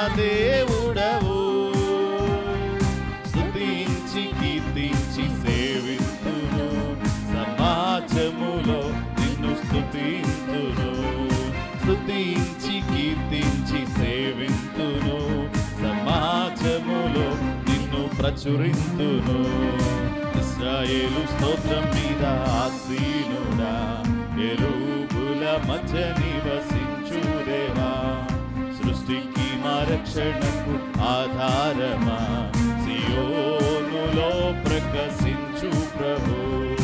దేవుడవు స్తుతించి కీర్తించి సేవింతును సమాజములో నిన్ను స్తుతింతును స్తుతించి కీర్తించి సేవింతును సమాజములో నిన్ను ప్రచురింతును ఇస్రాయేలు స్తోత్రం మీద ఆసీనుడా ఎరువుల మధ్య నివసించు దేవా సృష్టికి మా రక్షణకు ఆధారమా సియోనులో ప్రకాశించు ప్రభు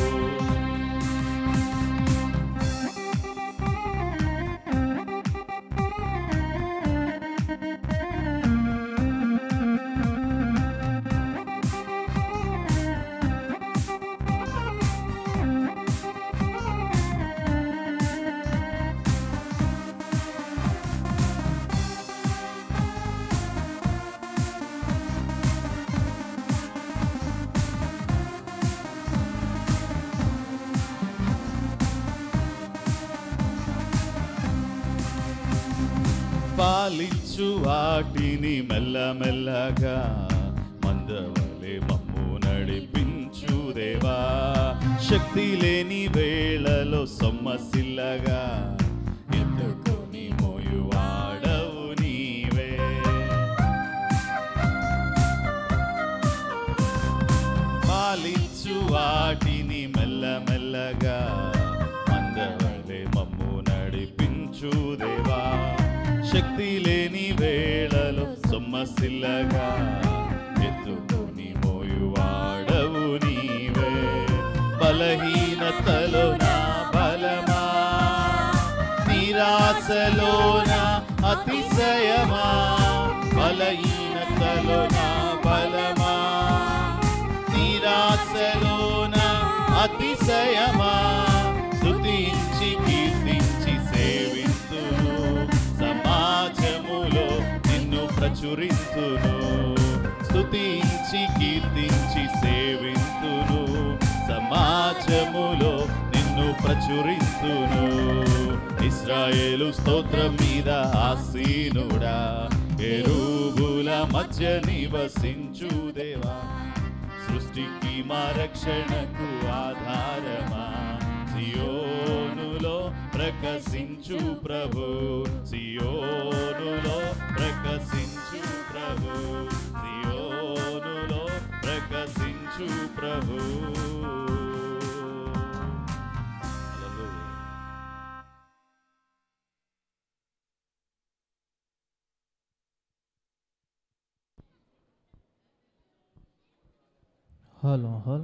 పాలించు వాటిని మెల్లమెల్లగా మందవలే మమ్ము నడిపించు దేవా శక్తి లేని వేళలో సొమ్మసిల్లగా ఎత్తుకొని మోయువాడవు నీవే పాలించు వాటిని మెల్లమెల్లగా మందవలే మమ్ము నడిపించు దేవా శక్తి లేని వేళలో సొమ్మసిల్లగా ఎత్తుకొని మోయువాడవు నీవే బలహీనతలో నా బలమా నిరాశలో నా అతిశయమా బలహీనతలో నా బలమా నిరాశలో నా అతిశయమా స్తుతించి కీర్తించి సేవింతును సమాజములో నిన్ను ప్రచురింతును స్తుతించి కీర్తించి సేవింతును సమాజములో నిన్ను ప్రచురింతును ఇస్రాయేలు స్తోత్రం మీద ఆసీనుడా ఎరువుల మధ్య నివసించు దేవా సృష్టికి మా రక్షణకు ఆధారమా సియోనులో ప్రకాశించు ప్రభు సియోనులో ప్రకాశించు ప్రభు సియోనులో ప్రకాశించు ప్రభు హల్లెలూయా. హలో హలో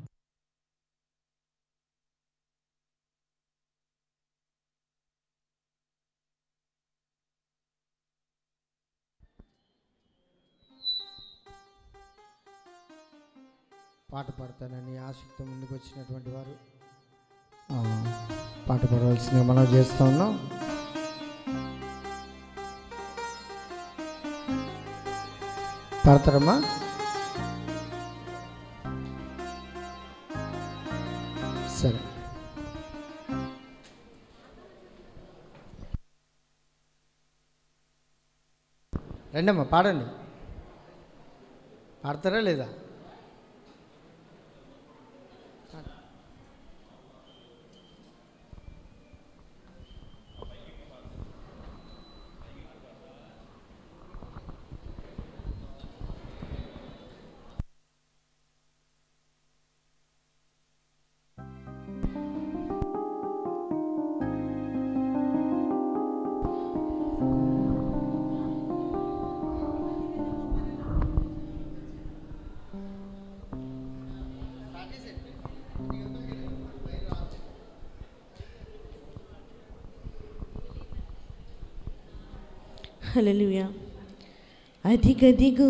పాట పాడతానని ఆసక్తి ముందుకు వచ్చినటువంటి వారు ఆ, పాట పాడవలసిందిగా మనం చేస్తూ ఉన్నాం పాడతారమ్మా సరే రండమ్మా పాడండి పాడతారా లేదా హల్లెలూయా అదిగదిగో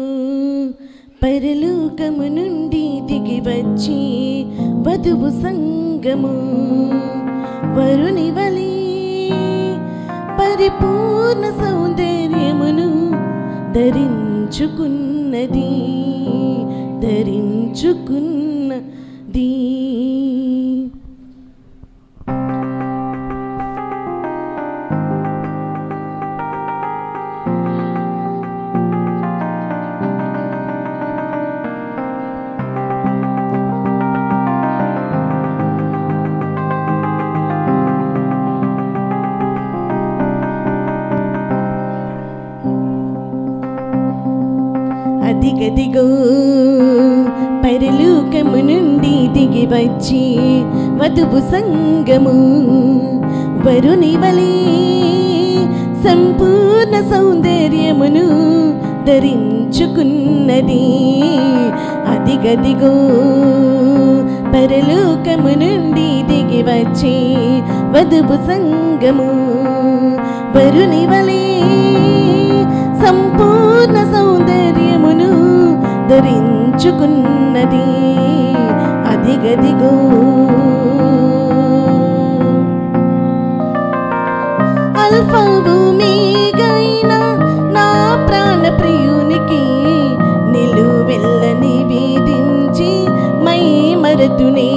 పరలోకము నుండి దిగి వచ్చి వధువు సంగము వరుని వలె పరిపూర్ణ సౌందర్యమును ధరించుకున్నది ధరించుకున్నది అదిగదిగో పరలోకము నుండి దిగి వచ్చి వధువు సంగము వరుని వలె సంపూర్ణ సౌందర్యమును ధరించుకున్నది అదిగదిగో పరలోకము నుండి దిగి వచ్చి వధువు సంగము వరుని వలె సంపూర్ణ సౌందర్యమును ధరించుకున్నది అదిగదిగో అల్ఫావు మీగైన నా ప్రాణ ప్రియునికి నిలువెల్లని వేధించి మై మరతునే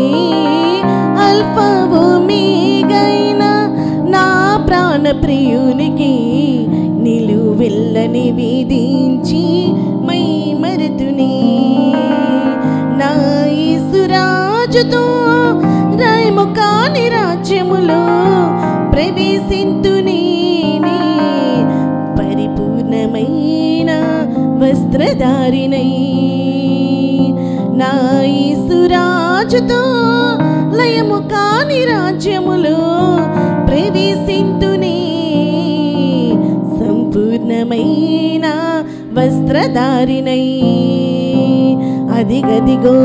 అల్ఫావు మీగైన నా ప్రాణ ప్రియునికి నిలువెల్లని వేధించి మై మరతునే నా ఈసురాజుతో రాయముఖాని రాజ్యములో ప్రవేశింతునే పరిపూర్ణమైన వస్త్రధారిణై నా ఈసురాజుతో లయము కాని రాజ్యములో ప్రవేశింతునే సంపూర్ణమైన వస్త్రధారిణై అదిగదిగో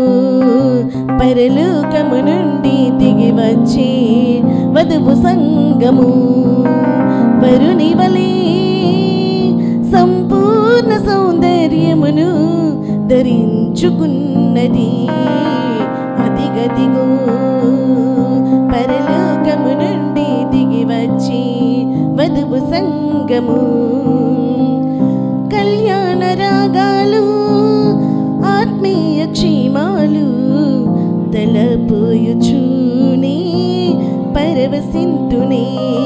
పరలోకము నుండి దిగి వచ్చి వధువు సంగము వరుని వలె సంపూర్ణ సౌందర్యమును ధరించుకున్నది అదిగదిగో పరలోకము నుండి దిగి వచ్చి వధువు సంగము కళ్యాణ రాగాలు ఆత్మీయ క్షేమాలు తలపోయుచూనే పరవశింతునే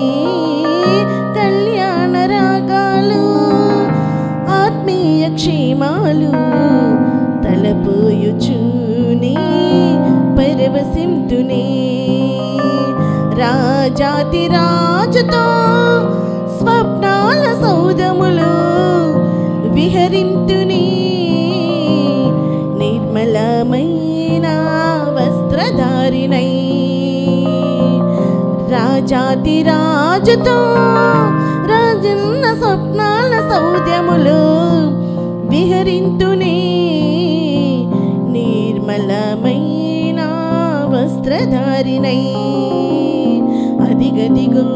కళ్యాణ రాగాలు ఆత్మీయ క్షేమాలు తలపోయుచూనే పరవశింతునే రాజాతి రాజుతో స్వప్నాల సౌదములు విహరింతుని నిర్మలమైన వస్త్రధారిణై రాజాతి రాజుతో రాజన్న స్వప్నాల సౌద్యములు విహరింతునే నిర్మలమైన వస్త్రధారిణై అదిగదిగో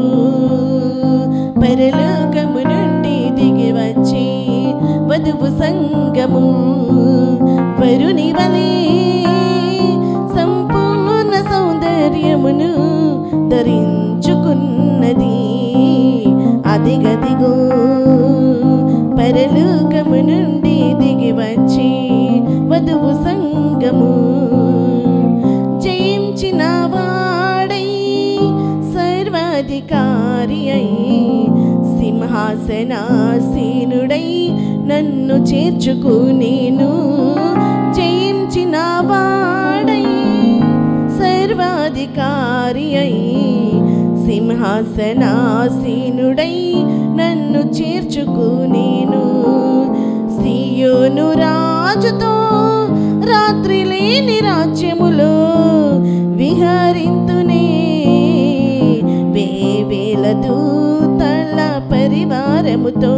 పరలోకము నుండి దిగి వచ్చి వధువు సంగము వరుని వలె సంపూర్ణ సౌందర్యమును ధరించుకున్నది అదిగదిగో పరలోకము నుండి దిగి వచ్చి వధువు సంగము జయించిన వాడై సర్వాధికారి అయి సింహాసనాసీనుడై నన్ను చేర్చుకునేను జయించిన వాడై సర్వాధికారి అయి సింహాసనాసీనుడై నన్ను చేర్చుకునేను సియోను రాజుతో రాత్రి లేని రాజ్యములో విహరింతునే వేవేల దూతల పరివారముతో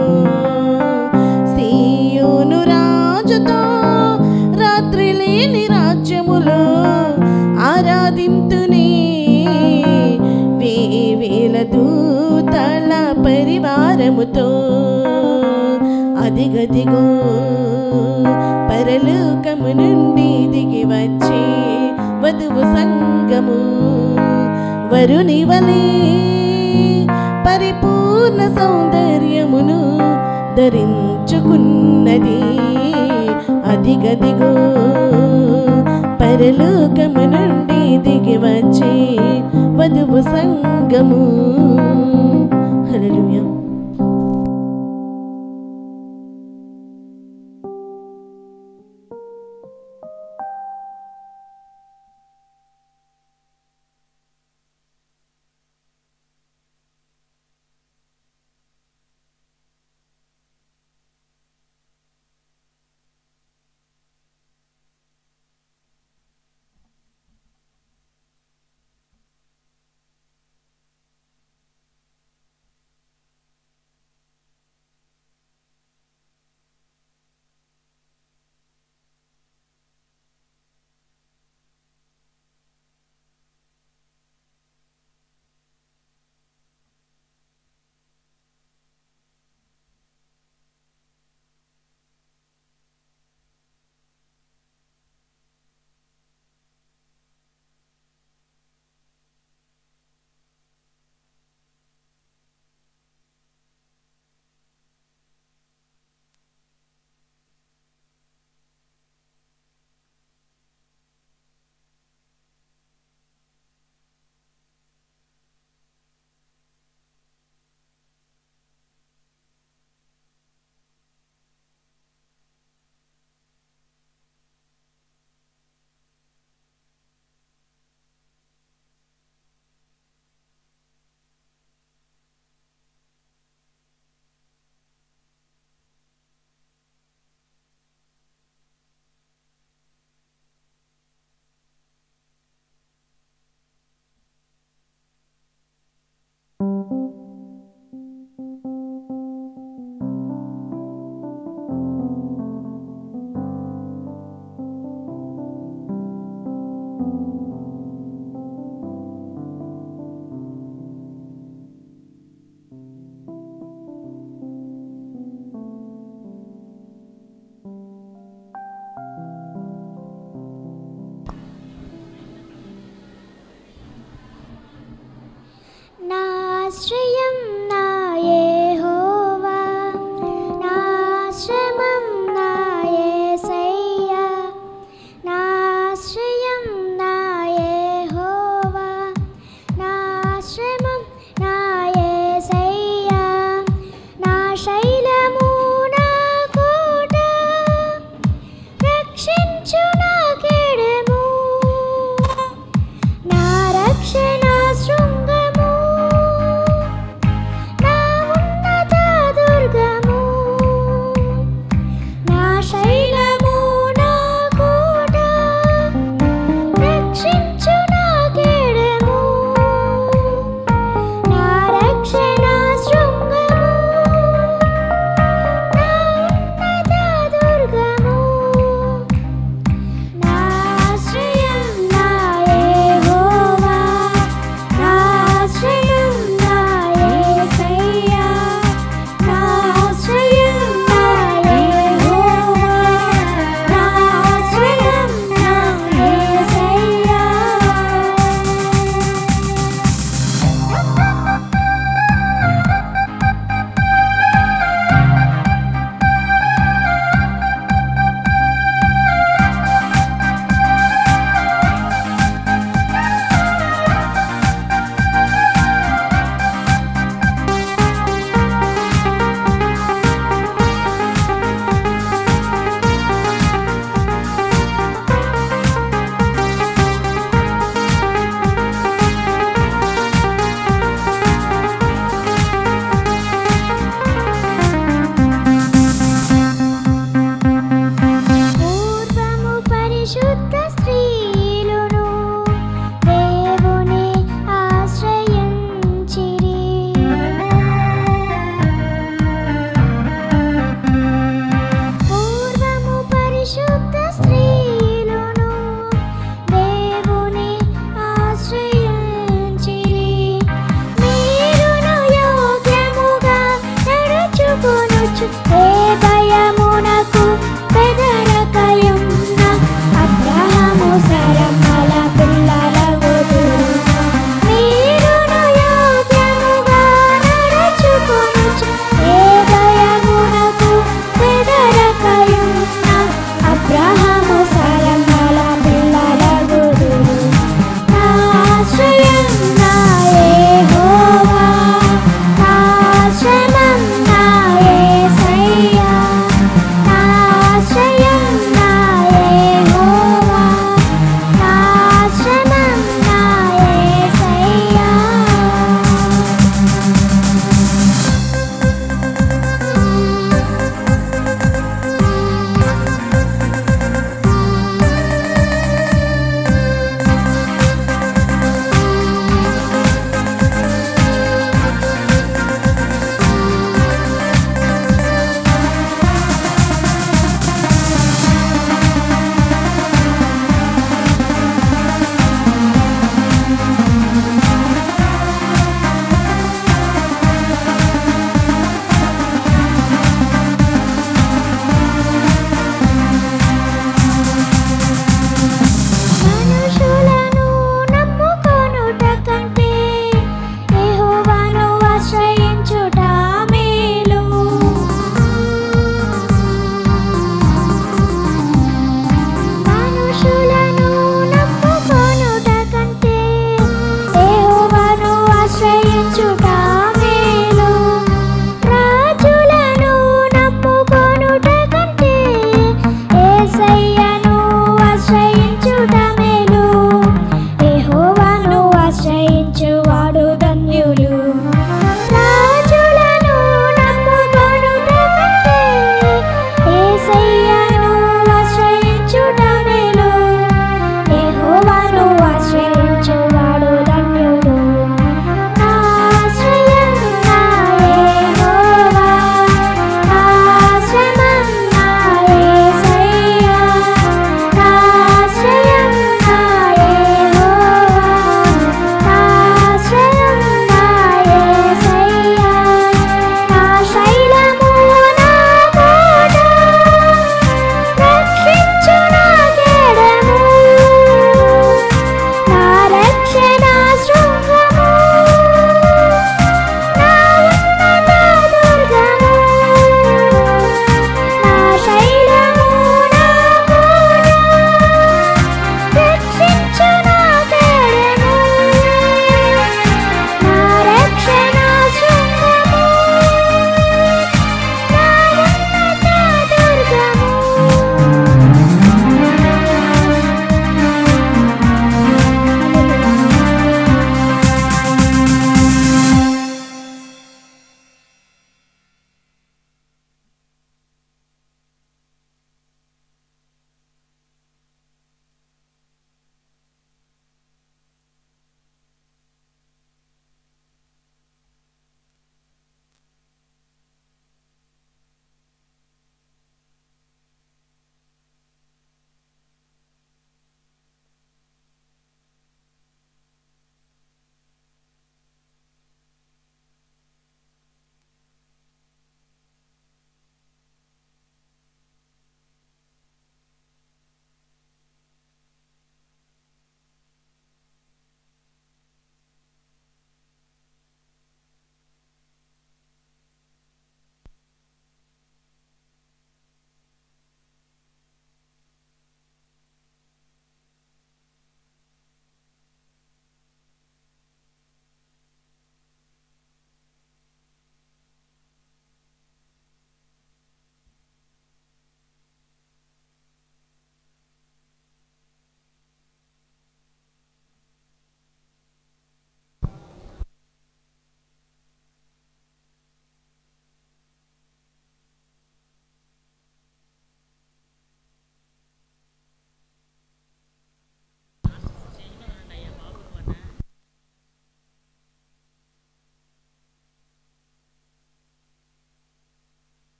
సియోను రాజుతో రాత్రి లేని రాజ్యములో ఆరాధింతునే వేవేల దూతల పరివారముతో అదిగదిగో పరలోకము నుండి దిగి వచ్చి వధువు సంగము వరుని వలె పరిపూర్ణ సౌందర్యమును ధరించుకున్నది అదిగదిగో పరలోకము నుండి దిగి వచ్చి వధువు సంగము హల్లెలూయా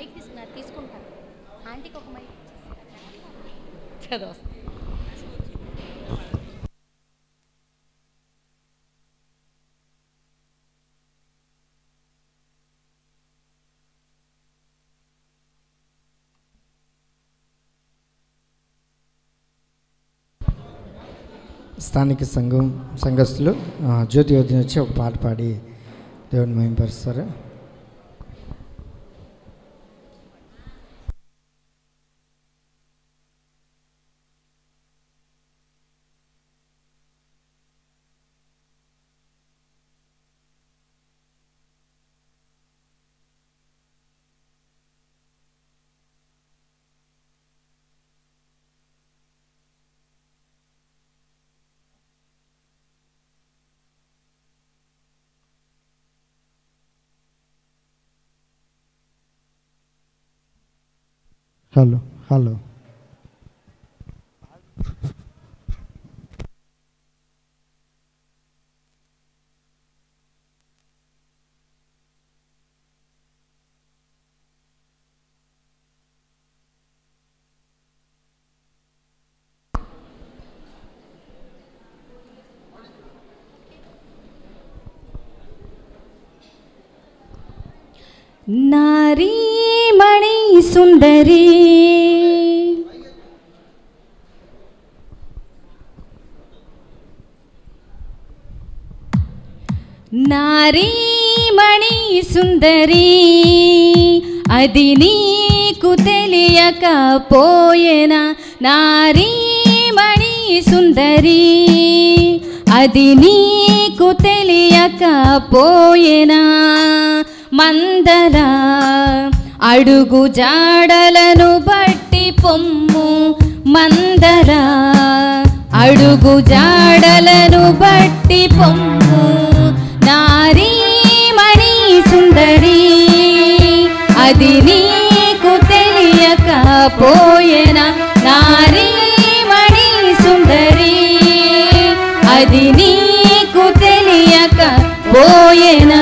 మైక్ తీసుకున్నారు తీసుకుంటాను ఆంటీకి ఒక మైక్ చదువు స్థానిక సంఘం సంఘస్థులు ఆ, జ్యోతి యోధన వచ్చి ఒక పాట పాడి దేవుని మహింపరుస్తారు హలో హలో నారీమణి సుందరి నారీమణి సుందరి అది నీకు తెలియకపోయేనా నారీమణి సుందరి అది నీకు తెలియకపోయేనా మందల అడుగు జాడలను బట్టి పొమ్ము మందల అడుగు జాడలను బట్టి పొమ్ము నారీమణి సుందరి అది నీకు తెలియకపోయేనా నారీమణి సుందరి అది నీకు తెలియకపోయేనా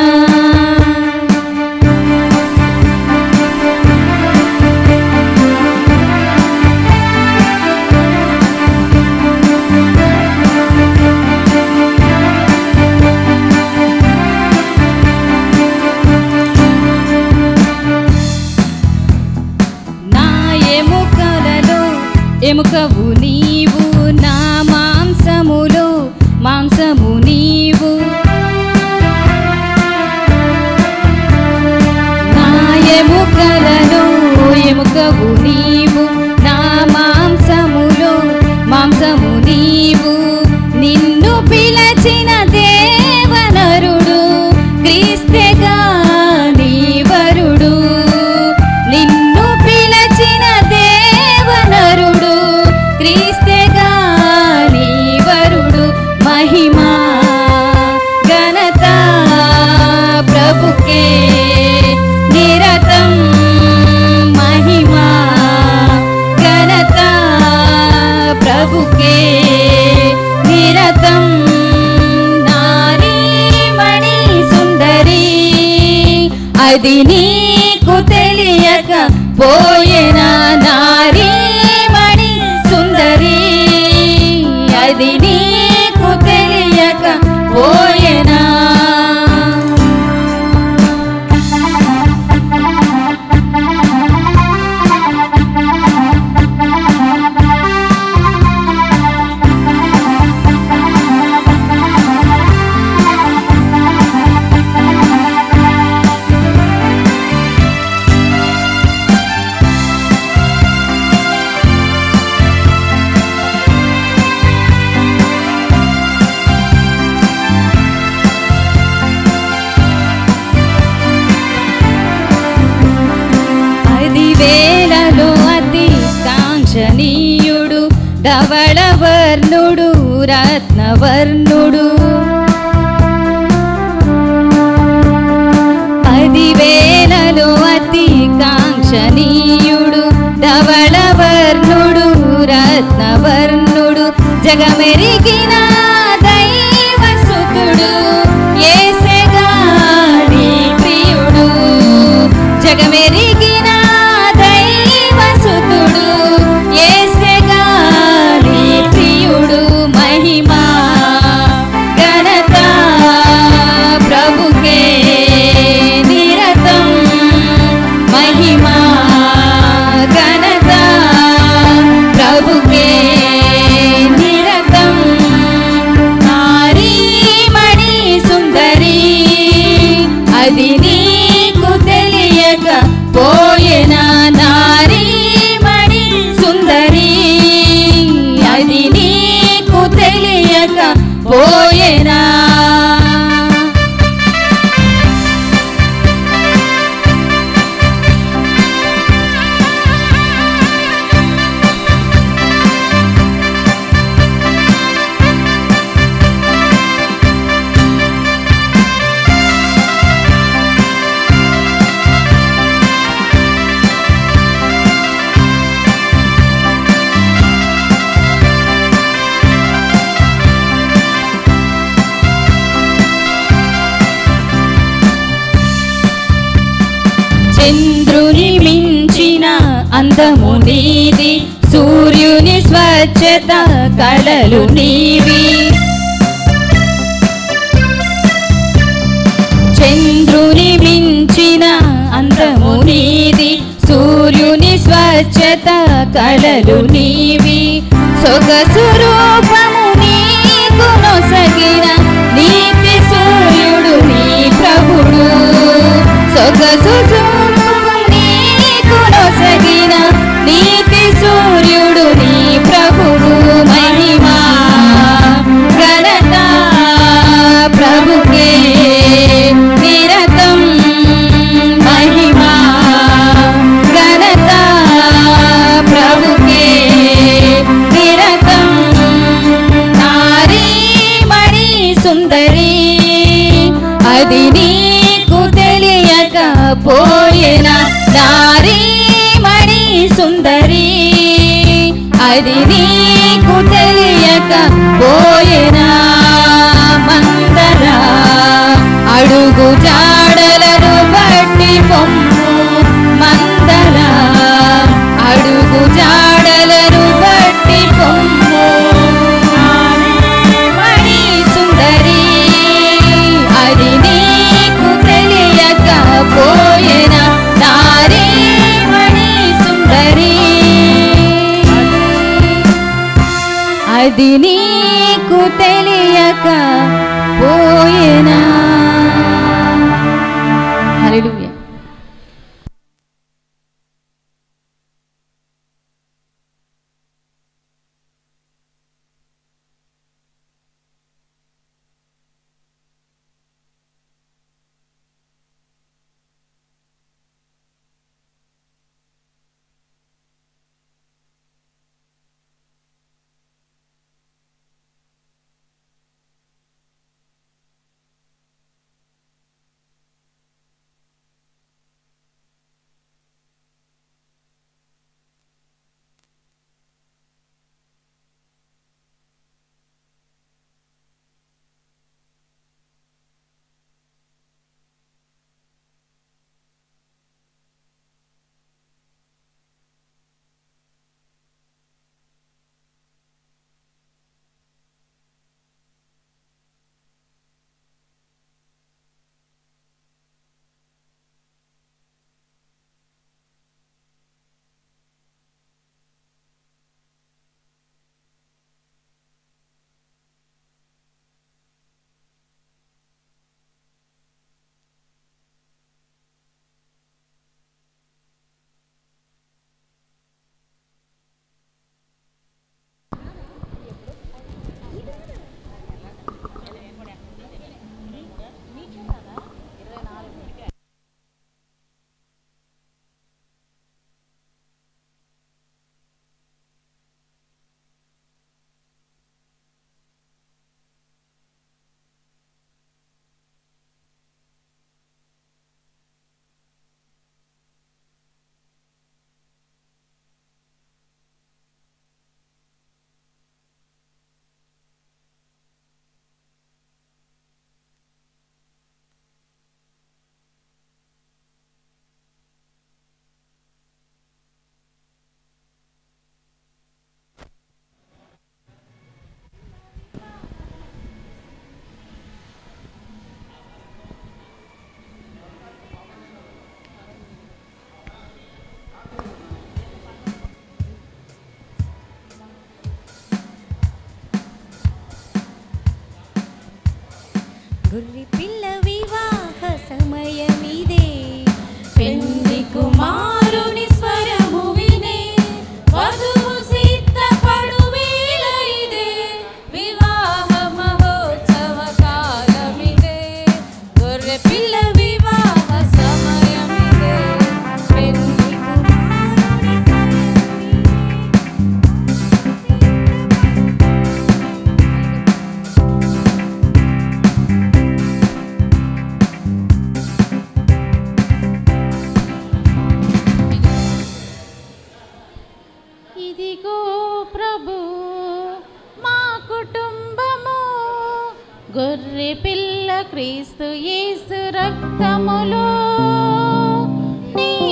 నా ఎముకలలో ఎముకవు నీవు నా మాంసములో మాంసము నీవు నా ఎముకలలో ఎముకవు నీవు నా మాంసములో మాంసము నీవు నిన్ను పిలచిన దేవనరుడు క్రీస్తెగా నీవరుడు నిన్ను పిలచిన దేవనరుడు క్రీస్తెగా నీవరుడు మహిమా ఘనత ప్రభుకే నిరతం మహిమా ఘనత ప్రభుకే నిరతం నారీమణి సుందరి అది నీకు తెలియక పోయిన నారీమణి సుందరి అది నీకు తెలియక పోయినా అది వేలలో అతి కాంక్షణీయుడు ధవళవర్ణుడు రత్నవర్ణుడు అది వేలలో అతి కాంక్షణీయుడు ధవళవర్ణుడు రత్నవర్ణుడు జగమెరిగిన దైవసుతుడు యేసెగా నీ ప్రియుడు జగమెరిగిన చంద్రుని మించిన అందము నీది సూర్యుని స్వచ్ఛత కళలు నీవి చంద్రుని మించిన అందము నీది సూర్యుని స్వచ్ఛత కళలు నీవి సొగసు రూపము నీకు నొసగిన నీతి సూర్యుడు నీ ప్రభుడు సొగసు రూపము నీకు నొసగిన నీతి సూర్యుడు నీ ప్రభుడు మహిమా ఘనత ప్రభుకే నిరతం మహిమా ఘనత ప్రభుకే నిరతం నారీ మణి సుందరి అది నీకు తెలియక పోయిన నారీ మణి సుందరి అది నీకు తెలియక పోయినా మందరా అడుగు జాడలను బట్టి పొమ్ము మందరా అడుగు జాడలను బట్టి పొమ్ము మణి సుందరి అది నీకు తెలియక పోయిన నారీ మణి సుందరి అది నీకు తెలియక పోయేనా హల్లెలూయా గొర్రె పిల్ల వివాహ సమయమిదే పెళ్లి కుమారుని స్వరము వినే వధువు సిద్ధపడు వేళ ఇదే వివాహ మహోత్సవ కాలమిదే గొర్రె పిల్ల వివాహ సమయమిదే పెళ్లి కుమారుని ఇదిగో ప్రభు మా కుటుంబము గొర్రె పిల్ల క్రీస్తు యేసు రక్తములో నీ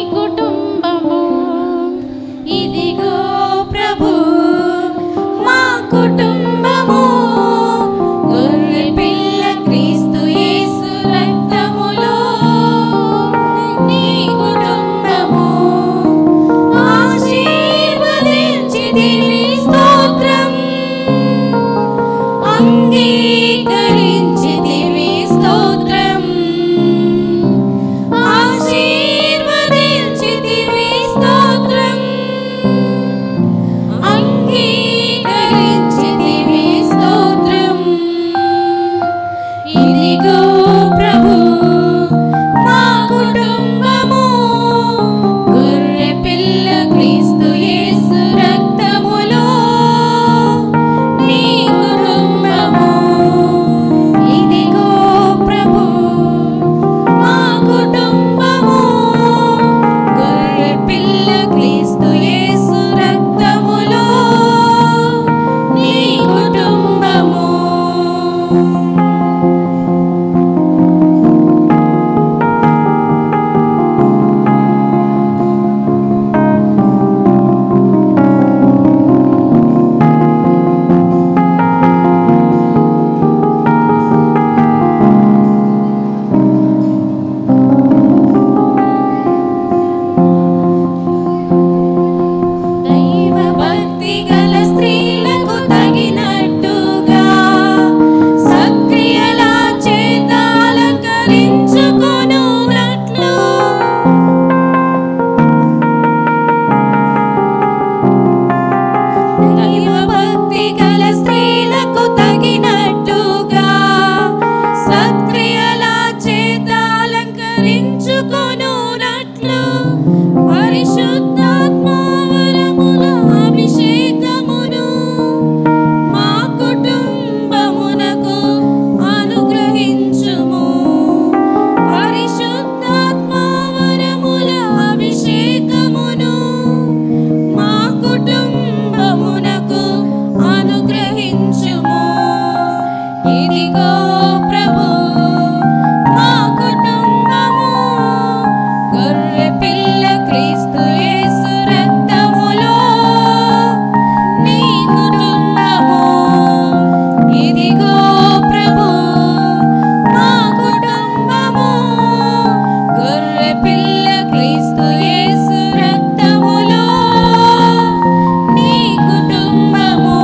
ప్రభు మా కుటుంబము గొర్రె పిల్ల క్రీస్తు యేసు రక్తములో నీ కుటుంబము ఇదిగో ప్రభు మా కుటుంబము గొర్రె పిల్ల క్రీస్తు యేసు రక్తములో నీ కుటుంబము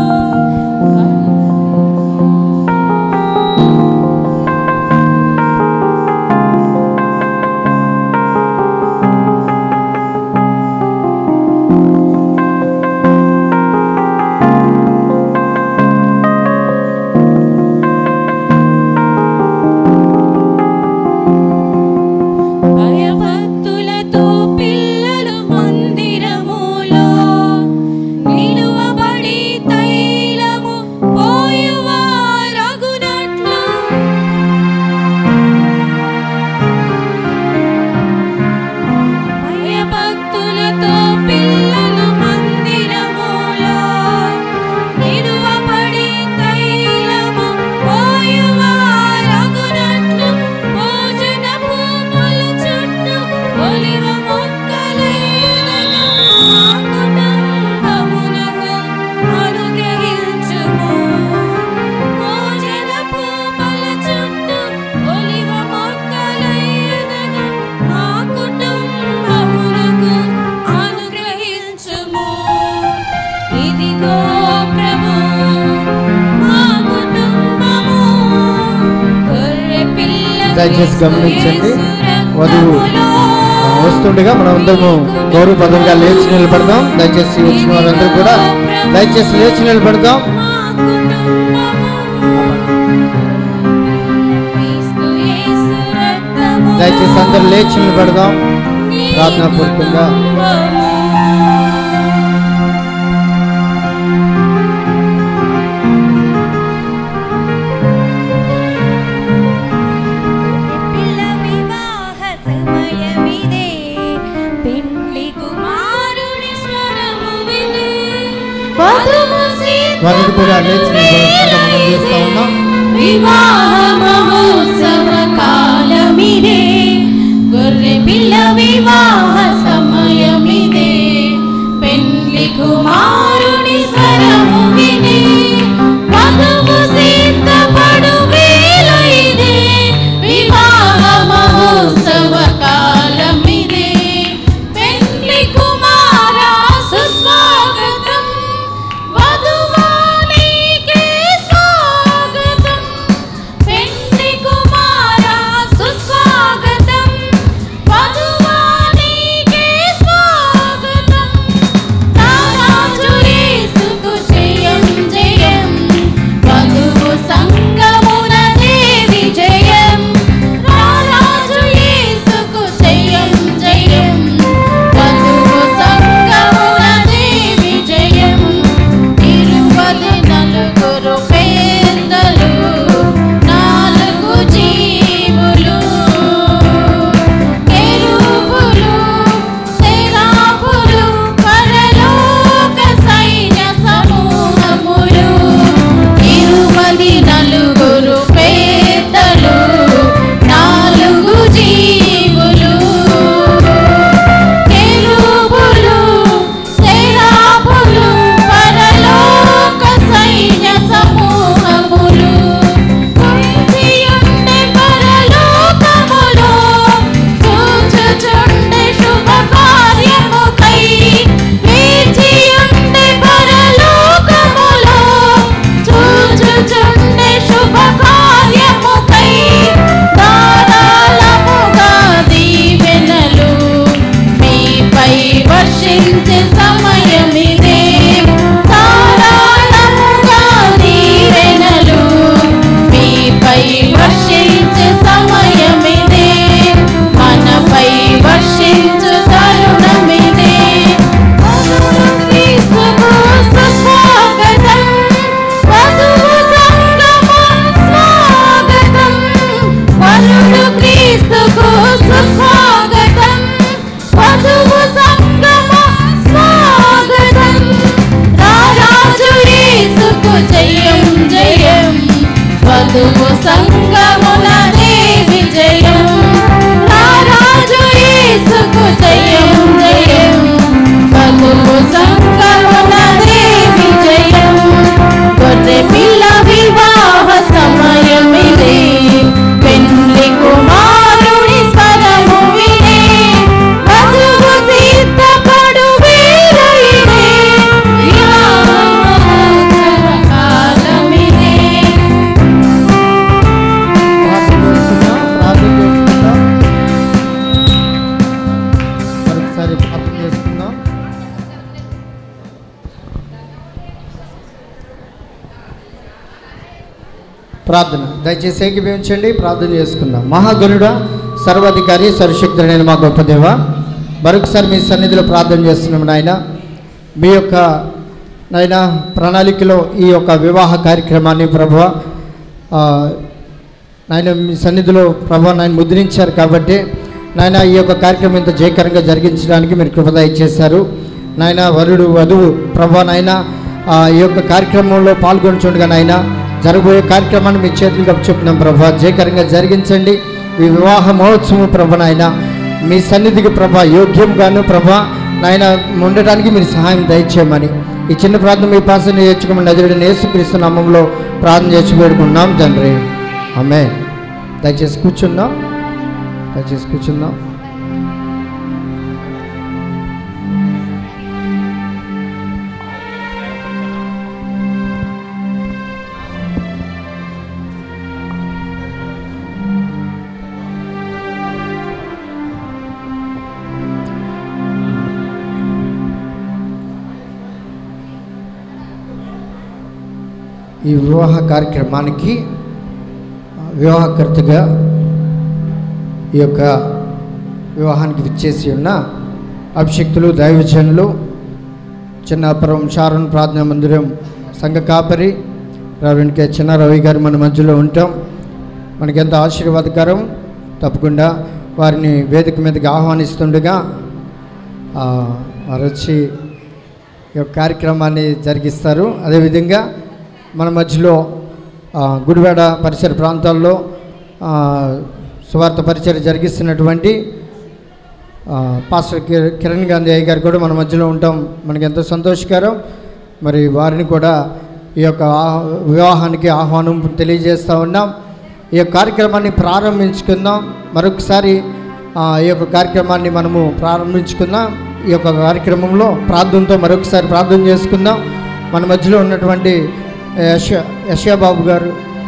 భయభక్తులతో పిల్లలు మందిరములో నిలువబడి తైలము పోయువారగునట్లు భయభక్తులతో పిల్లలు మందిరములో నిలువబడి తైలము పోయువారగునట్లు భోజనపు మొల చుట్టూ ఒలివ మొక్కలైనను ఆ కుటుంబమునకు అనుగ్రహించుము భోజనపు మొల చుట్టూ ఒలివ మొక్కలైనను ఆ కుటుంబమునకు అనుగ్రహించుము ఇదిగో ప్రభు మా కుటుంబము గొర్రె పిల్ల దయచేసి గమనించండి వధువు రక్తములో ఆ, వస్తుండగా మనం అందరము గౌరవ పదంగా లేచి నిలబడదాం దయచేసి వచ్చిన వారందరూ కూడా దయచేసి లేచి నిలబడదాం మా కుటుంబము క్రీస్తు యేసు రక్తములో దయచేసి అందరూ లేచి నిలబడదాం ప్రార్థనాపూర్వకంగా పిల్ల వివాహ సమయమిదే పెండ్లి కుమారుని స్వరము వినే వధువు వారిని కూడా లేచి నిలబడకుండా మనం చేస్తా ఉన్నాం వివాహ మహోత్సవ కాలమిదే గొర్రె పిల్ల వివాహ సమయమిదే పెండ్లి కుమారుని స్వరము వినే వధువు సిద్ధపడు వేళ ఇదే వివాహ మహోత్సవ కాలమిదే పెండ్లి కుమారా సుస్వాగతం వధువా నీకే స్వాగతం పెండ్లి సంగమునదే విజయం నా రాజు యేసుకు జయం జయం వధువు సంగమునదే విజయం గొర్రె పిల్ల వివాహ సమయమిదే పెళ్లి కుమారుడి స్వరము వినే వధువు సిద్ధపడు వేళ ఇదే వివాహ కాలమిదే ప్రార్థన చేసుకుందాం ప్రార్థన చేసుకుందాం మరొకసారి ప్రార్థన చేసుకుందాం ప్రార్థన దయచేసి ఏకీభవించండి ప్రార్థన చేసుకుందాం మహాగణుడ సర్వాధికారి సర్వశక్తుడైన మా గొప్ప దేవ మరొకసారి మీ సన్నిధిలో ప్రార్థన చేస్తున్నాం నాయన మీ యొక్క నాయన ప్రణాళికలో ఈ యొక్క వివాహ కార్యక్రమాన్ని ప్రభువ ఆ, నాయన మీ సన్నిధిలో ప్రభా నాయన ముద్రించారు కాబట్టి నాయన ఈ యొక్క కార్యక్రమం ఇంత జయకరంగా జరిగించడానికి మీరు కృపద ఇచ్చేశారు నాయన వరుడు వధువు ప్రభా నాయన ఆ, ఈ యొక్క కార్యక్రమంలో పాల్గొంటుండగా నాయన జరగబోయే కార్యక్రమాన్ని మీ చేతులకు చెప్తున్నాం ప్రభా జయకరంగా జరిగించండి ఈ వివాహ మహోత్సవం ప్రభా నాయన మీ సన్నిధికి ప్రభా యోగ్యంగాను ప్రభా నాయన ఉండటానికి మీరు సహాయం దయచేయమని ఈ చిన్న ప్రార్థన మీ పాసన నేర్చుకోమని నదుడిని యేసుక్రీస్తు నామంలో ప్రార్థన చేసి పెడుకున్నాం తండ్రి ఆమె దయచేసి కూర్చుందాం దయచేసి కూర్చుందాం ఈ వివాహ కార్యక్రమానికి వివాహకర్తగా ఈ యొక్క వివాహానికి విచ్చేసి ఉన్న అభిషక్తులు దైవజనులు చిన్నాపురం షారోన్ ప్రార్థనా మందిరం సంఘ కాపరి రెవరెండ్ కె చిన్న రవి గారు మన మధ్యలో ఉంటాం మనకి ఎంత ఆశీర్వాదకరం తప్పకుండా వారిని వేదిక మీదకి ఆహ్వానిస్తుండగా ఆ, వారు వచ్చి ఈ యొక్క కార్యక్రమాన్ని జరిగిస్తారు అదేవిధంగా మన మధ్యలో ఆ, గుడివాడ పరిసర ప్రాంతాల్లో ఆ, సువార్త పరిచయం జరిగిస్తున్నటువంటి ఆ, పాస్టర్ కి- కిరణ్ గాంధీ అయ్య గారు కూడా మన మధ్యలో ఉంటాం మనకి ఎంతో సంతోషకరం మరి వారిని కూడా ఈ యొక్క ఆ- వివాహానికి ఆహ్వానం తెలియజేస్తూ ఉన్నాం ఈ యొక్క కార్యక్రమాన్ని ప్రారంభించుకుందాం మరొకసారి ఆ, ఈ యొక్క కార్యక్రమాన్ని మనము ప్రారంభించుకుందాం ఈ యొక్క కార్యక్రమంలో ప్రార్థనతో మరొకసారి ప్రార్థన చేసుకుందాం మన మధ్యలో ఉన్నటువంటి యశ యశబాబు గారు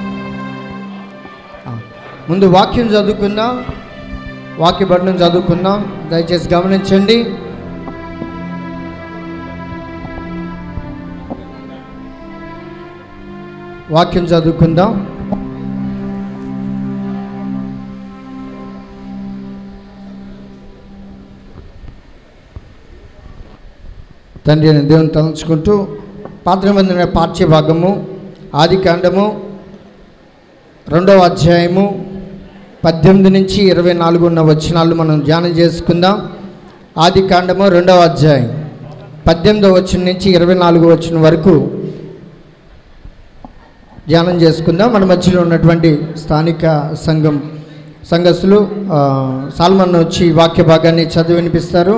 ఆ, ముందు వాక్యం చదువుకుందాం వాక్య పఠనం చదువుకుందాం దయచేసి గమనించండి వాక్యం చదువుకుందాం తండ్రి అయిన దేవుని తలుచుకుంటూ పాత్రమందిన పాఠ్య భాగము ఆది కాండము రెండవ అధ్యాయము పద్దెనిమిది నుంచి ఇరవై నాలుగు ఉన్న వచనాలు మనం ధ్యానం చేసుకుందాం ఆది కాండము రెండవ అధ్యాయం పద్దెనిమిదవ వచనం నుంచి ఇరవై నాలుగు వచనం వరకు ధ్యానం చేసుకుందాం మన మధ్యలో ఉన్నటువంటి స్థానిక సంఘం సంఘస్థులు ఆ, సాల్మన్ వచ్చి వాక్య భాగాన్ని చదివి వినిపిస్తారు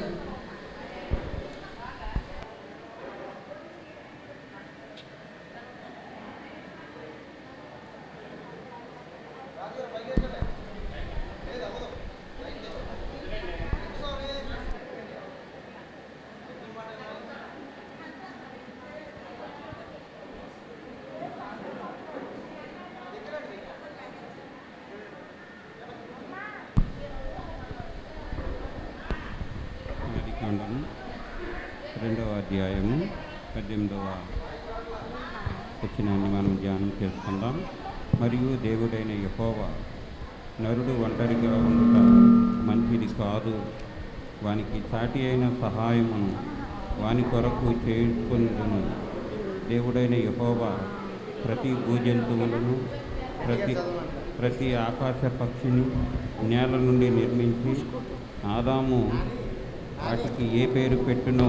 ఆది కాండము రెండవ అధ్యాయము పద్దెనిమిదవ వచనాన్ని మనం ధ్యానం చేసుకుందాం మరియు దేవుడైన యహోవా నరుడు ఒంటరిగా ఉండుట మంచిది కాదు వానికి సాటి అయిన సహాయమును వాని కొరకు చేసుకొనును దేవుడైన యహోవా ప్రతి భూజంతువులను ప్రతి ప్రతి ఆకాశ పక్షిని నేల నుండి నిర్మించి ఆదాము వాటికి ఏ పేరు పెట్టునో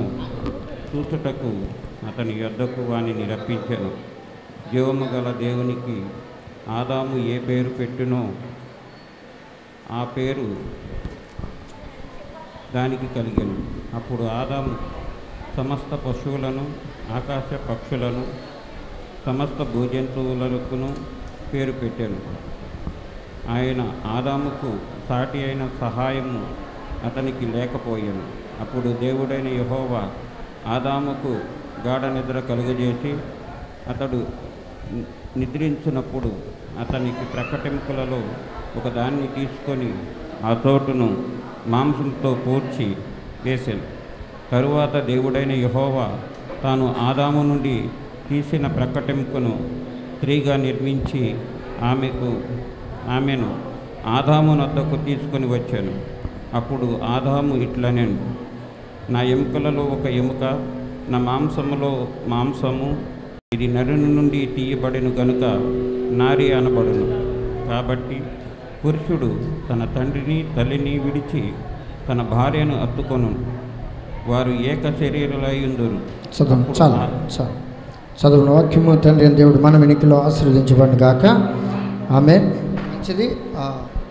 చూచుటకు అతని యొద్దకు వానిని రప్పించెను జీవము గల దేవునికి ఆదాము ఏ పేరు పెట్టునో ఆ పేరు దానికి కలిగను అప్పుడు ఆదాము సమస్త పశువులను ఆకాశ పక్షులను సమస్త భూజంతువులకును పేరు పెట్టాను ఆయన ఆదాముకు సాటి అయిన సహాయము అతనికి లేకపోయాను అప్పుడు దేవుడైన యహోవా ఆదాముకు గాఢ నిద్ర కలుగజేసి అతడు ని- నిద్రించినప్పుడు అతనికి ప్రకటింపులలో ఒకదాన్ని తీసుకొని ఆ తోటును మాంసంతో పూడ్చి వేశాను తరువాత దేవుడైన యహోవా తాను ఆదాము నుండి తీసిన ప్రకటింపును స్త్రీగా నిర్మించి ఆమెకు ఆమెను ఆదాము నద్దకు తీసుకొని వచ్చాను అప్పుడు ఆదాము ఇట్లనెను నా ఎముకలలో ఒక ఎముక నా మాంసములో మాంసము ఇది నరుని నుండి తీయబడిన గనుక నారి అనబడును కాబట్టి పురుషుడు తన తండ్రిని తల్లిని విడిచి తన భార్యను అత్తుకొను వారు ఏక శరీరులయ్యుందురు చదువు చాలా చాలు చదువున వాక్యము తండ్రి అయిన దేవుడు మన వెనుకలో ఆశీర్వదించబడిన గాక ఆమె మంచిది ఆ,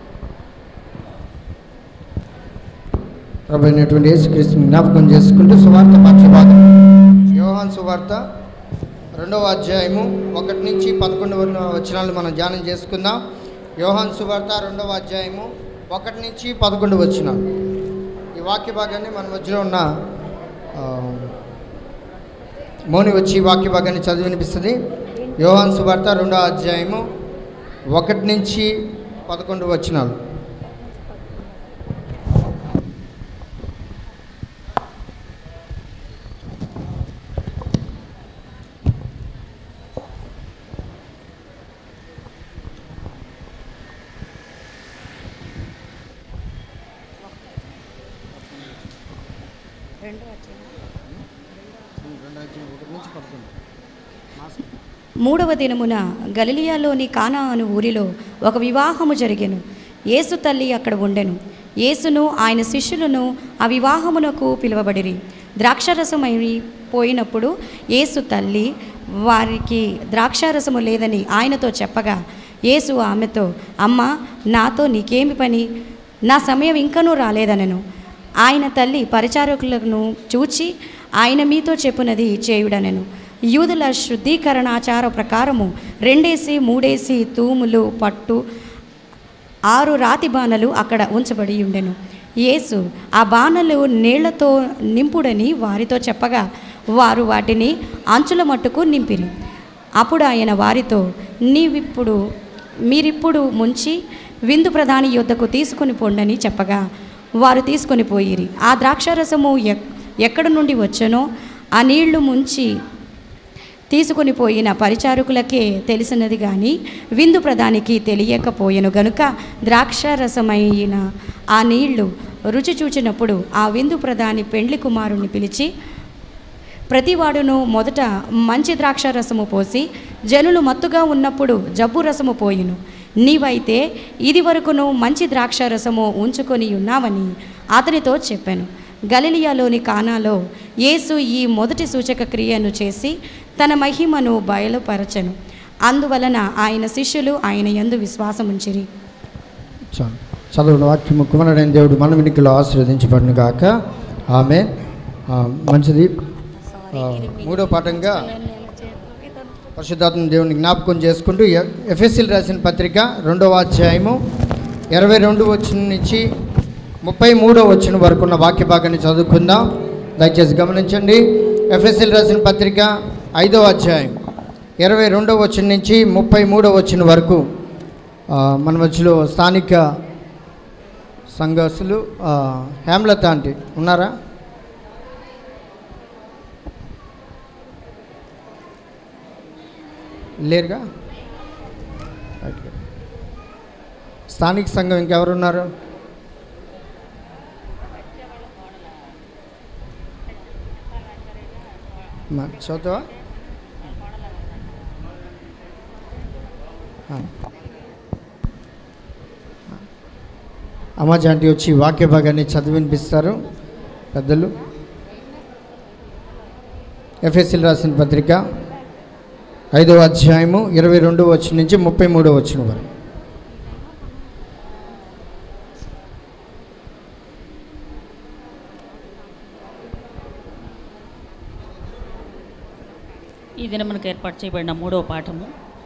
ప్రభు అయినటువంటి యేసుక్రీస్తుని జ్ఞాపకం చేసుకుంటూ సువార్త పాఠ్యభాగం యోహాన్ సువార్త రెండవ అధ్యాయము ఒకటి నుంచి పదకొండు వచనాలు మనం ధ్యానం చేసుకుందాం యోహాన్ సువార్త రెండవ అధ్యాయము ఒకటి నుంచి పదకొండు వచనాలు ఈ వాక్య భాగాన్ని మన మధ్యలో ఉన్న ఆ, మౌని వచ్చి ఈ వాక్య భాగాన్ని చదివి వినిపిస్తుంది యోహాన్ సువార్త రెండో అధ్యాయము ఒకటి నుంచి పదకొండు వచనాలు మూడవ దినమున గలిలియాలోని కానా అను ఊరిలో ఒక వివాహము జరిగెను యేసు తల్లి అక్కడ ఉండెను యేసును ఆయన శిష్యులను ఆ వివాహమునకు పిలువబడిరి ద్రాక్షరసమై పోయినప్పుడు యేసు తల్లి వారికి ద్రాక్షారసము లేదని ఆయనతో చెప్పగా యేసు ఆమెతో అమ్మ నాతో నీకేమి పని నా సమయం ఇంకనూ రాలేదనెను ఆయన తల్లి పరిచారకులను చూచి ఆయన మీతో చెప్పునది చేయుడనెను యూదుల శుద్ధీకరణాచార ప్రకారము రెండేసి మూడేసి తూములు పట్టు ఆరు రాతి బాణలు అక్కడ ఉంచబడి ఉండెను యేసు ఆ బాణలు నీళ్లతో నింపుడని వారితో చెప్పగా వారు వాటిని అంచుల మట్టుకు నింపిరి అప్పుడు ఆయన వారితో నీవిప్పుడు మీరిప్పుడు ముంచి విందు ప్రధాని యొద్దకు తీసుకొని పొండని చెప్పగా వారు తీసుకొని పోయిరి ఆ ద్రాక్షారసము ఎక్ ఎక్కడ నుండి వచ్చనో ఆ నీళ్లు ముంచి తీసుకొని పోయిన పరిచారకులకే తెలిసినది కానీ విందు ప్రధానికి తెలియకపోయెను గనుక ద్రాక్షారసమైన ఆ నీళ్లు రుచి చూచినప్పుడు ఆ విందు ప్రధాని పెండ్లి కుమారుణ్ణి పిలిచి ప్రతివాడును మొదట మంచి ద్రాక్ష రసము పోసి జనులు మత్తుగా ఉన్నప్పుడు జబ్బు రసము పోయిను నీవైతే ఇది వరకును మంచి ద్రాక్ష రసము ఉంచుకొని ఉన్నావని అతనితో చెప్పాను గలిలియాలోని కానాలో యేసు ఈ మొదటి సూచక క్రియను చేసి తన మహిమను బయలుపరచను అందువలన ఆయన శిష్యులు ఆయన యందు విశ్వాసముంచిరి చాలు చదువుల వాక్యము కుమరుడైన దేవుడు మన వెనుకలో ఆశీర్వదించబడిన గాక ఆమె ఆ, మంచిది ఆ, మూడో పాఠంగా పరిశుద్ధాత్మ దేవుని జ్ఞాపకం చేసుకుంటూ ఎఫ్ఎస్సీలు రాసిన పత్రిక రెండవ అధ్యాయము ఇరవై రెండు వచ్చిన నుంచి ముప్పై మూడో వచ్చిన వరకు ఉన్న వాక్య భాగాన్ని చదువుకుందాం దయచేసి గమనించండి ఎఫ్ఎస్సీలు రాసిన పత్రిక ఐదవ అధ్యాయం ఇరవై రెండవ వచ్చిన నుంచి ముప్పై మూడో వచ్చిన వరకు ఆ, మన మధ్యలో స్థానిక సంఘస్థులు ఆ, హేమలత ఆంటీ ఉన్నారా లేరుగా బయటికి. స్థానిక సంఘం ఇంకెవరు ఉన్నారు మా చదువుతావా ఆ. అమ్మాజీ ఆంటీ వచ్చి వాక్య భాగాన్ని చదివి వినిపిస్తారు పెద్దలు ఎఫ్ఎస్సీలు రాసిన పత్రిక ఐదవ అధ్యాయము ఇరవై రెండవ వచ్చిన నుంచి ముప్పై మూడవ వచ్చిన వరకు ఈ దినం మనకు ఏర్పాటు చేయబడిన మూడవ పాఠము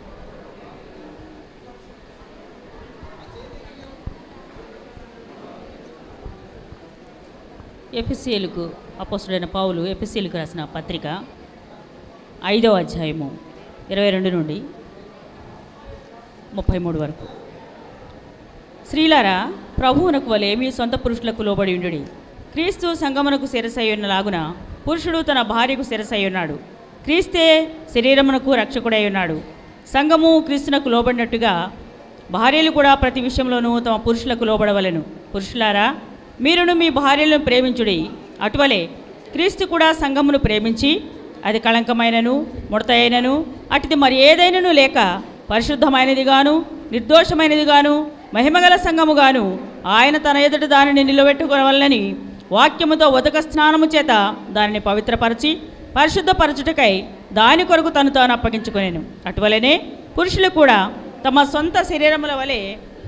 ఎఫ్ఎస్సీలకు అపోస్తుడైన పౌలు ఎఫ్ఎస్సీలకు రాసిన పత్రిక ఐదవ అధ్యాయము ఇరవై రెండు నుండి ముప్పై మూడు వరకు స్త్రీలారా ప్రభువునకు వలె మీ సొంత పురుషులకు లోబడి ఉండుడి క్రీస్తు సంగమునకు శిరసై ఉన్నలాగున పురుషుడు తన భార్యకు శిరసై ఉన్నాడు క్రీస్తే శరీరమునకు రక్షకుడై ఉన్నాడు సంఘము క్రీస్తునకు లోబడినట్టుగా భార్యలు కూడా ప్రతి విషయంలోనూ తమ పురుషులకు లోబడవలెను పురుషులారా మీరును మీ భార్యలను ప్రేమించుడి అటువలే క్రీస్తు కూడా సంఘమును ప్రేమించి అది కళంకమైనను ముడతైనను అటుది మరి ఏదైనను లేక పరిశుద్ధమైనదిగాను నిర్దోషమైనదిగాను మహిమగల సంఘముగాను ఆయన తన ఎదుట దానిని నిలబెట్టుకోవాలని వాక్యముతో ఉదక స్నానము చేత దానిని పవిత్రపరచి పరిశుద్ధపరచుటకై దాని కొరకు తను తాను అప్పగించుకొనేను అటువలనే పురుషులు కూడా తమ సొంత శరీరముల వలె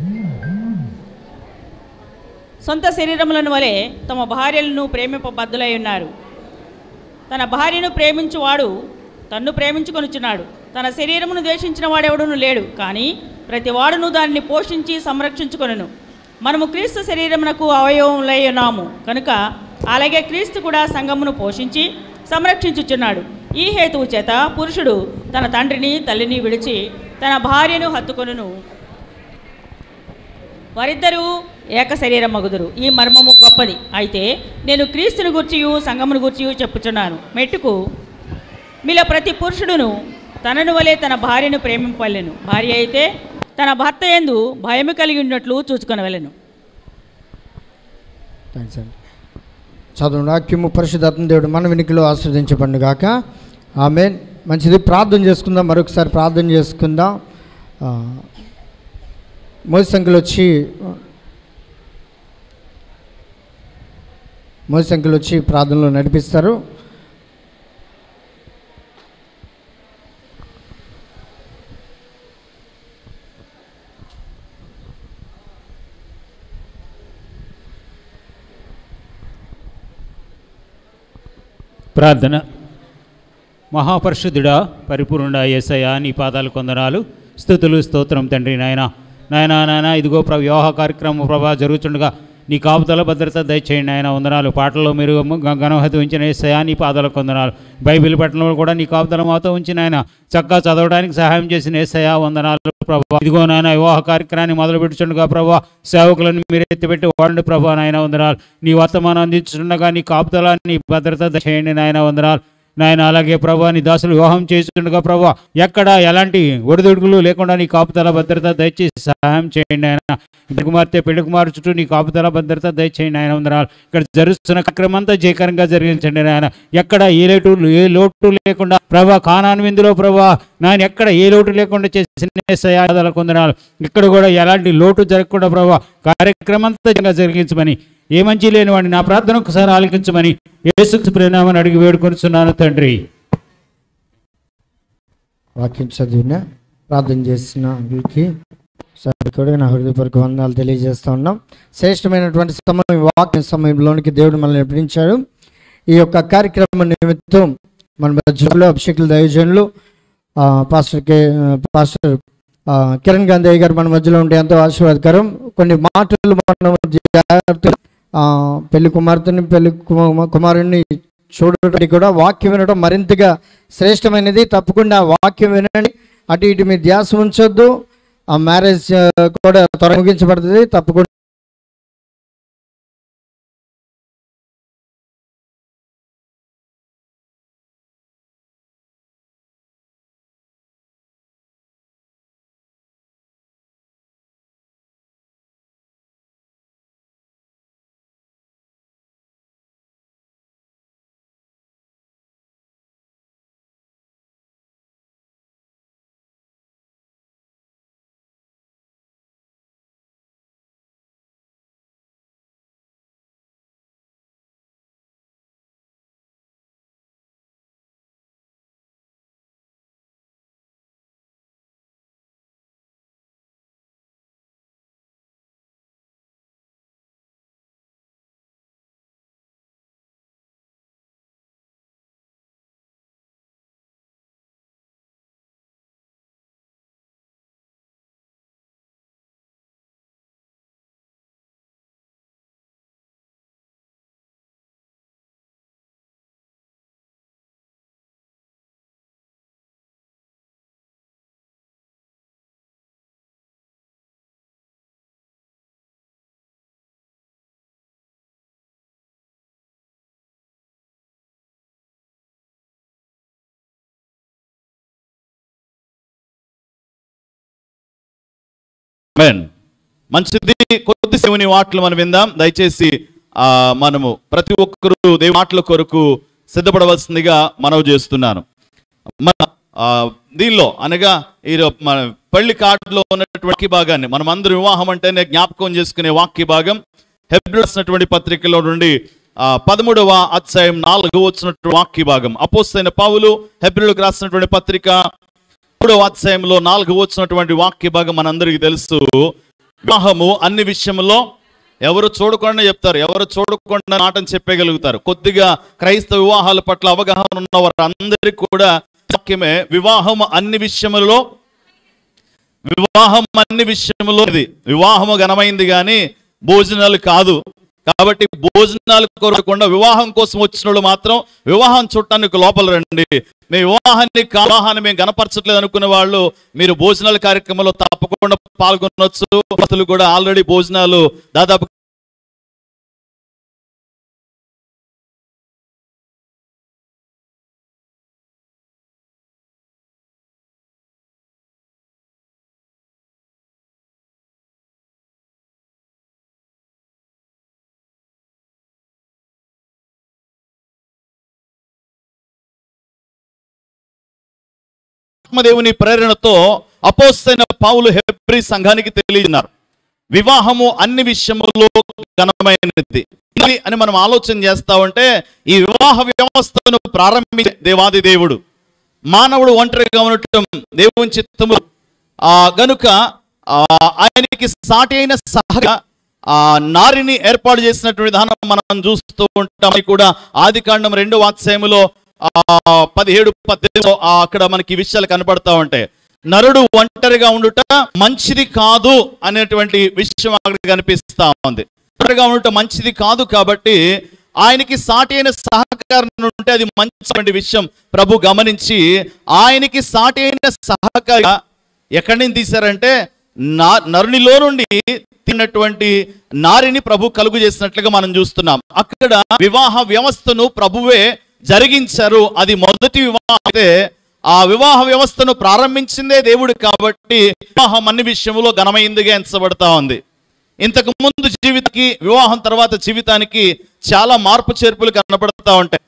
సొంత శరీరములను వలె తమ భార్యలను ప్రేమింపబద్దులై ఉన్నారు తన భార్యను ప్రేమించువాడు తన్ను ప్రేమించుకొనుచున్నాడు తన శరీరమును ద్వేషించిన వాడెవడును లేడు కానీ ప్రతి వాడును దానిని పోషించి సంరక్షించుకొనును మనము క్రీస్తు శరీరమునకు అవయవములై ఉన్నాము కనుక అలాగే క్రీస్తు కూడా సంఘమును పోషించి సంరక్షించుచున్నాడు ఈ హేతువు చేత పురుషుడు తన తండ్రిని తల్లిని విడిచి తన భార్యను హత్తుకొనును వారిద్దరూ ఏక శరీరం మగుదురు ఈ మర్మము గొప్పది అయితే నేను క్రీస్తుని గుర్చియు సంగమును గుర్చియు చెప్పుచున్నాను మెట్టుకు మీలో ప్రతి పురుషుడును తనను వలె తన భార్యను ప్రేమింపలేను భార్య అయితే తన భర్త ఎందు భయము కలిగి ఉన్నట్లు చూసుకొనవలెను థ్యాంక్స్ అండి చదువు వాక్యము పరిశుధాత్మ దేవుడు మన వెనుకలో ఆస్వాదించబడిన గాక ఆమె మంచిది ప్రార్థన చేసుకుందాం మరొకసారి ప్రార్థన చేసుకుందాం ఆ, మోది సంఖ్యలు వచ్చి మోది సంఖ్యలు వచ్చి ప్రార్థనలో నడిపిస్తారు ప్రార్థన మహాపరిశుద్ధుడా పరిపూర్ణుడా యేసయ్య నీ పాదాలు కొందనాలు స్థుతులు స్తోత్రం తండ్రి నాయన నాయన నాయన ఇదిగో ప్ర వివాహ కార్యక్రమం ప్రభా జరుగుతుండగా నీ కాపుదల భద్రత దయచేయండి ఆయన వందనాలు పాటల్లో మీరు గ- ఘనహతి ఉంచిన యేసయ్య నీ పాదాల కొందనాలు బైబిల్ పట్టణంలో కూడా నీ కాపుదల మాతో ఉంచిన ఆయన చక్కగా చదవడానికి సహాయం చేసిన యేసయ్య వందనాలు ప్రభా ఇదిగో నాయన వివాహ కార్యక్రమాన్ని మొదలు పెట్టుచుండగా ప్రభా సేవకులను మీరు ఎత్తిపెట్టి వాడండి ప్రభా నాయన వందనాలు నీ వర్తమానం అందించుండగా నీ కాపుదల నీ భద్రత దయచేయండి నాయన వందనాలు నాయన అలాగే ప్రభా నీ దాసులు వివాహం చేస్తుండగా ప్రభా ఎక్కడ ఎలాంటి ఒడిదుడుకులు లేకుండా నీ కాపుదల భద్రత దయచేసి సహాయం చేయండి ఆయన పెళ్లి కుమార్తె పెళ్లి కుమారు చుట్టూ నీ కాపుదల భద్రత దయచేయండి ఆయన వందనాలు ఇక్కడ జరుగుతున్న కార్యక్రమం అంతా జయకరంగా జరిగించండి నాయన ఎక్కడ ఏ లోటు ఏ లోటు లేకుండా ప్రభా కానాను విందులో ప్రభా నాయన ఎక్కడ ఏ లోటు లేకుండా చేసిన సయాదాల కొందనాలు ఇక్కడ కూడా ఎలాంటి లోటు జరగకుండా ప్రభా కార్యక్రమం అంతా జయంగా జరిగించమని ఏ మంచి లేని వాడిని నా ప్రార్థన ఒకసారి ఆలకించమని యేసుక్రీస్తు ప్రేనామని అడిగి వేడుకొనిచున్నాను తండ్రి వాక్యం చదివిన ప్రార్థన చేసిన వీరికి సరే కూడా నా హృదయపూర్వక వందనాలు తెలియజేస్తూ ఉన్నాం శ్రేష్టమైనటువంటి సమయం వాక్య సమయంలోనికి దేవుడు మనల్ని నడిపించాడు ఈ యొక్క కార్యక్రమం నిమిత్తం మన మధ్యలో అభిషేకుల దైవజనులు ఆ, పాస్టర్ కే పాస్టర్ ఆ, కిరణ్ గాంధీ గారు మన మధ్యలో ఉంటే ఎంతో ఆశీర్వాదకరం కొన్ని మాటలు మన జాగ్రత్త ఆ, పెళ్లి కుమార్తెని పెళ్లి కుమ- కుమారుణ్ణి చూడటానికి కూడా వాక్యం వినడం మరింతగా శ్రేష్టమైనది తప్పకుండా ఆ వాక్యం వినండి అటు ఇటు మీ ధ్యాస ఉంచొద్దు ఆ మ్యారేజ్ ఆ, కూడా త్వర ముగించబడుతుంది తప్పకుండా మెన్ మంచిది కొద్ది దేవుని మాటలు మనం విందాం దయచేసి ఆ మనము ప్రతి ఒక్కరూ దేవుని మాటల కొరకు సిద్ధపడవలసిందిగా మనవి చేస్తున్నాను మన ఆ, దీనిలో అనగా ఈ రో- మన పెళ్లి కార్డులో ఉన్నటువంటి వాక్య భాగాన్ని మనం అందరూ వివాహం అంటేనే జ్ఞాపకం చేసుకునే వాక్య భాగం హెబ్రి రాసినటువంటి పత్రికలో నుండి ఆ, పదమూడవ అధ్యాయం నాలుగు వచ్చినటువంటి వాక్య భాగం అపోస్తైన పావులు హెబ్రిలకు రాసినటువంటి పత్రిక మూడవ అధ్యాయంలో నాలుగు వచ్చినటువంటి వాక్య భాగం మనందరికీ తెలుసు వివాహము అన్ని విషయంలో ఎవరు చూడకుండా చెప్తారు ఎవరు చూడకుండా నాటని చెప్పగలుగుతారు కొద్దిగా క్రైస్తవ వివాహాల పట్ల అవగాహన ఉన్న వారందరికీ కూడా వాక్యమే వివాహం అన్ని విషయములలో వివాహం అన్ని విషయములో ఇది వివాహము ఘనమైంది కానీ భోజనాలు కాదు కాబట్టి భోజనాలు కోరకుండా వివాహం కోసం వచ్చిన వాళ్ళు మాత్రం వివాహం చూడటానికి లోపల రండి మీ వివాహాన్ని కా- వివాహాన్ని మేము గనపరచట్లేదు అనుకునే వాళ్ళు మీరు భోజనాల కార్యక్రమంలో తప్పకుండా పాల్గొనవచ్చు అసలు కూడా ఆల్రెడీ భోజనాలు దాదాపు ఆత్మదేవుని ప్రేరణతో అపోస్తైన పావులు హెబ్రి సంఘానికి తెలియజేస్తున్నారు వివాహము అన్ని విషయములో ఘనమైనది ఇది అని మనం ఆలోచన చేస్తా ఉంటే ఈ వివాహ వ్యవస్థను ప్రారంభించే దేవాది దేవుడు మానవుడు ఒంటరిగా ఉండటం దేవుని చిత్తము ఆ గనుక ఆ, ఆయనకి సాటి అయిన సహగా ఆ నారిని ఏర్పాటు చేసినటువంటి విధానం మనం చూస్తూ ఉంటాం అది కూడా ఆది కాండం రెండో వాత్సయములో ఆ పదిహేడు పద్దెనిమిదిలో ఆ అక్కడ మనకి ఈ విషయాలు కనబడతా ఉంటాయి నరుడు ఒంటరిగా ఉండుట మంచిది కాదు అనేటువంటి విషయం అక్కడ కనిపిస్తా ఉంది ఒంటరిగా ఉండుట మంచిది కాదు కాబట్టి ఆయనకి సాటి అయిన సహకారం ఉంటే అది మంచి విషయం ప్రభు గమనించి ఆయనకి సాటి అయిన సహకార ఎక్కడి నుంచి తీశారంటే నా నరునిలో నుండి తిన్నటువంటి నారిని ప్రభు కలుగు చేసినట్లుగా మనం చూస్తున్నాం అక్కడ వివాహ వ్యవస్థను ప్రభువే జరిగించారు అది మొదటి వివాహం అయితే ఆ వివాహ వ్యవస్థను ప్రారంభించిందే దేవుడు కాబట్టి వివాహం అన్ని విషయంలో ఘనమైందిగా ఎంచబడతా ఉంది ఇంతకు ముందు జీవితానికి వివాహం తర్వాత జీవితానికి చాలా మార్పు చేర్పులు కనబడతా ఉంటాయి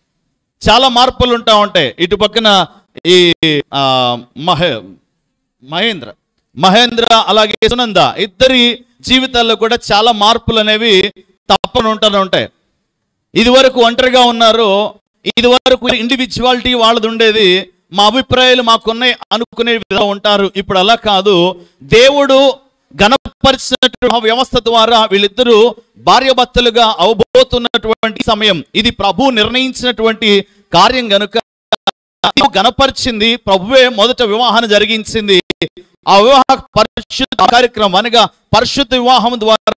చాలా మార్పులు ఉంటా ఉంటాయి ఇటు పక్కన ఈ ఆ, మహే మహేంద్ర మహేంద్ర అలాగే సునంద ఇద్దరి జీవితాల్లో కూడా చాలా మార్పులు అనేవి తప్పని ఉంటానే ఉంటాయి ఇది వరకు ఒంటరిగా ఉన్నారు ఇది వరకు ఇండివిజువాలిటీ వాళ్ళది ఉండేది మా అభిప్రాయాలు మాకున్నాయి అనుకునే విధంగా ఉంటారు ఇప్పుడు అలా కాదు దేవుడు గణపరిచినటువంటి వ్యవస్థ ద్వారా వీళ్ళిద్దరూ భార్యభర్తలుగా అవబోతున్నటువంటి సమయం ఇది ప్రభు నిర్ణయించినటువంటి కార్యం గనుక ప్రభు గణపరిచింది ప్రభువే మొదట వివాహాన్ని జరిగించింది ఆ వివాహ పరిశుద్ధ కార్యక్రమం అనగా పరిశుద్ధ వివాహం ద్వారా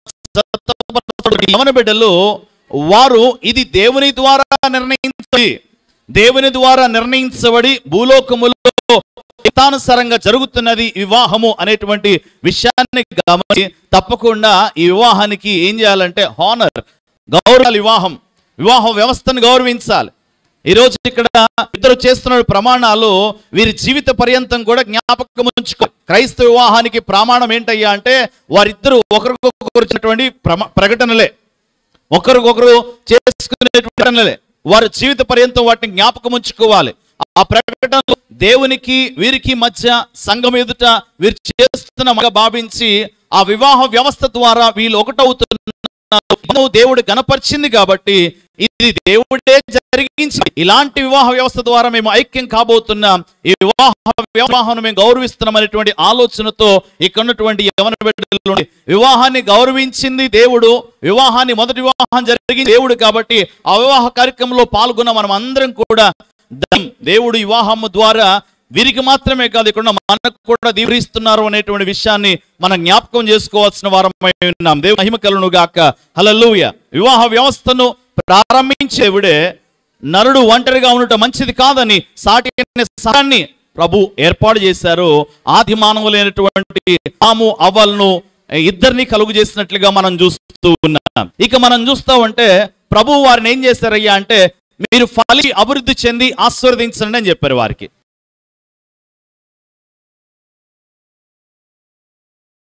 యవన బిడ్డలు వారు ఇది దేవుని ద్వారా నిర్ణయించి దేవుని ద్వారా నిర్ణయించబడి భూలోకములో ఇష్టానుసారంగా జరుగుతున్నది వివాహము అనేటువంటి విషయాన్ని గమనించి తప్పకుండా ఈ వివాహానికి ఏం చేయాలంటే హానర్ గౌరవాలు వివాహం వివాహ వ్యవస్థను గౌరవించాలి ఈ రోజు ఇక్కడ ఇద్దరు చేస్తున్న ప్రమాణాలు వీరి జీవిత పర్యంతం కూడా జ్ఞాపకం ఉంచుకో క్రైస్తవ వివాహానికి ప్రమాణం ఏంటయ్యా అంటే వారిద్దరూ ఒకరికొకరు ఇచ్చినటువంటి ప్రమ- ప్రకటనలే ఒకరికొకరు చేసుకునేటువంటి ప్రకటనలే వారి జీవిత పర్యంతం వాటిని జ్ఞాపకం ఉంచుకోవాలి ఆ ప్రకటనలు దేవునికి వీరికి మధ్య సంఘం ఎదుట వీరు చేస్తున్న మగ భావించి ఆ వివాహ వ్యవస్థ ద్వారా వీళ్ళు ఒకటవుతున్నారు బంధువు దేవుడు గణపరిచింది కాబట్టి ఇది దేవుడే జరిగించి ఇలాంటి వివాహ వ్యవస్థ ద్వారా మేము ఐక్యం కాబోతున్నాం ఈ వివాహ వివాహం మేము గౌరవిస్తున్నాం అనేటువంటి ఆలోచనతో ఇక్కడ ఉన్నటువంటి యవన బిడ్డల నుండి వివాహాన్ని గౌరవించింది దేవుడు వివాహాన్ని మొదటి వివాహం జరిగింది దేవుడు కాబట్టి ఆ వివాహ కార్యక్రమంలో పాల్గొన్న మనం అందరం కూడా ద- దేవుడు వివాహము ద్వారా వీరికి మాత్రమే కాదు ఇక్కడ ఉన్న మనకు కూడా దీవరిస్తున్నారు అనేటువంటి విషయాన్ని మనం జ్ఞాపకం చేసుకోవాల్సిన వారమై ఉన్నాం దేవుని మహిమ కలను గాక హల్లెలూయా వివాహ వ్యవస్థను ప్రారంభించేవిడే నరుడు ఒంటరిగా ఉండటం మంచిది కాదని సాటి అయిన సహాన్ని ప్రభు ఏర్పాటు చేశారు ఆది మానవులైనటువంటి ఆము అవ్వలను ఇద్దరిని కలుగు చేసినట్లుగా మనం చూస్తూ ఉన్నాం ఇక మనం చూస్తా ఉంటే ప్రభు వారిని ఏం చేశారయ్యా అంటే మీరు ఫలి అభివృద్ధి చెంది ఆశీర్వదించండి అని చెప్పారు వారికి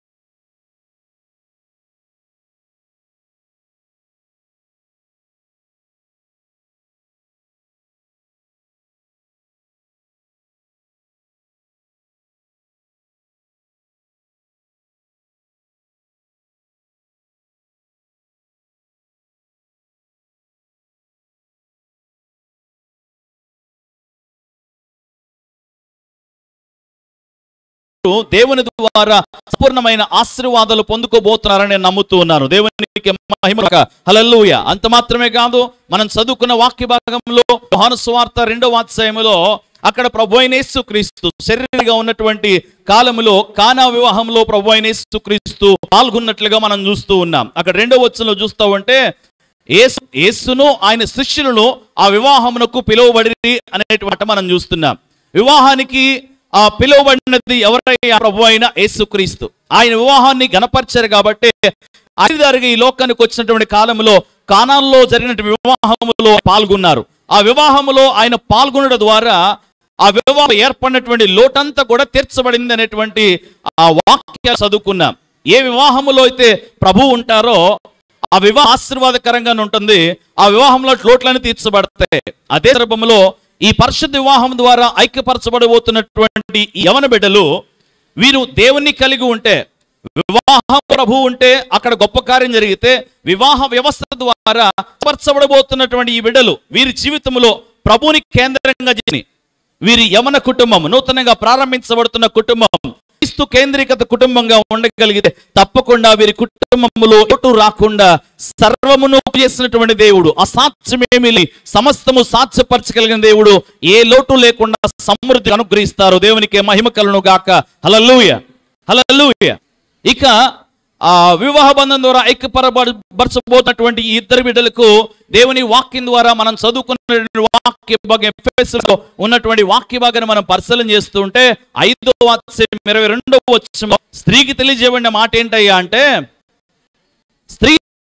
దేవుని ద్వారా సంపూర్ణమైన ఆశీర్వాదాలు పొందుకోబోతున్నారని నేను నమ్ముతూ ఉన్నాను దేవునికి మహిమ హలల్లుయ అంత మాత్రమే కాదు మనం చదువుకున్న వాక్య భాగంలో యోహాను సువార్త రెండవ అధ్యాయములో అక్కడ ప్రభు అయిన యేసుక్రీస్తు శరీరంగా ఉన్నటువంటి కాలములో కానా వివాహంలో ప్రభు అయిన యేసుక్రీస్తు పాల్గొన్నట్లుగా మనం చూస్తూ ఉన్నాం అక్కడ రెండవ వచ్చంలో చూస్తూ ఉంటే యేసు యేసును ఆయన శిష్యులను ఆ వివాహమునకు పిలువబడి అనేటువంటి మనం చూస్తున్నాం వివాహానికి ఆ పిలువబడినది ఎవరయ్యా ప్రభు అయిన యేసుక్రీస్తు ఆయన వివాహాన్ని గణపరిచారు కాబట్టి ఐదారుగా ఈ లోకానికి వచ్చినటువంటి కాలంలో కానాల్లో జరిగినటువంటి వివాహములో పాల్గొన్నారు ఆ వివాహములో ఆయన పాల్గొనడం ద్వారా ఆ వివాహం ఏర్పడినటువంటి లోటంతా కూడా తీర్చబడింది అనేటువంటి ఆ వాక్యాలు చదువుకున్నాం ఏ వివాహములో అయితే ప్రభు ఉంటారో ఆ వివాహం ఆశీర్వాదకరంగా ఉంటుంది ఆ వివాహంలో లోట్లను తీర్చబడతాయి అదే సందర్భంలో ఈ పరిశుద్ధ వివాహం ద్వారా ఐక్యపరచబడబోతున్నటువంటి ఈ యవన బిడ్డలు వీరు దేవుణ్ణి కలిగి ఉంటే వివాహం ప్రభు ఉంటే అక్కడ గొప్ప కార్యం జరిగితే వివాహ వ్యవస్థ ద్వారా పరచబడబోతున్నటువంటి ఈ బిడ్డలు వీరి జీవితంలో ప్రభుని కేంద్రంగా చేసి వీరి యవన కుటుంబం నూతనంగా ప్రారంభించబడుతున్న కుటుంబం క్రీస్తు కేంద్రీకత కుటుంబంగా ఉండగలిగితే తప్పకుండా వీరి కుటుంబంలో లోటు రాకుండా సర్వమును చేసినటువంటి దేవుడు అసాధ్యమేమి లే- సమస్తము సాధ్యపరచగలిగిన దేవుడు ఏ లోటు లేకుండా సమృద్ధి అనుగ్రహిస్తారు దేవునికి మహిమ కలను గాక హలలుయ హలలుయ ఇక ఆ వివాహ బంధం ద్వారా ఐక్యపరబరచబోతున్నటువంటి ఈ ఇద్దరు బిడ్డలకు దేవుని వాక్యం ద్వారా మనం చదువుకున్న వాక్య భాగం ఎఫెసులో ఉన్నటువంటి వాక్య భాగాన్ని మనం పరిశీలన చేస్తుంటే ఐదో అధ్యాయం ఇరవై రెండవ వచ్చిన స్త్రీకి తెలియజేయబడిన మాట ఏంటయ్యా అంటే స్త్రీ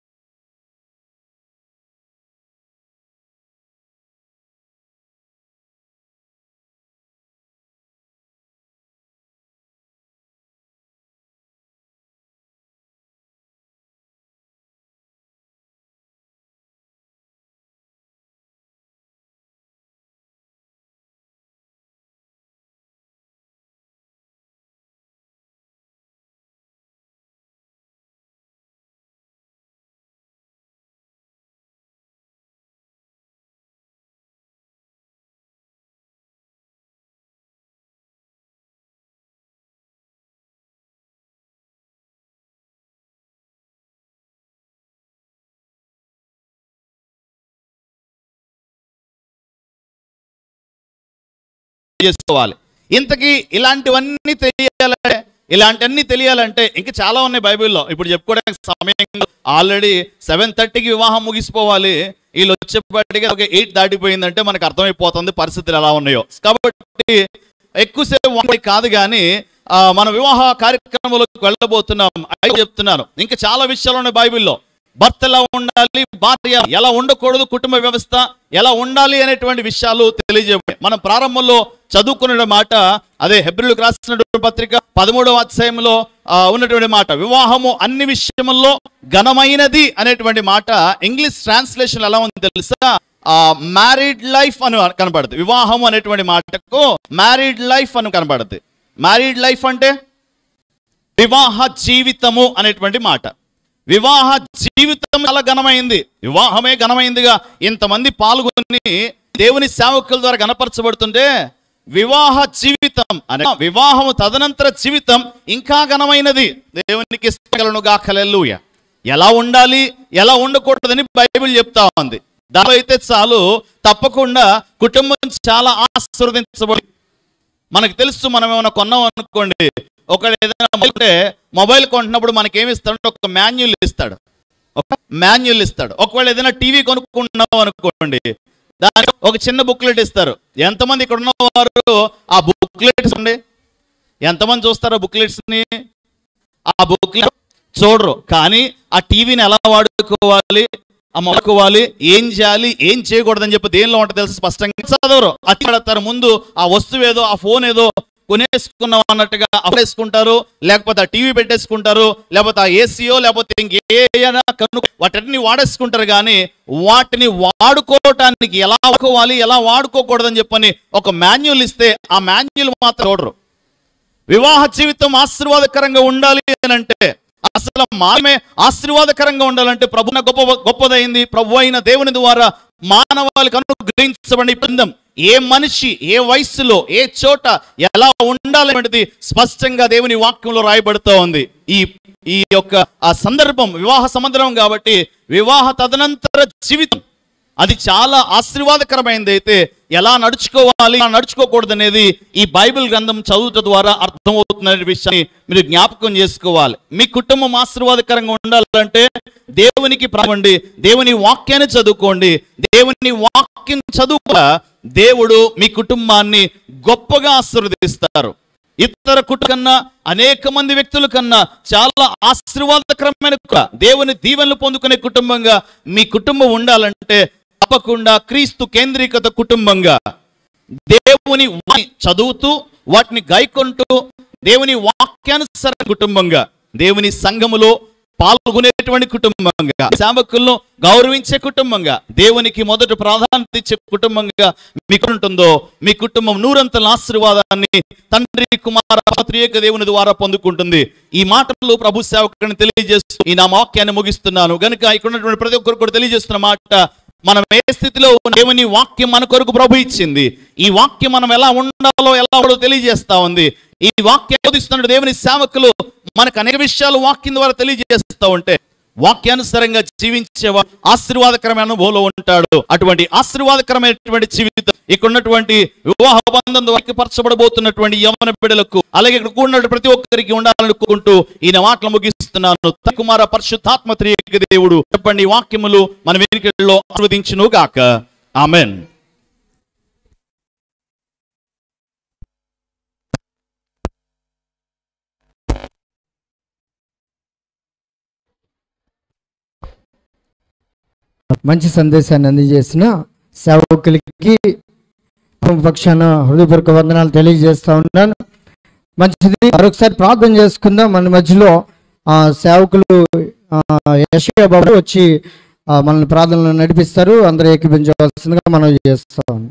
చేసుకోవాలి ఇంతకీ ఇలాంటివన్నీ తెలియాలంటే ఇలాంటివన్నీ తెలియాలంటే ఇంకా చాలా ఉన్నాయి బైబిల్లో ఇప్పుడు చెప్పుకోవడానికి సమయం ఆల్రెడీ సెవెన్ థర్టీకి వివాహం ముగిసిపోవాలి వీళ్ళు వచ్చేప్పటికి ఒక ఎయిట్ దాటిపోయిందంటే మనకు అర్థమైపోతుంది పరిస్థితులు ఎలా ఉన్నాయో కాబట్టి ఎక్కువసేపు వాడి కాదు కానీ ఆ, మన వివాహ కార్యక్రమంలోకి వెళ్ళబోతున్నాం అయితే చెప్తున్నాను ఇంకా చాలా విషయాలు ఉన్నాయి బైబిల్లో భర్త ఎలా ఉండాలి భార్య ఎలా ఉండకూడదు కుటుంబ వ్యవస్థ ఎలా ఉండాలి అనేటువంటి విషయాలు తెలియజేయబడి మనం ప్రారంభంలో చదువుకున్న మాట అదే హెబ్రిల్కి రాసినటువంటి పత్రిక పదమూడవ అధ్యాయంలో ఆ, ఉన్నటువంటి మాట వివాహము అన్ని విషయముల్లో ఘనమైనది అనేటువంటి మాట ఇంగ్లీష్ ట్రాన్స్లేషన్ ఎలా ఉంది తెలుసా మ్యారీడ్ లైఫ్ అని కనపడుతుంది వివాహం అనేటువంటి మాటకు మ్యారీడ్ లైఫ్ అని కనపడుతుంది మ్యారీడ్ లైఫ్ అంటే వివాహ జీవితము అనేటువంటి మాట వివాహ జీవితం చాలా ఘనమైంది వివాహమే ఘనమైందిగా ఇంతమంది పాల్గొని దేవుని సేవకుల ద్వారా గణపరచబడుతుంటే వివాహ జీవితం అనే వివాహము తదనంతర జీవితం ఇంకా ఘనమైనది దేవునికి ఇష్టగలను గాకలెల్లుయ ఎలా ఉండాలి ఎలా ఉండకూడదని బైబిల్ చెప్తా ఉంది దానిలో అయితే చాలు తప్పకుండా కుటుంబం చాలా ఆశీర్వదించబడి మనకు తెలుసు మనం ఏమైనా కొన్నాం అనుకోండి ఒకడు ఏదైనా మొబైల్ కొంటే మొబైల్ కొంటున్నప్పుడు మనకి ఏమి ఇస్తాడు ఒక మాన్యుల్ ఇస్తాడు ఒక మాన్యుల్ ఇస్తాడు ఒకవేళ ఏదైనా టీవీ కొనుక్కున్నాం అనుకోండి దానికి ఒక చిన్న బుక్లెట్ ఇస్తారు ఎంతమంది ఇక్కడ ఉన్న వారు ఆ బుక్లెట్స్ ఉండి ఎంతమంది చూస్తారు ఆ booklets ని ఆ బుక్లెట్ చూడరు కానీ ఆ టీవీని ఎలా వాడుకోవాలి ఆ మొదలుకోవాలి ఏం చేయాలి ఏం చేయకూడదని చెప్పి దేనిలో ఉంటుంది తెలుసు స్పష్టంగా చదవరు అది పడతారు ముందు ఆ వస్తువు ఏదో ఆ ఫోన్ ఏదో కొనేసుకున్నాం అన్నట్టుగా అప్పుడేసుకుంటారు లేకపోతే ఆ టీవీ పెట్టేసుకుంటారు లేకపోతే ఆ ఏసీయో లేకపోతే ఇంకేమైనా కన్ను వాటిని వాడేసుకుంటారు కానీ వాటిని వాడుకోవటానికి ఎలా వాడుకోవాలి ఎలా వాడుకోకూడదని చెప్పని ఒక మాన్యువల్ ఇస్తే ఆ మాన్యువల్ మాత్రం చూడరు వివాహ జీవితం ఆశీర్వాదకరంగా ఉండాలి అని అంటే అసలు మానమే ఆశీర్వాదకరంగా ఉండాలంటే ప్రభున గొప్ప గొప్పదైంది ప్రభు అయిన దేవుని ద్వారా మానవాళికి అనుగ్రహించబడి బంధం ఏ మనిషి ఏ వయస్సులో ఏ చోట ఎలా ఉండాలనేది స్పష్టంగా దేవుని వాక్యంలో రాయబడుతూ ఉంది ఈ ఈ యొక్క ఆ సందర్భం వివాహ సంబంధం కాబట్టి వివాహ తదనంతర జీవితం అది చాలా ఆశీర్వాదకరమైనది అయితే ఎలా నడుచుకోవాలి ఎలా నడుచుకోకూడదు అనేది ఈ బైబిల్ గ్రంథం చదువుట ద్వారా అర్థమవుతున్న విషయాన్ని మీరు జ్ఞాపకం చేసుకోవాలి మీ కుటుంబం ఆశీర్వాదకరంగా ఉండాలంటే దేవునికి ప్రావండి దేవుని వాక్యాన్ని చదువుకోండి దేవుని వాక్యం చదువు దేవుడు మీ కుటుంబాన్ని గొప్పగా ఆశీర్వదిస్తారు ఇతర కుటుంబం కన్నా అనేక మంది వ్యక్తుల కన్నా చాలా ఆశీర్వాదకరమైన కు- దేవుని దీవెనలు పొందుకునే కుటుంబంగా మీ కుటుంబం ఉండాలంటే తప్పకుండా క్రీస్తు కేంద్రీకృత కుటుంబంగా దేవుని వాక్యాన్ని చదువుతూ వాటిని గైకొంటూ దేవుని వాక్యానుసర కుటుంబంగా దేవుని సంఘములో పాల్గొనేటువంటి కుటుంబంగా సేవకులను గౌరవించే కుటుంబంగా దేవునికి మొదట ప్రాధాన్యత ఇచ్చే కుటుంబంగా మీకు ఉంటుందో మీ కుటుంబం నూరంతల ఆశీర్వాదాన్ని తండ్రి కుమార త్రియేక దేవుని ద్వారా పొందుకుంటుంది ఈ మాటలు ప్రభు సేవకుని తెలియజేస్తూ ఈ నా వాక్యాన్ని ముగిస్తున్నాను గనుక ఇక్కడ ఉన్నటువంటి ప్రతి ఒక్కరు కూడా తెలియజేస్తున్న మాట మనం ఏ స్థితిలో ఉన్న దేవుని వాక్యం మన కొరకు ప్రభు ఇచ్చింది ఈ వాక్యం మనం ఎలా ఉండాలో ఎలా ఉండాలో తెలియజేస్తా ఉంది ఈ వాక్యం బోధిస్తున్న దేవుని సేవకులు మనకు అనేక విషయాలు వాక్యం ద్వారా తెలియజేస్తా ఉంటే వాక్యానుసారంగా జీవించేవా ఆశీర్వాదకరమైన అనుభవంలో ఉంటాడు అటువంటి ఆశీర్వాదకరమైనటువంటి జీవితం ఇక్కడ ఉన్నటువంటి వివాహ బంధం ద్వారా పరచబడబోతున్నటువంటి యవన బిడ్డలకు అలాగే ఇక్కడ కూడినటువంటి ప్రతి ఒక్కరికి ఉండాలనుకుంటూ ఈయన మాటలు ముగిస్తున్నాను తండ్రి, కుమార పరిశుద్ధాత్మ త్రియేక దేవుడు చెప్పండి ఈ వాక్యములు మన వెనుకల్లో ఆస్వాదించును గాక ఆమెన్ మంచి సందేశాన్ని అందజేసిన సేవకులకి పక్షాన హృదయపూర్వక వందనాలు తెలియజేస్తా ఉన్నాను మంచిది మరొకసారి ప్రార్థన చేసుకుందాం మన మధ్యలో ఆ, సేవకులు యశయ బాబు వచ్చి ఆ, మనల్ని ప్రార్థనలు నడిపిస్తారు అందరూ ఏకీపించవలసిందిగా మనం చేస్తాం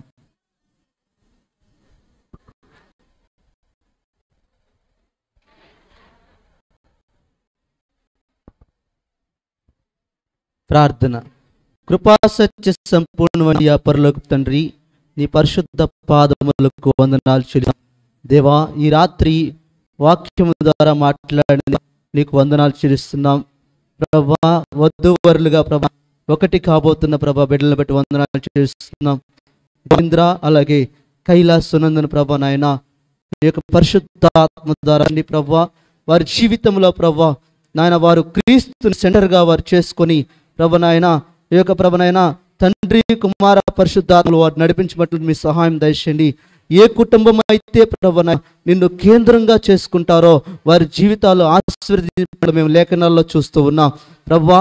ప్రార్థన కృపాసత్య సంపూర్ణమైన పరలోక తండ్రి నీ పరిశుద్ధ పాదములకు వందనాలు చెల్లి దేవా ఈ రాత్రి వాక్యము ద్వారా మాట్లాడిన నీకు వందనాలు చెల్లిస్తున్నాం ప్రభా వద్దు వరులుగా ప్రభా ఒకటి కాబోతున్న ప్రభా బిడ్డలను బట్టి వందనాలు చెల్లిస్తున్నాం గోవింద్ర అలాగే కైలాస్ సునందన ప్రభా నాయన ఈ యొక్క పరిశుద్ధాత్మ ద్వారా నీ ప్రభా వారి జీవితంలో ప్రభా నాయన వారు క్రీస్తు సెంటర్గా వారు చేసుకొని ప్రభ నాయన ఈ యొక్క ప్రభ నాయన తండ్రి కుమార పరిశుద్ధాత్మలు వారు నడిపించినట్లు మీ సహాయం దయచేయండి ఏ కుటుంబం అయితే ప్రభ నాయన నిన్ను కేంద్రంగా చేసుకుంటారో వారి జీవితాలు ఆశీర్వదించడం మేము లేఖనాల్లో చూస్తూ ఉన్నాం ప్రభా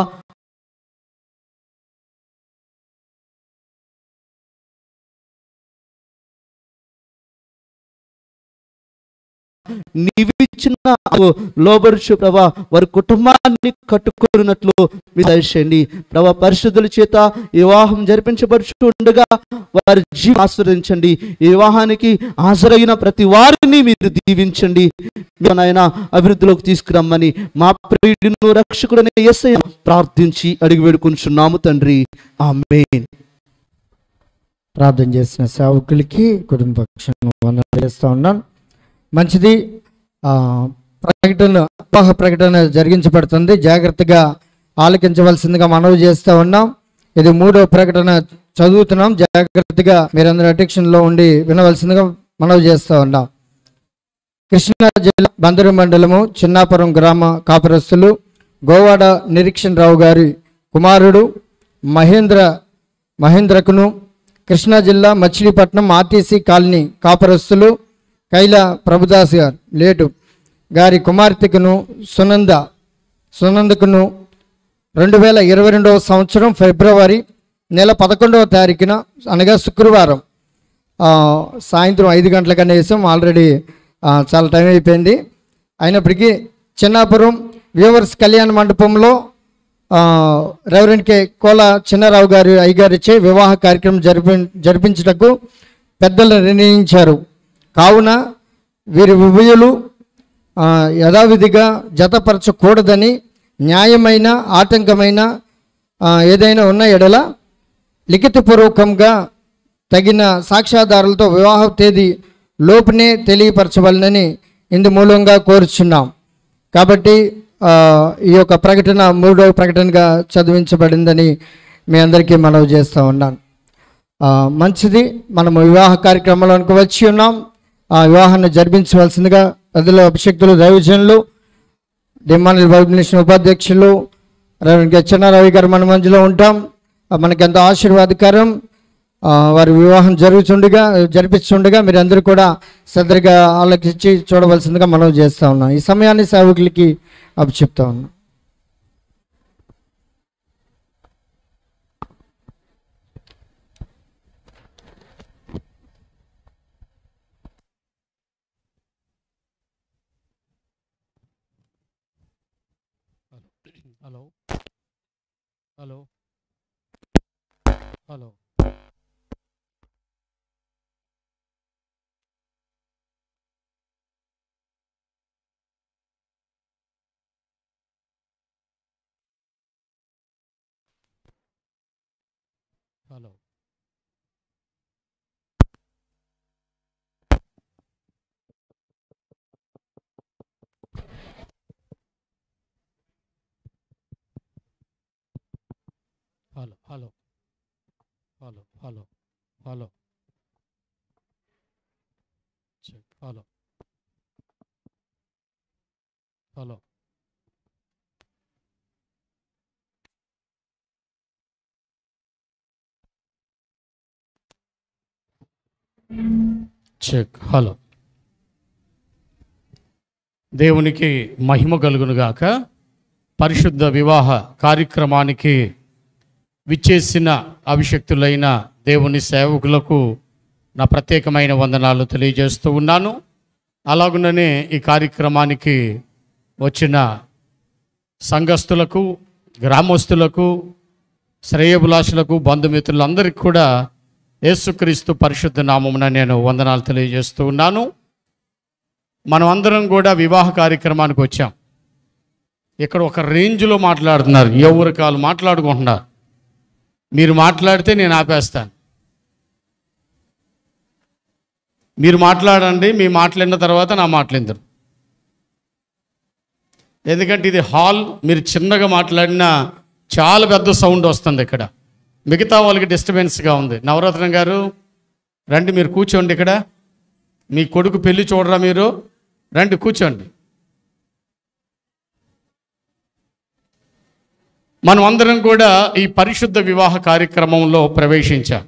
నీవిచ్చిన లోబరుచు ప్రభా వారి కుటుంబాన్ని కట్టుకున్నట్లు మీ దయచేయండి ప్రభా పరిశుద్ధుల చేత ఈ వివాహం జరిపించబడుచు ఉండగా వారి జీవి ఆస్వాదించండి ఈ వివాహానికి హాజరైన ప్రతి వారిని మీరు దీవించండి మీ నాయన అభివృద్ధిలోకి తీసుకురమ్మని మా ప్రియుడును రక్షకుడనే యేసయ్య ప్రార్థించి అడిగి వేడుకుంటున్నాము తండ్రి ఆమేన్ ప్రార్థన చేసిన సేవకులకి కుటుంబ పక్షాన వందనాలు చేస్తూ ఉన్నాను మంచిది ఆ, ప్రకటన వివాహ ప్రకటన జరిగించబడుతుంది జాగ్రత్తగా ఆలకించవలసిందిగా మనవి చేస్తూ ఉన్నాం ఇది మూడో ప్రకటన చదువుతున్నాం జాగ్రత్తగా మీరందరూ అటెక్షన్లో ఉండి వినవలసిందిగా మనవి చేస్తూ ఉన్నాం కృష్ణా జిల్లా బందరు మండలము చిన్నాపురం గ్రామ కాపురస్తులు గోవాడ నిరీక్షణ్ రావు గారి కుమారుడు మహేంద్ర మహేంద్రకును కృష్ణా జిల్లా మచిలీపట్నం ఆర్టీసీ కాలనీ కాపురస్తులు కైల ప్రభుదాస్ గారు లేటు గారి కుమార్తెకును సునంద సునందకును రెండు వేల ఇరవై రెండవ సంవత్సరం ఫిబ్రవరి నెల పదకొండవ తారీఖున అనగా శుక్రవారం ఆ, సాయంత్రం ఐదు గంటల కన్నా వేసాం ఆల్రెడీ ఆ, చాలా టైం అయిపోయింది అయినప్పటికీ చిన్నాపురం వ్యూవర్స్ కళ్యాణ మండపంలో ఆ, రెవరెండ్ కె కోల చిన్నారావు గారి అయ్యగారిచే వివాహ కార్యక్రమం జరిపి జరిపించుటకు పెద్దలు నిర్ణయించారు కావున వీరి ఉభయులు ఆ, యథావిధిగా జతపరచకూడదని న్యాయమైన ఆటంకమైన ఆ, ఏదైనా ఉన్న ఎడల లిఖితపూర్వకంగా తగిన సాక్ష్యాధారాలతో వివాహ తేదీ లోపునే తెలియపరచవలనని ఇందు మూలంగా కోరుచున్నాం కాబట్టి ఆ, ఈ యొక్క ప్రకటన మూడవ ప్రకటనగా చదివించబడిందని మీ అందరికీ మనవి చేస్తూ ఉన్నాను ఆ, మంచిది మనము వివాహ కార్యక్రమంలోనికి వచ్చి ఉన్నాం ఆ వివాహాన్ని జరిపించవలసిందిగా పెద్దలు అభిషక్తులు దైవజనులు డిమాండ్ వైబ్నేషన్ ఉపాధ్యక్షులు రెవరెండ్ గచ్చనారావు గారు మన మధ్యలో ఉంటాం ఆ, మనకి ఎంతో ఆశీర్వాదకరం ఆ, వారి వివాహం జరుగుతుండగా జరిపిస్తుండగా మీరు అందరూ కూడా శ్రద్ధగా ఆలోచించి చూడవలసిందిగా మనం చేస్తూ ఉన్నాం ఈ సమయాన్ని సేవకులకి అప్పు చెప్తా ఉన్నాం hello hello hello hello hello hello hello hello hello check hello hello check hello దేవునికి మహిమ కలుగునుగాక పరిశుద్ధ వివాహ కార్యక్రమానికి విచ్చేసిన అభిషక్తులైన దేవుని సేవకులకు నా ప్రత్యేకమైన వందనాలు తెలియజేస్తూ ఉన్నాను అలాగుననే ఈ కార్యక్రమానికి వచ్చిన సంఘస్థులకు గ్రామస్తులకు శ్రేయభిలాషులకు బంధుమిత్రులందరికీ కూడా యేసుక్రీస్తు పరిశుద్ధ నామమున నేను వందనాలు తెలియజేస్తూ ఉన్నాను మనం అందరం కూడా వివాహ కార్యక్రమానికి వచ్చాం ఇక్కడ ఒక రేంజ్లో మాట్లాడుతున్నారు ఎవరి కాలు మాట్లాడుకుంటున్నారు మీరు మాట్లాడితే నేను ఆపేస్తాను మీరు మాట్లాడండి మీ మాట్లాడిన తర్వాత నా మాట్లాడిందరు ఎందుకంటే ఇది హాల్ మీరు చిన్నగా మాట్లాడినా చాలా పెద్ద సౌండ్ వస్తుంది ఇక్కడ మిగతా వాళ్ళకి డిస్టర్బెన్స్గా ఉంది నవరత్నం గారు రండి మీరు కూర్చోండి ఇక్కడ మీ కొడుకు పెళ్లి చూడరా మీరు రండి కూర్చోండి మనం అందరం కూడా ఈ పరిశుద్ధ వివాహ కార్యక్రమంలో ప్రవేశించాం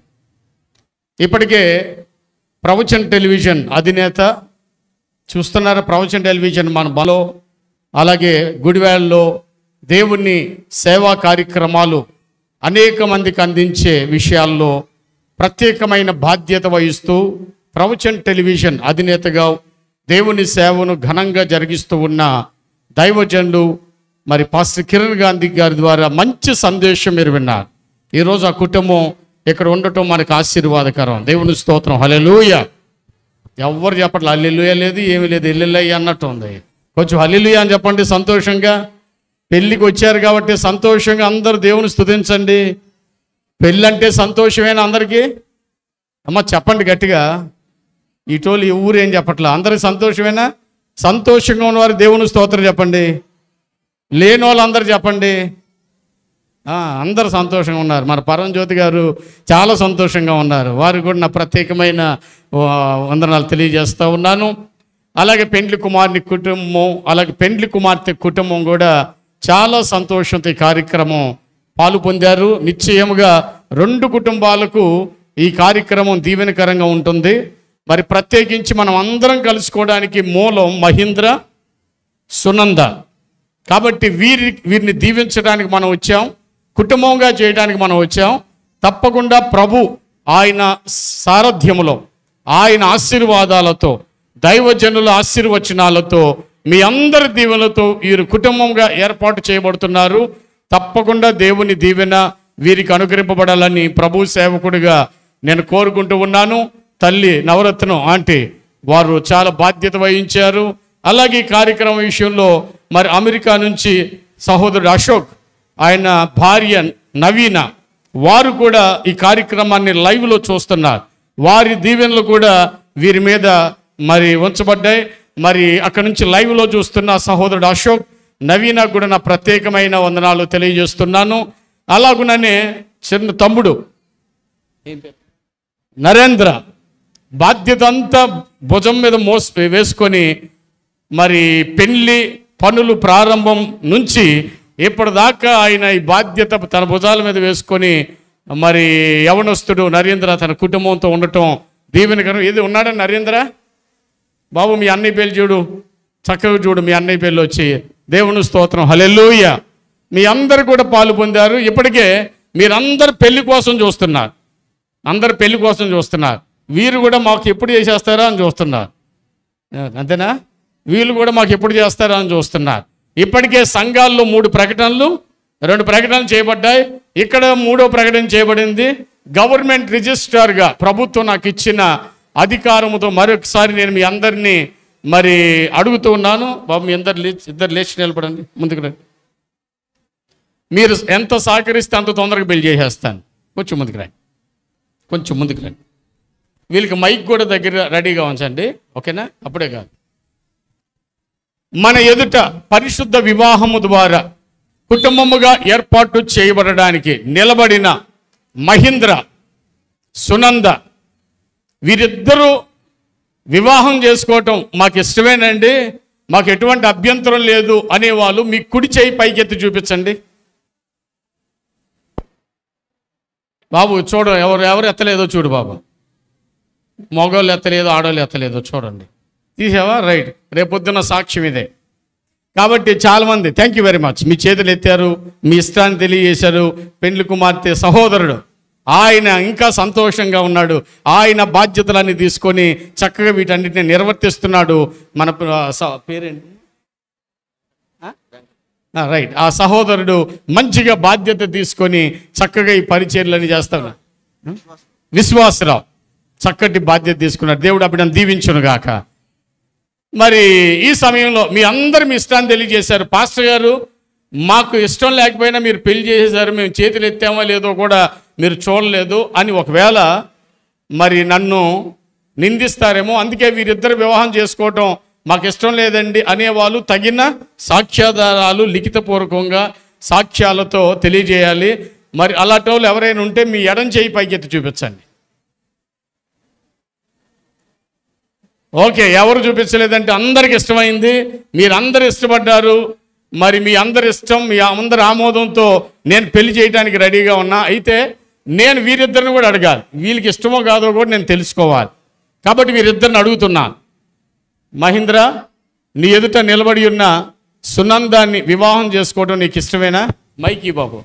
ఇప్పటికే ప్రవచన్ టెలివిజన్ అధినేత చూస్తున్నారా ప్రవచన్ టెలివిజన్ మన బలో అలాగే గుడివాడలో దేవుని సేవా కార్యక్రమాలు అనేక మందికి అందించే విషయాల్లో ప్రత్యేకమైన బాధ్యత వహిస్తూ ప్రవచన్ టెలివిజన్ అధినేతగా దేవుని సేవను ఘనంగా జరిగిస్తూ ఉన్న దైవజనులు మరి పాస్టర్ కిరణ్ గాంధీ గారి ద్వారా మంచి సందేశం మీరు విన్నారు ఈరోజు ఆ కుటుంబం ఇక్కడ ఉండటం మనకు ఆశీర్వాదకరం దేవుని స్తోత్రం హలెలూయ ఎవరు చెప్పట్లే హల్లెలూయ లేదు ఏమీ లేదు ఎల్లెల్లయ్య అన్నట్టు ఉంది కొంచెం హల్లెలూయ అని చెప్పండి సంతోషంగా పెళ్ళికి వచ్చారు కాబట్టి సంతోషంగా అందరూ దేవుని స్తుతించండి పెళ్ళి అంటే సంతోషమేనా అందరికీ అమ్మ చెప్పండి గట్టిగా ఇటోళ్ళు ఈ ఊరు ఏం చెప్పట్లే అందరికి సంతోషమేనా సంతోషంగా ఉన్నవారు దేవుని స్తోత్రం చెప్పండి లేని వాళ్ళు అందరు చెప్పండి ఆ, అందరు సంతోషంగా ఉన్నారు మన పరంజ్యోతి గారు చాలా సంతోషంగా ఉన్నారు వారు కూడా నా ప్రత్యేకమైన ఆ, వందనాలు తెలియజేస్తూ ఉన్నాను అలాగే పెండ్లి కుమారుని కుటుంబం అలాగే పెండ్లి కుమార్తె కుటుంబం కూడా చాలా సంతోషంతో ఈ కార్యక్రమం పాలు పొందారు నిశ్చయముగా రెండు కుటుంబాలకు ఈ కార్యక్రమం దీవెనకరంగా ఉంటుంది మరి ప్రత్యేకించి మనం అందరం కలుసుకోవడానికి మూలం మహీంద్ర సునంద కాబట్టి వీరి వీరిని దీవించడానికి మనం వచ్చాం కుటుంబంగా చేయడానికి మనం వచ్చాం తప్పకుండా ప్రభు ఆయన సారథ్యములో ఆయన ఆశీర్వాదాలతో దైవజనుల ఆశీర్వచనాలతో మీ అందరి దీవెనలతో వీరు కుటుంబంగా ఏర్పాటు చేయబడుతున్నారు తప్పకుండా దేవుని దీవెన వీరికి అనుగ్రహింపబడాలని ప్రభు సేవకుడిగా నేను కోరుకుంటూ ఉన్నాను తల్లి నవరత్నం ఆంటీ వారు చాలా బాధ్యత వహించారు అలాగే ఈ కార్యక్రమం విషయంలో మరి అమెరికా నుంచి సహోదరుడు అశోక్ ఆయన భార్య నవీన వారు కూడా ఈ కార్యక్రమాన్ని లైవ్లో చూస్తున్నారు వారి దీవెనలు కూడా వీరి మీద మరి ఉంచబడ్డాయి మరి అక్కడ నుంచి లైవ్లో చూస్తున్న సహోదరుడు అశోక్ నవీన కూడా నా ప్రత్యేకమైన వందనాలు తెలియజేస్తున్నాను అలాగుననే చిన్న తమ్ముడు నరేంద్ర బాధ్యత అంతా భుజం మీద మోస్ వేసుకొని మరి పెళ్లి పనులు ప్రారంభం నుంచి ఇప్పటిదాకా ఆయన ఈ బాధ్యత తన భుజాల మీద వేసుకొని మరి యవనస్తుడు నరేంద్ర తన కుటుంబంతో ఉండటం దీవెనకరం ఇది ఉన్నాడా నరేంద్ర బాబు మీ అన్నయ్య పేరు చూడు చక్కగా చూడు మీ అన్నయ్య పేర్లు వచ్చి దేవుని స్తోత్రం హలెల్లుయ్య మీ అందరు కూడా పాలు పొందారు ఇప్పటికే మీరందరు పెళ్లి కోసం చూస్తున్నారు అందరు పెళ్లి కోసం చూస్తున్నారు వీరు కూడా మాకు ఎప్పుడు చేసేస్తారా అని చూస్తున్నారు అంతేనా వీళ్ళు కూడా మాకు ఎప్పుడు చేస్తారా అని చూస్తున్నారు ఇప్పటికే సంఘాల్లో మూడు ప్రకటనలు రెండు ప్రకటనలు చేయబడ్డాయి ఇక్కడ మూడో ప్రకటన చేయబడింది గవర్నమెంట్ రిజిస్ట్రార్గా ప్రభుత్వం నాకు ఇచ్చిన అధికారముతో మరొకసారి నేను మీ అందరినీ మరి అడుగుతూ ఉన్నాను బాబు మీ అందరు లేచి ఇద్దరు లేచి నిలబడండి ముందుకు రండి మీరు ఎంత సహకరిస్తే అంత తొందరగా బిల్ చేసేస్తాను కొంచెం ముందుకు రండి కొంచెం ముందుకు రండి వీళ్ళకి మైక్ కూడా దగ్గర రెడీగా ఉంచండి ఓకేనా అప్పుడే కాదు మన ఎదుట పరిశుద్ధ వివాహము ద్వారా కుటుంబముగా ఏర్పాటు చేయబడడానికి నిలబడిన మహీంద్ర సునంద వీరిద్దరూ వివాహం చేసుకోవటం మాకు ఇష్టమేనండి మాకు ఎటువంటి అభ్యంతరం లేదు అనేవాళ్ళు మీ కుడి చేయి పైకెత్తి చూపించండి బాబు చూడు ఎవరు ఎవరు ఎత్తలేదో చూడు బాబు మగవాళ్ళు ఎత్తలేదో ఆడవాళ్ళు ఎత్తలేదో చూడండి తీసావా రైట్ రేపొద్దున సాక్ష్యం ఇదే కాబట్టి చాలామంది థ్యాంక్ యూ వెరీ మచ్ మీ చేతులు ఎత్తారు మీ ఇష్టాన్ని తెలియజేశారు పెండ్లి కుమార్తె సహోదరుడు ఆయన ఇంకా సంతోషంగా ఉన్నాడు ఆయన బాధ్యతలన్నీ తీసుకొని చక్కగా వీటన్నిటిని నిర్వర్తిస్తున్నాడు మన ప్ర- స- పేరేంటి ఆ, రైట్ ఆ సహోదరుడు మంచిగా బాధ్యత తీసుకొని చక్కగా ఈ పరిచర్లని చేస్తాడు విశ్వాసరావు చక్కటి బాధ్యత తీసుకున్నాడు దేవుడు అప్పుడు దీవించును గాక మరి ఈ సమయంలో మీ అందరు మీ ఇష్టాన్ని తెలియజేశారు పాస్టర్ గారు మాకు ఇష్టం లేకపోయినా మీరు పెళ్లి చేసేసారు మేము చేతులు ఎత్తామో లేదో కూడా మీరు చూడలేదు అని ఒకవేళ మరి నన్ను నిందిస్తారేమో అందుకే వీరిద్దరు వివాహం చేసుకోవటం మాకు ఇష్టం లేదండి అనేవాళ్ళు తగిన సాక్ష్యాధారాలు లిఖితపూర్వకంగా సాక్ష్యాలతో తెలియజేయాలి మరి అలాంటి వాళ్ళు ఎవరైనా ఉంటే మీ ఎడం చేయి పైకెత్తి చూపించండి ఓకే ఎవరు చూపించలేదంటే అందరికి ఇష్టమైంది మీరందరు ఇష్టపడ్డారు మరి మీ అందరి ఇష్టం మీ అందరి ఆమోదంతో నేను పెళ్లి చేయడానికి రెడీగా ఉన్నా అయితే నేను వీరిద్దరిని కూడా అడగాలి వీళ్ళకి ఇష్టమో కాదో కూడా నేను తెలుసుకోవాలి కాబట్టి వీరిద్దరిని అడుగుతున్నాను మహేంద్ర నీ ఎదుట నిలబడి ఉన్న సునందాన్ని వివాహం చేసుకోవడం నీకు ఇష్టమేనా మైకి బాబు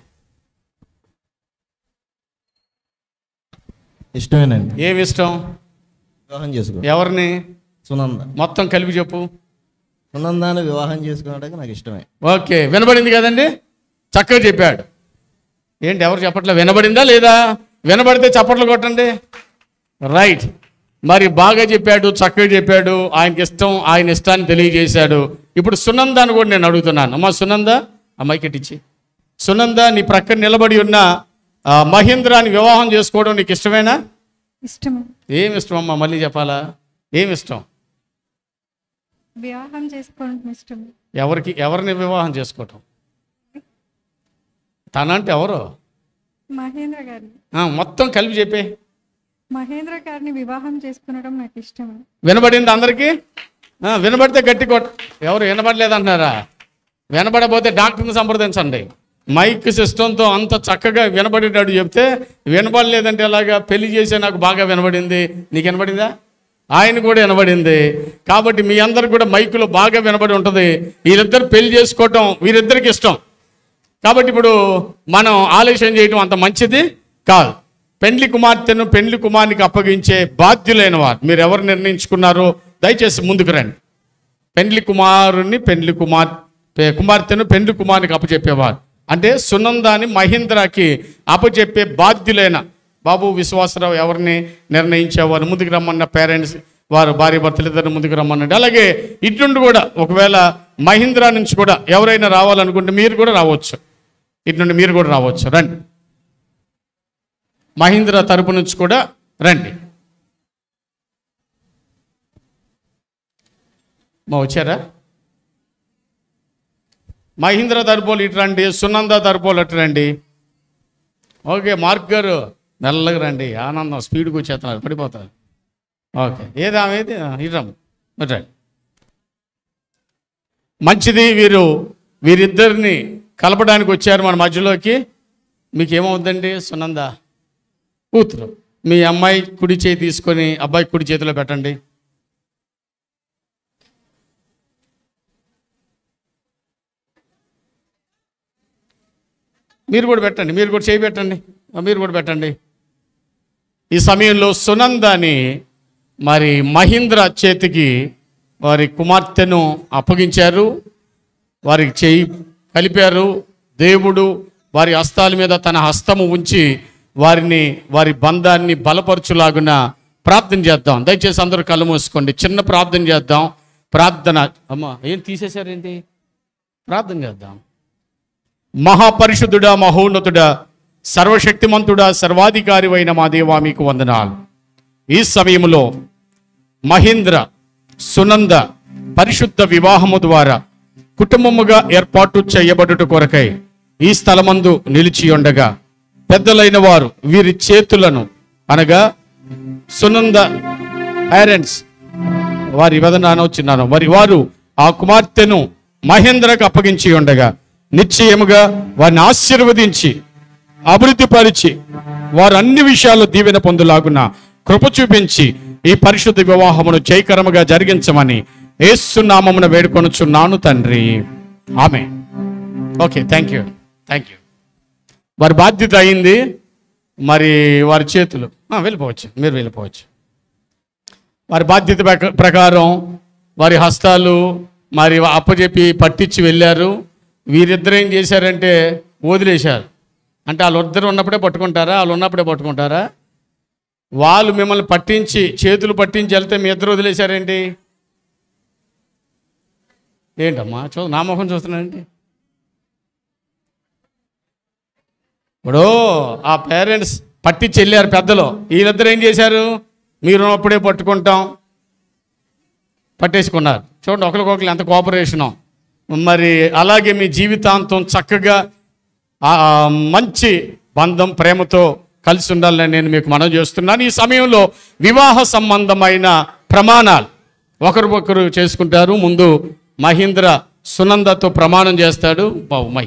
ఇష్టమేనండి ఏమి ఇష్టం వివాహం చేసుకో ఎవరిని సునంద మొత్తం కలిపి చెప్పు సునందాన్ని వివాహం చేసుకోవడానికి నాకు ఇష్టమే ఓకే వినబడింది కదండి చక్కగా చెప్పాడు ఏంటి ఎవరు చెప్పట్లే వినబడిందా లేదా వినబడితే చప్పట్లు కొట్టండి రైట్ మరి బాగా చెప్పాడు చక్కగా చెప్పాడు ఆయనకి ఇష్టం ఆయన ఇష్టాన్ని తెలియజేశాడు ఇప్పుడు సునందాన్ని కూడా నేను అడుగుతున్నాను అమ్మా సునంద అమ్మాయికి ఇచ్చి సునంద నీ ప్రక్కన నిలబడి ఉన్న ఆ, మహేంద్రాన్ని వివాహం చేసుకోవడం నీకు ఇష్టమేనా ఇష్టం ఏమి ఇష్టం అమ్మా మళ్ళీ చెప్పాలా ఏమి ఇష్టం వివాహం చేసుకోవడం ఇష్టం ఎవరికి ఎవరిని వివాహం చేసుకోవటం తనంటే ఎవరు మహేంద్ర గారిని ఆ, మొత్తం కలిపి చెప్పే మహేంద్ర గారిని వివాహం చేసుకునడం నాకు ఇష్టం వినబడింది అందరికీ ఆ, వినబడితే గట్టి కొట్ ఎవరు వినబడలేదంటున్నారా వినబడపోతే డాక్టర్ని సంప్రదించండి మైక్ సిస్టంతో అంత చక్కగా వినబడేటట్టు చెప్తే వినబడలేదంటే ఎలాగా పెళ్లి చేసే నాకు బాగా వినబడింది నీకు వినబడిందా ఆయన కూడా వినబడింది కాబట్టి మీ అందరికి కూడా మైకులో బాగా వినబడి ఉంటుంది వీరిద్దరు పెళ్లి చేసుకోవటం వీరిద్దరికి ఇష్టం కాబట్టి ఇప్పుడు మనం ఆలస్యం చేయడం అంత మంచిది కాదు పెండ్లి కుమార్తెను పెండ్లి కుమార్నికి అప్పగించే బాధ్యులైన వారు మీరు ఎవరు నిర్ణయించుకున్నారో దయచేసి ముందుకు రండి పెండ్లి కుమారుని పెండ్లి కుమార్ పె- కుమార్తెను పెండ్లి కుమారునికి అప్పచెప్పేవారు అంటే సునందాని మహేంద్రకి అప్పచెప్పే బాధ్యులైన బాబు విశ్వాసరావు ఎవరిని నిర్ణయించేవారు ముందుకు రమ్మన్న పేరెంట్స్ వారు భార్య భర్తలు ఇద్దరు ముందుకు రమ్మనండి అలాగే ఇటుండి కూడా ఒకవేళ మహీంద్రా నుంచి కూడా ఎవరైనా రావాలనుకుంటే మీరు కూడా రావచ్చు ఇటు నుండి మీరు కూడా రావచ్చు రండి మహీంద్రా తరపు నుంచి కూడా రండి మా వచ్చారా మహీంద్ర దర్బోలు ఇటు రండి సునంద దర్బోలు అటు రండి ఓకే మార్క్ గారు మెల్లగా రండి ఆనందం స్పీడ్కి వచ్చేస్తున్నారు పడిపోతారు ఓకే ఏది ఆమె ఏది ఇటు రమ్ము ఇటు రండి మంచిది వీరు వీరిద్దరిని కలపడానికి వచ్చారు మన మధ్యలోకి మీకు ఏమవుద్దండి సునంద కూతురు మీ అమ్మాయి కుడి చేయి తీసుకొని అబ్బాయి కుడి చేతిలో పెట్టండి మీరు కూడా పెట్టండి మీరు కూడా చేయి పెట్టండి ఆ, మీరు కూడా పెట్టండి ఈ సమయంలో సునందని మరి మహీంద్ర చేతికి వారి కుమార్తెను అప్పగించారు వారికి చేయి కలిపారు దేవుడు వారి హస్తాల మీద తన హస్తము ఉంచి వారిని వారి బంధాన్ని బలపరచులాగున ప్రార్థన చేద్దాం దయచేసి అందరూ కళ్ళు మూసుకోండి చిన్న ప్రార్థన చేద్దాం ప్రార్థన అమ్మా ఏం తీసేశారేంటి ప్రార్థన చేద్దాం మహాపరిశుద్ధుడా మహోన్నతుడా సర్వశక్తిమంతుడా సర్వాధికారి అయిన మా దేవా మీకు వందనాలు ఈ సమయంలో మహేంద్ర సునంద పరిశుద్ధ వివాహము ద్వారా కుటుంబముగా ఏర్పాటు చేయబడుట కొరకై ఈ స్థలమందు నిలిచి ఉండగా పెద్దలైన వారు వీరి చేతులను అనగా సునంద పేరెంట్స్ వారి వదనానో చిన్నానో మరి వారు ఆ కుమార్తెను మహేంద్రకు అప్పగించి ఉండగా నిశ్చయముగా వారిని ఆశీర్వదించి అభివృద్ధిపరిచి వారు అన్ని విషయాల్లో దీవెన పొందులాగున కృప చూపించి ఈ పరిశుద్ధ వివాహమును జయకరముగా జరిగించమని ఏసునామమున వేడుకొనుచున్నాను తండ్రి ఆమె okay thank you thank you వారి బాధ్యత అయింది మరి వారి చేతులు ఆ, వెళ్ళిపోవచ్చు మీరు వెళ్ళిపోవచ్చు వారి బాధ్యత ప్రక- ప్రకారం వారి హస్తాలు మరి అప్పచెప్పి పట్టించి వెళ్ళారు వీరిద్దరు ఏం చేశారంటే వదిలేశారు అంటే వాళ్ళు ఇద్దరు ఉన్నప్పుడే పట్టుకుంటారా వాళ్ళు ఉన్నప్పుడే పట్టుకుంటారా వాళ్ళు మిమ్మల్ని పట్టించి చేతులు పట్టించి వెళ్తే మీ ఇద్దరు వదిలేశారేంటి ఏంటమ్మా చూ నా ముఖం చూస్తున్నానండి ఇప్పుడు ఆ పేరెంట్స్ పట్టించి వెళ్ళారు పెద్దలు వీళ్ళిద్దరు ఏం చేశారు మీరు ఉన్నప్పుడే పట్టుకుంటాం పట్టేసుకున్నారు చూడండి ఒకరికొకరు ఎంత కోఆపరేషను మరి అలాగే మీ జీవితాంతం చక్కగా ఆ మంచి బంధం ప్రేమతో కలిసి ఉండాలని నేను మీకు మనం చేస్తున్నాను ఈ సమయంలో వివాహ సంబంధమైన ప్రమాణాలు ఒకరికొకరు చేసుకుంటారు ముందు మహీంద్ర సునందతో ప్రమాణం చేస్తాడు బాబు మై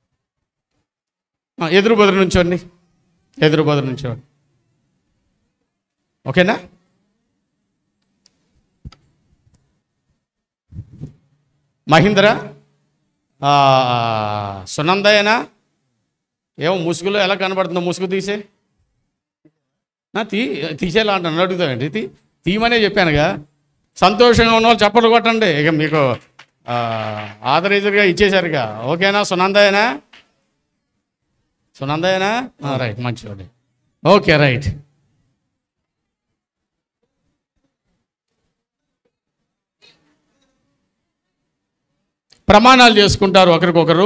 ఆ, ఎదురు బదురు నుంచోండి ఎదురు బదురు నుంచోండి ఓకేనా మహీంద్ర ఆ, సునందయేనా ఏమో ముసుగులో ఎలా కనబడుతుందో ముసుగు తీసే నా తీ తీసేలా అంటాను అడుగుతామండి తీ తీయమనే చెప్పానుగా సంతోషంగా ఉన్న వాళ్ళు చప్పట్లు కొట్టండి ఇక మీకు ఆథరైజర్గా ఇచ్చేశారుగా ఓకేనా సునందయేనా సునందయేనా రైట్ మంచివాడి ఓకే రైట్ ప్రమాణాలు చేసుకుంటారు ఒకరికొకరు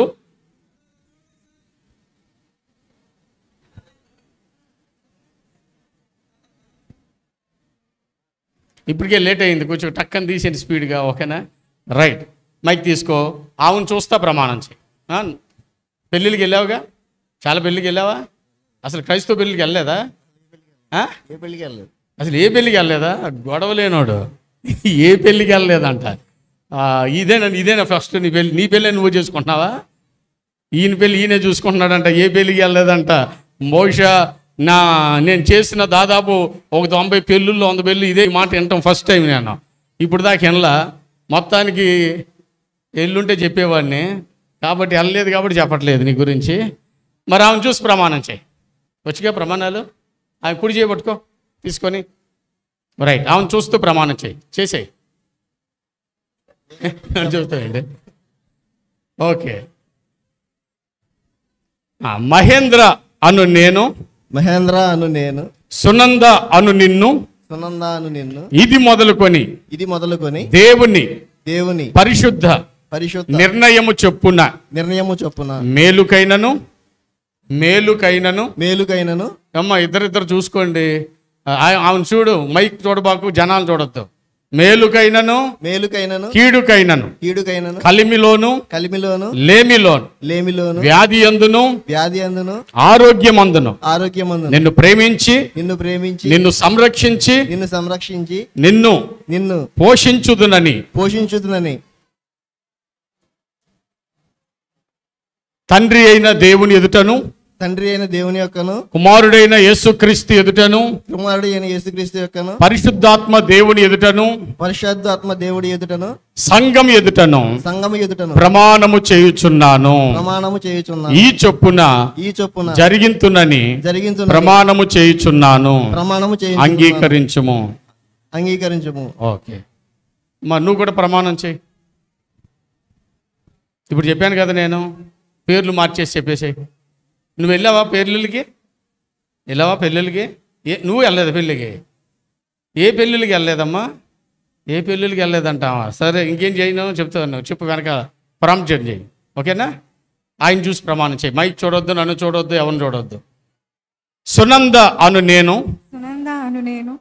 ఇప్పటికే లేట్ అయింది కొంచెం టక్కని తీసేయండి స్పీడ్గా ఓకేనా రైట్ మైక్ తీసుకో ఆవును చూస్తా ప్రమాణం చేయి ఆ, పెళ్ళిళ్ళకి వెళ్ళావుగా చాలా పెళ్ళికి వెళ్ళావా అసలు క్రైస్తవ పెళ్ళికి వెళ్ళలేదా ఆ? ఏ పెళ్ళికి వెళ్ళలేదు అసలు ఏ పెళ్ళికి వెళ్ళలేదా గొడవ లేనోడు ఏ పెళ్ళికి వెళ్ళలేదంట ఆ, ఇదేనా ఇదేనా ఫస్ట్ నీ పెళ్ళి నీ పెళ్ళి నువ్వు చేసుకుంటున్నావా ఈయన పెళ్ళి ఈయనే చూసుకుంటున్నాడంట ఏ పెళ్ళికి వెళ్ళలేదంట బహుశా నా నేను చేసిన దాదాపు ఒక తొంభై పెళ్ళిళ్ళు వంద పెళ్ళి ఇదే మాట వింటాం ఫస్ట్ టైం నేను ఇప్పుడు దాకా వినలా మొత్తానికి ఎల్లుంటే చెప్పేవాడిని కాబట్టి వెళ్ళలేదు కాబట్టి చెప్పట్లేదు నీ గురించి మరి ఆమెను చూసి ప్రమాణం చేయి వచ్చిగా ప్రమాణాలు ఆమె కుడి చేయబట్టుకో తీసుకొని రైట్ ఆమెను చూస్తూ ప్రమాణం చేయి చేసేయి చూస్తాయండి ఓకే ఆ, మహేంద్ర అను నేను మహేంద్ర అను నేను సునంద అను నిన్ను సునంద అను నిన్ను ఇది మొదలుకొని ఇది మొదలుకొని దేవుని దేవుని పరిశుద్ధ పరిశుద్ధ నిర్ణయము చొప్పున నిర్ణయము చొప్పున మేలుకైనను మేలుకైనను మేలుకైనను అమ్మ ఇద్దరిద్దరు చూసుకోండి ఆ- ఆమెను చూడు మైక్ చూడబాకు జనాలు చూడొద్దు మేలుకైనను మేలుకైనను కీడుకైనను కీడుకైనను కలిమిలోను కలిమిలోను లేమిలోను లేమిలోను వ్యాధి అందును వ్యాధి అందును ఆరోగ్యమందును ఆరోగ్యమందును నిన్ను ప్రేమించి నిన్ను ప్రేమించి నిన్ను సంరక్షించి నిన్ను సంరక్షించి నిన్ను నిన్ను పోషించుదునని పోషించుతునని తండ్రి అయిన దేవుని ఎదుటను తండ్రి అయిన దేవుని యొక్కను కుమారుడైన యేసుక్రీస్తు ఎదుటను కుమారుడు అయిన యేసుక్రీస్తు యొక్కను పరిశుద్ధాత్మ దేవుని ఎదుటను పరిశుద్ధాత్మ దేవుడి ఎదుటను సంఘం ఎదుటను సంగమ ఎదుటను ప్రమాణము చేయుచున్నాను ప్రమాణము చేయుచున్నాను ఈ చొప్పున ఈ చొప్పున జరిగింతునని జరిగించున్నని ప్రమాణము చేయుచున్నాను ప్రమాణము చేయుచున్నాను. అంగీకరించుము అంగీకరించము ఓకే మా నువ్వు కూడా ప్రమాణం చేయి ఇప్పుడు చెప్పాను కదా నేను పేర్లు మార్చేసి చెప్పేసాయి నువ్వు వెళ్ళావా పెళ్ళిళ్ళకి వెళ్ళావా పెళ్ళిళ్ళకి ఏ నువ్వు వెళ్ళలేదు పెళ్ళికి ఏ పెళ్ళిళ్ళకి వెళ్ళలేదమ్మా ఏ పెళ్ళిళ్ళకి వెళ్ళలేదంటావా సరే ఇంకేం చేయను చెప్తాను చెప్పు వెనక ప్రాంప్ట్ చేయి ఓకేనా ఆయన చూసి ప్రమాణం చేయి మైక్ చూడొద్దు నన్ను చూడొద్దు ఎవరిని చూడొద్దు సునంద అను నేను సునంద అను నేను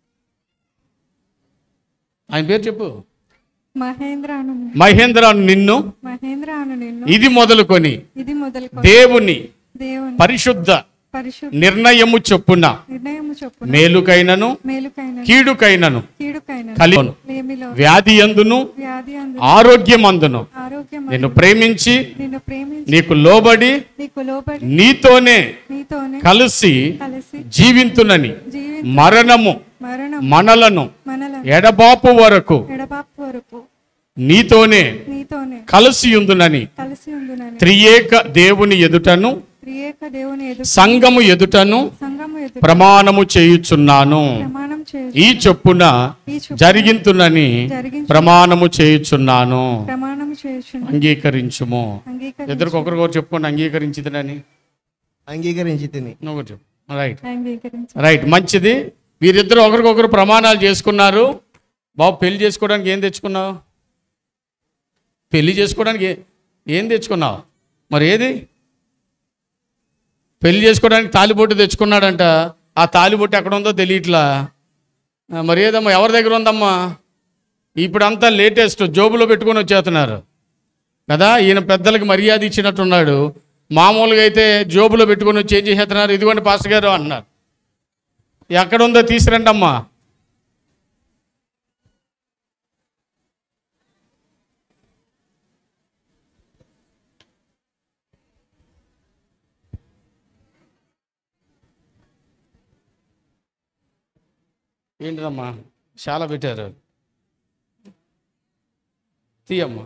ఆయన పేరు చెప్పు మహేంద్ర అను నేను. మహేంద్ర అను నిన్ను మహేంద్ర అను నేను ఇది మొదలుకొని ఇది మొదలు దేవుని దేవుని పరిశుద్ధ పరిశుద్ధ నిర్ణయము చొప్పున నిర్ణయము చొప్పున మేలుకైనను మేలుకైన కీడుకైనను కీడుకైన కలిగి లేమిలో వ్యాధి అందును వ్యాధి అందు ఆరోగ్యమందును ఆరోగ్యం నిన్ను ప్రేమించి నిన్ను ప్రేమించి నీకు లోబడి నీకు లోబడి నీతోనే నీతోనే కలిసి కలిసి జీవింతునని జీవింతు మరణము మరణం మనలను మనలను ఎడబాపు వరకు ఎడబాపు వరకు నీతోనే నీతోనే కలిసి ఉందునని కలిసి ఉండునని త్రియేక దేవుని ఎదుటను త్రియేక దేవుని ఎదుట సంఘము ఎదుటను సంఘము ఎదుట ప్రమాణము చేయుచున్నాను ప్రమాణం చేయుచు ఈ చొప్పున ఈ చొప్పున జరిగింతునని జరిగించు ప్రమాణము చేయుచున్నాను ప్రమాణం చేయుచును అంగీకరించుము అంగీకరించు. ఇద్దరికి ఒకరికొకరు చెప్పుకోండి అంగీకరించిదని అంగీకరించి తిని నువ్వు ఒకటి చెప్పు రైట్ అంగీకరించు రైట్ మంచిది వీరిద్దరు ఒకరికొకరు ప్రమాణాలు చేసుకున్నారు బాబు పెళ్లి చేసుకోవడానికి ఏం తెచ్చుకున్నావు పెళ్లి చేసుకోవడానికి ఏ- ఏం తెచ్చుకున్నావు మరి ఏది పెళ్లి చేసుకోవడానికి తాలిబొట్టు తెచ్చుకున్నాడంట ఆ తాలిబొట్టు ఎక్కడ ఉందో తెలియట్లా ఆ, మరి ఏదమ్మా ఎవరి దగ్గర ఉందమ్మా ఇప్పుడంతా లేటెస్ట్ జోబులో పెట్టుకొని వచ్చేస్తున్నారు కదా ఈయన పెద్దలకు మర్యాద ఇచ్చినట్టున్నాడు మామూలుగా అయితే జోబులో పెట్టుకొని వచ్చి ఏం చేసేస్తున్నారు ఇదిగోండి పాస్టర్ గారు అన్నారు ఎక్కడుందో తీసురండి అమ్మా ఏంటిదమ్మా చాలా పెట్టారు తీయమ్మా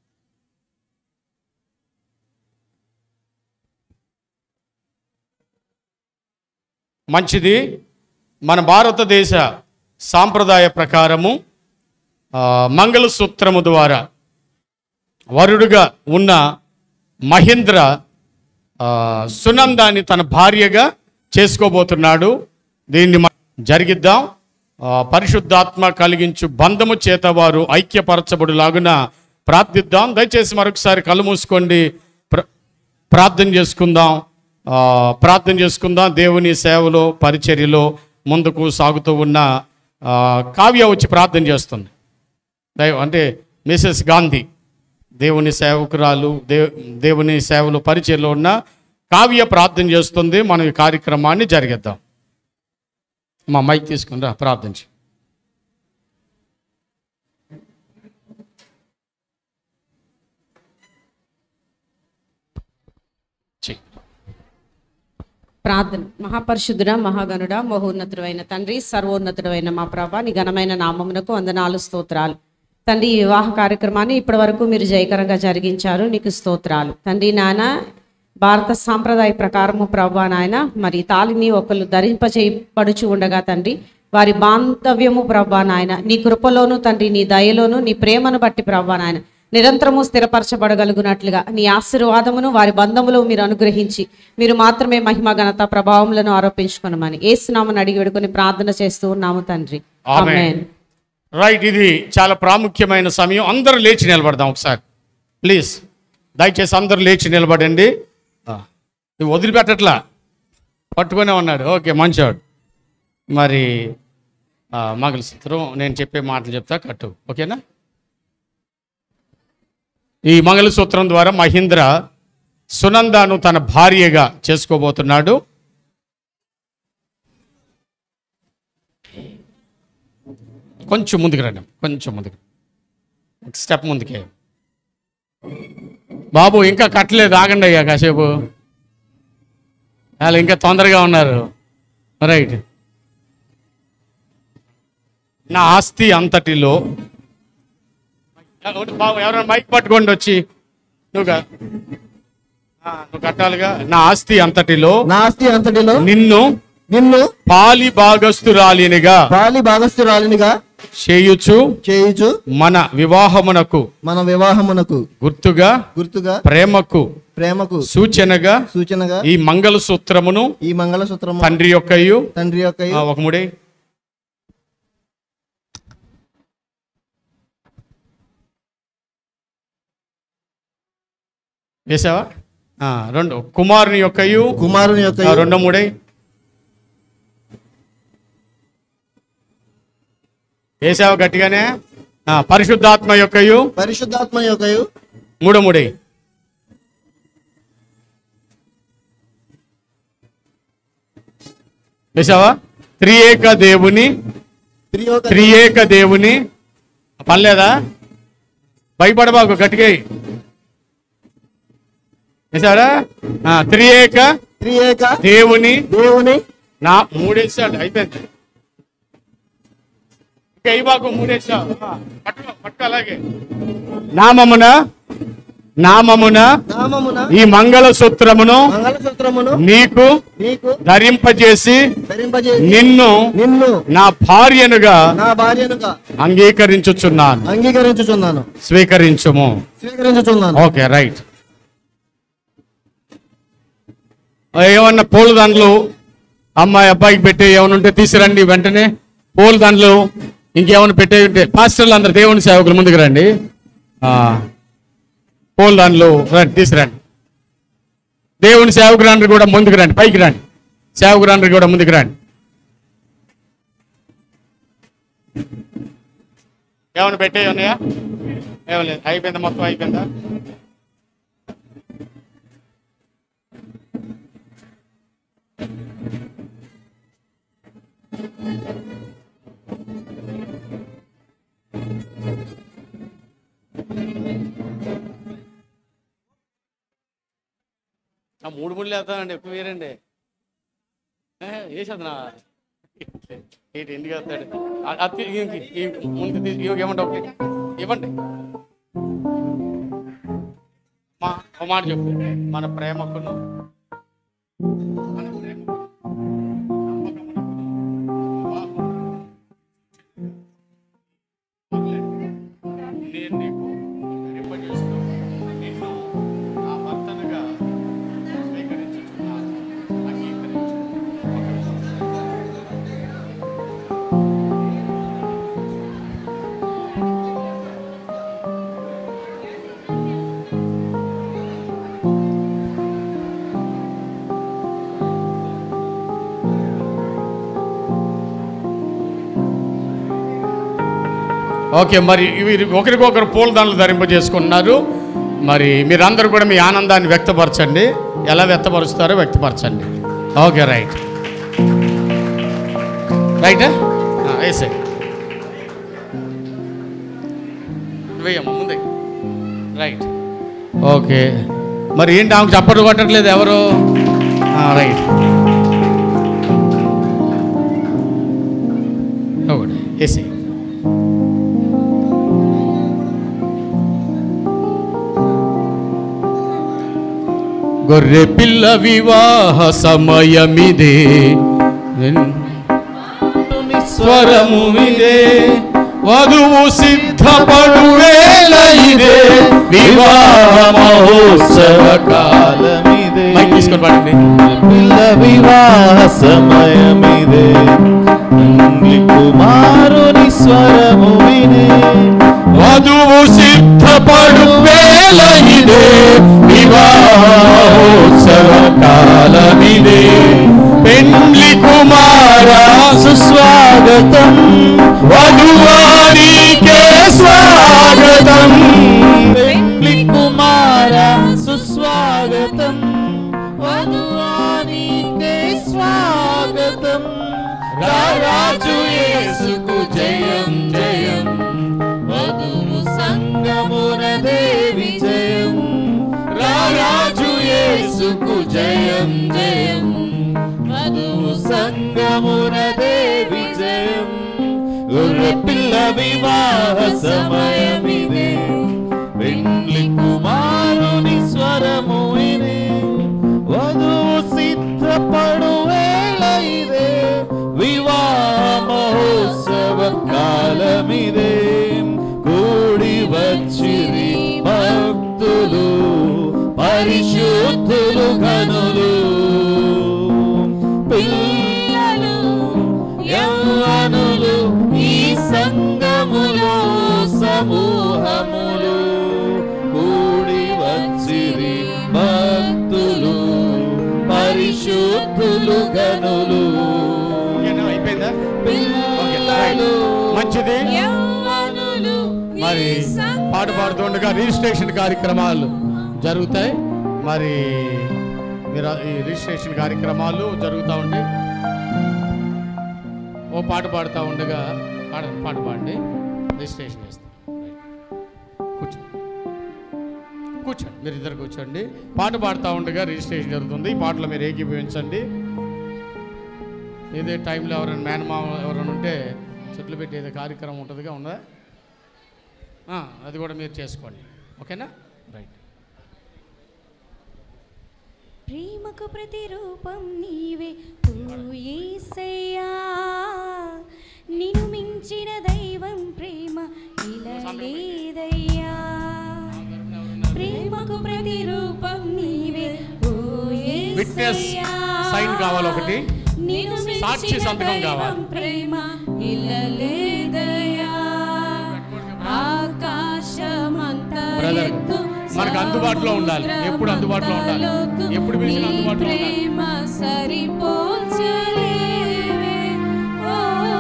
మంచిది మన భారతదేశ సాంప్రదాయ ప్రకారము ఆ, మంగళసూత్రము ద్వారా వరుడుగా ఉన్న మహేంద్ర ఆ, సునందాన్ని తన భార్యగా చేసుకోబోతున్నాడు దీన్ని మ- జరిగిద్దాం ఆ, పరిశుద్ధాత్మ కలిగించు బంధము చేత వారు ఐక్యపరచబడులాగున ప్రార్థిద్దాం దయచేసి మరొకసారి కళ్ళు మూసుకోండి ప్ర- ప్రార్థన చేసుకుందాం ఆ, ప్రార్థన చేసుకుందాం దేవుని సేవలో పరిచర్యలో ముందుకు సాగుతూ ఉన్న ఆ, కావ్య వచ్చి ప్రార్థన చేస్తుంది దైవ అంటే మిసెస్ గాంధీ దేవుని సేవకురాలు దేవ్ దేవుని సేవలు పరిచయలో ఉన్న కావ్య ప్రార్థన చేస్తుంది మనం ఈ కార్యక్రమాన్ని జరిగిద్దాం మా మైక్ తీసుకుని రా ప్రార్థించి ప్రార్థన మహాపరిశుద్ధుడ మహాగణుడ మహోన్నతుడైన తండ్రి సర్వోన్నతుడైన మా ప్రభ నీ ఘనమైన నామమునకు వందనాలు స్తోత్రాలు తండ్రి ఈ వివాహ కార్యక్రమాన్ని ఇప్పటి వరకు మీరు జయకరంగా జరిగించారు నీకు స్తోత్రాలు తండ్రి నాన్న భారత సాంప్రదాయ ప్రకారము ప్రభా నాయన మరి ఈ తాళిని ఒకళ్ళు ధరింపచేయబడుచు ఉండగా తండ్రి వారి బాంధవ్యము ప్రభా నాయన నీ కృపలోను తండ్రి నీ దయలోను నీ ప్రేమను బట్టి ప్రభా నాయన నిరంతరము స్థిరపరచబడగలుగునట్లుగా నీ ఆశీర్వాదమును వారి బంధములో మీరు అనుగ్రహించి మీరు మాత్రమే మహిమ ఘనత ప్రభావములను ఆరోపించుకునమని ఏసునామని అడిగి వేడుకొని ప్రార్థన చేస్తూ ఉన్నాము తండ్రి ఆమేన్. ఆమేన్. రైట్ ఇది చాలా ప్రాముఖ్యమైన సమయం అందరూ లేచి నిలబడదాం ఒకసారి ప్లీజ్ దయచేసి అందరూ లేచి నిలబడండి ఆ, ఇది వదిలిపెట్టట్లా పట్టుకునే ఉన్నాడు ఓకే మంచివాడు మరి ఆ, మంగళసూత్రం నేను చెప్పే మాటలు చెప్తా కట్టు ఓకేనా ఈ మంగళసూత్రం ద్వారా మహేంద్ర సునందాను తన భార్యగా చేసుకోబోతున్నాడు కొంచెం ముందుకు రండి కొంచెం ముందుకు ఒక స్టెప్ ముందుకే బాబు ఇంకా కట్టలేదు ఆగండి అయ్యా కాసేపు వాళ్ళు ఇంకా తొందరగా ఉన్నారు రైట్ నా ఆస్తి అంతటిలో ఒకటి బాబు ఎవరైనా మైక్ పట్టుకోండి వచ్చి నువ్వుగా ఆ, నువ్వు కట్టాలిగా నా ఆస్తి అంతటిలో నా ఆస్తి అంతటిలో నిన్ను నిన్ను పాలి భాగస్తురాలినిగా పాలి భాగస్థురాలినిగా చేయుచు చేయుచు మన వివాహమునకు మన వివాహమునకు గుర్తుగా గుర్తుగా ప్రేమకు ప్రేమకు సూచనగా సూచనగా ఈ మంగళసూత్రమును ఈ మంగళసూత్రము తండ్రి యొక్కయు తండ్రి యొక్క ఆ, ఒక ముడే వేసావా ఆ, రెండు కుమారుని యొక్కయు కుమారుని యొక్క ఆ, రెండో మూడే వేసావా గట్టిగానే ఆ, పరిశుద్ధాత్మ యొక్కయు పరిశుద్ధాత్మ యొక్క మూడో మూడే వేసావా త్రియేక దేవుని త్రియోక త్రియేక దేవుని పర్లేదా భయపడబాకు గట్టిగా ఎయ్. వేసాడా ఆ, త్రియేక త్రియేక దేవుని దేవుని నా మూడేసాడు అయిపోయింది ఇంకా అయ్యబాకు మూడేసావు ఆ, పట్టుకో పట్టుకో అలాగే నామమున నామమున నామమున ఈ మంగళసూత్రమును మంగళసూత్రమును నీకు నీకు ధరింపజేసి ధరింపజేసి నిన్ను నిన్ను నా భార్యనుగా నా భార్యనుగా అంగీకరించుచున్నాను అంగీకరించుచున్నాను స్వీకరించుము స్వీకరించుచున్నాను ఓకే రైట్ ఏమన్నా పూలదండలు అమ్మాయి అబ్బాయికి పెట్టే ఏమైనా ఉంటే తీసుకురండి వెంటనే పూలదండలు ఇంకేమైనా పెట్టే ఉంటే పాస్టర్లు అందరు దేవుని సేవకులు ముందుకు రండి ఆ, పూలదండలు రండి తీసుకురండి దేవుని సేవకులందరూ కూడా ముందుకు రండి పైకి రండి సేవకులందరూ కూడా ముందుకు రండి ఏమైనా పెట్టే ఉన్నాయా ఏమో లేదు అయిపోయిందా మొత్తం అయిపోయిందా ఆ మూడు ముళ్ళు వేస్తానండి ఎక్కువ వేరండి వేసేదనా ఏంటి ఎందుకు వేస్తాడు ఆ- అది తీ- ఈయనకి- ఈ ముందు తీ- ఈయనకి ఇవ్వండి ఒకటి ఇవ్వండి మా ఒక మాట చెప్పు మన ప్రేమకును మన ప్రేమకు నేను నీకు ధరింపజేస్తూ నిన్ను నా భర్తనుగా స్వీకరించుచున్నాను అంగీకరించు ఓకే మరి వీరు ఒకరికొకరు పూలదండలు ధరింపజేసుకున్నారు మరి మీరందరూ కూడా మీ ఆనందాన్ని వ్యక్తపరచండి ఎలా వ్యక్తపరుస్తారో వ్యక్తపరచండి ఓకే రైట్ రైట్ వేసే వేయమ్మ ముందే రైట్ ఓకే మరి ఏంటి ఆమెకు చప్పట్లు కొట్టట్లేదు ఎవరు రైట్ ఒకటి వేసే గొర్రె పిల్ల వివాహ సమయమిదే స్వరము ఇదే వధువు సిద్ధపడు వేళ ఇదే వివాహ మహోత్సవ కాలమిదే మైక్ తీసుకొని పాడండి పిల్ల వివాహ సమయమిదే అంగ్లి కుమారుని స్వరము వినే వధువు సిద్ధపడు వేళ ఇదే వివాహ మహోత్సవ కాలమిదే పెండ్లి కుమార సుస్వాగతం వధువానికే స్వాగతం పెండ్లి కుమార సుస్వాగతం వధువానికే స్వాగతం రారాజు యేసుకు జయం జయం వధువు సంగమున దేవి జయం రారాజు యేసుకు జయం జయం వధువు సంగమున దేవి జయం గొర్రె పిల్ల వివాహ సమయమిదే పెండ్లి కుమారుని స్వరము ఇదే వధువు సిద్ధపడు వేళ ఇదే వివాహ మహోత్సవ కాలమిదే కూడి వచ్చిరి భక్తులు పరిశుద్ధులు ఘనులు పిల్లలు యవ్వనులు ఈ సంగములో సమూహములు కూడి వచ్చిరి భక్తులు పరిశుద్ధులు గనులు ఏనా, అయిపోయిందా ఓకే, రైట్. మంచిది మరి పాట పాడుతుండగా రిజిస్ట్రేషన్ కార్యక్రమాలు జరుగుతాయి మరి మీరు ఈ రిజిస్ట్రేషన్ కార్యక్రమాలు జరుగుతూ ఉంటాయి ఓ పాట పాడుతూ ఉండగా పాడ పాట పాడండి రిజిస్ట్రేషన్ చేస్తాం కూర్చోండి కూర్చోండి మీరు ఇద్దరు కూర్చోండి పాట పాడుతూ ఉండగా రిజిస్ట్రేషన్ జరుగుతుంది ఈ పాటలో మీరు ఏకీభవించండి ఇదే టైంలో ఎవరైనా మేనమామ ఎవరైనా ఉంటే చెట్లు పెట్టి ఏదో కార్యక్రమం ఉంటుందిగా ఉందా ఆ, అది కూడా మీరు చేసుకోండి ఓకేనా రైట్ ప్రేమకు ప్రతిరూపం నీవే ఓ యేసయ్యా నిన్ను మించిన దైవం ప్రేమ ఇలా లేదయ్యా ప్రేమకు ప్రతిరూపం నీవే ఓ విట్నెస్ యేసయ్యా సైన్ కావాలి ఒకటి నిన్ను సాక్షి మించిన సంతకం కావాలి దైవం ప్రేమ ఇలా లేదయ్యా ఆకాశమంతా బ్రదర్ ఎత్తు మనకు అందుబాటులో ఉండాలి ఎప్పుడు అందుబాటులో ఉండాలి ఎప్పుడు పిలిచినా అందుబాటులో ఉండాలి ప్రేమ సరిపోల్చలేవే ఓ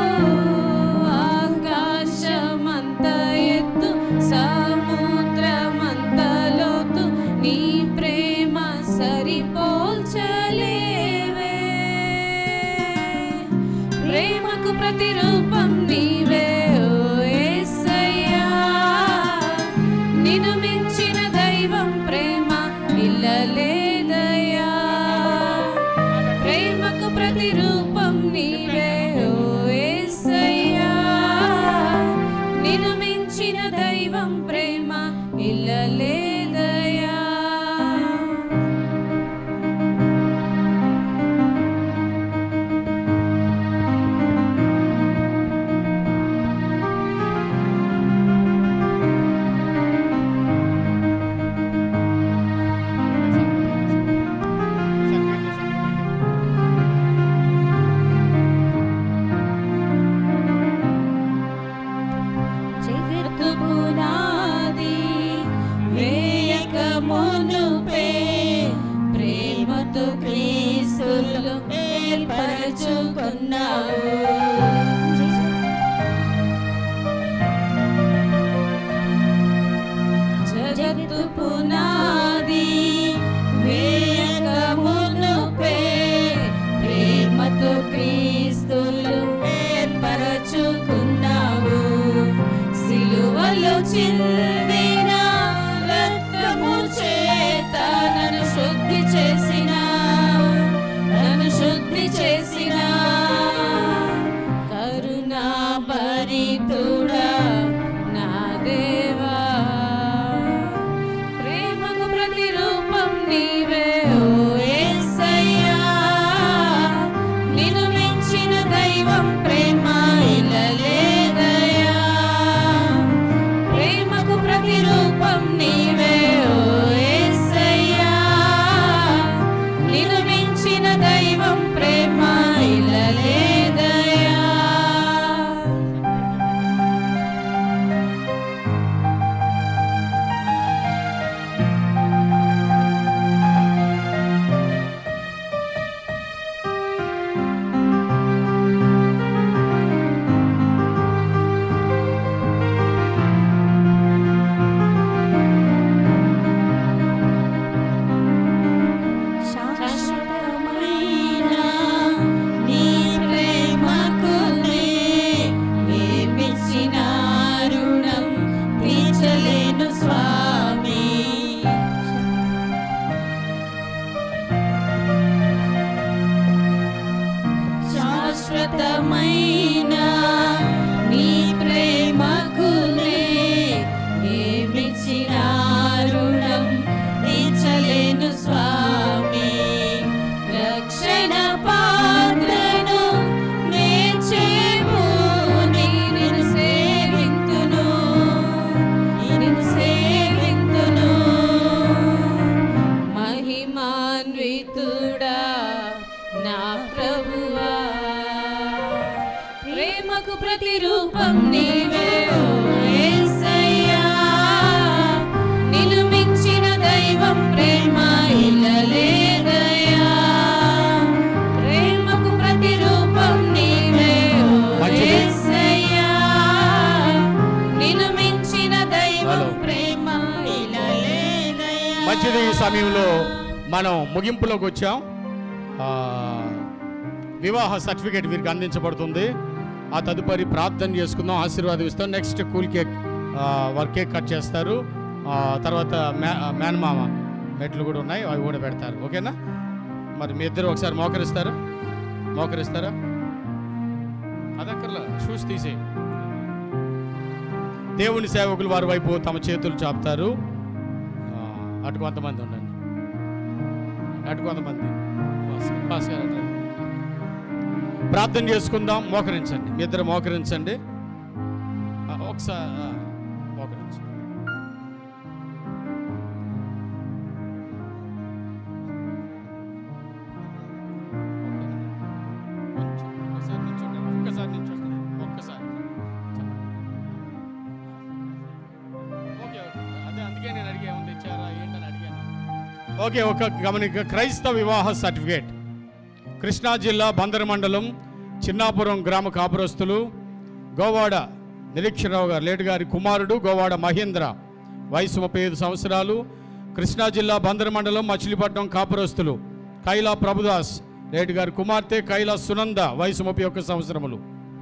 ఆకాశమంత ఎత్తు సముద్రమంత లోతు నీ ప్రేమ సరిపోల్చలేవే ప్రేమకు ప్రతిరూపం నీవే ఓ యేసయ్యా నిన్ను మించిన దైవం ప్రేమ ఇల్లలేదయ్యా ప్రేమకు ప్రతిరూపం నీవే ఓ యేసయ్యా నిన్ను మించిన దైవం ప్రేమ ఇల్లలేదయ్యా జగత్తు పునాది వేయక మునుపే ప్రేమతో క్రీస్తులు ఏర్పరచుకున్నావు జగత్తు పునాది వేయక మునుపే ప్రేమతో క్రీస్తులు ఏర్పరచుకున్నావు సిలువలో చిందిన రక్తము చేత నన్ను శుద్ధి చేసిన నన్ను శుద్ధి చేసిన శాశ్వతమైన నీ ప్రేమకునే ఏమిచ్చిన రుణం తీర్చలేను స్వామి రక్షణ పాత్రను నేర్చేము నేను సేవింతును నేను సేవింతును మహిమాన్వితుడా నా ప్రభువా ప్రేమకు ప్రతిరూపం నీవే ఓ యేసయ్యా నిన్ను మించిన దైవం ప్రేమ ఇలలేదయ్యా ప్రేమకు ప్రతిరూపం నీవే ఓ మంచిది. యేసయ్యా నిన్ను మించిన దైవం హలో. ప్రేమ ఇలలేదయ్యా మంచిది ఈ సమయంలో మనం ముగింపులోకి వచ్చాం ఆ, వివాహ సర్టిఫికేట్ వీరికి అందించబడుతుంది ఆ తదుపరి ప్రార్థన చేసుకుందాం ఆశీర్వాదం ఇస్తాం నెక్స్ట్ కూల్ కేక్ ఆ, వారు కేక్ కట్ చేస్తారు ఆ, తర్వాత మే మేనమామ మెట్లు కూడా ఉన్నాయి అవి కూడా పెడతారు ఓకేనా మరి మీ ఇద్దరు ఒకసారి మోకరిస్తారా మోకరిస్తారా అదక్కర్లా షూస్ తీసేయి దేవుని సేవకులు వారి వైపు తమ చేతులు చాపుతారు ఆ, అటు కొంతమంది ఉండండి అటు కొంతమంది పాస్- పాస్ గారు అటు రండి. ప్రార్థన చేసుకుందాం మోకరించండి మీ ఇద్దరు మోకరించండి ఆ, ఒకసారి ఆ, మోకరించండి కొంచెం ఒకసారి నిల్చోండి ఒక్కసారి నిల్చోండి ఒక్కసారి ఓకే ఓకే అదే అందుకే నేను అడిగా ఏమన్నా తెచ్చారా ఏంటని అడిగాను ఓకే ఒక గమనిక క్రైస్తవ వివాహ సర్టిఫికేట్ కృష్ణా జిల్లా బందర్ మండలం చిన్నాపురం గ్రామ కాపురస్తులు గోవాడ నిరీక్షరావు గారు లేటు గారి కుమారుడు గోవాడ మహేంద్ర వయసు ముప్పై ఐదు సంవత్సరాలు కృష్ణా జిల్లా బందర్ మండలం మచిలీపట్నం కాపురస్తులు కైలా ప్రభుదాస్ లేటు గారి కుమార్తె కైలా సునంద వయసు ముప్పై ఒక్క సంవత్సరములు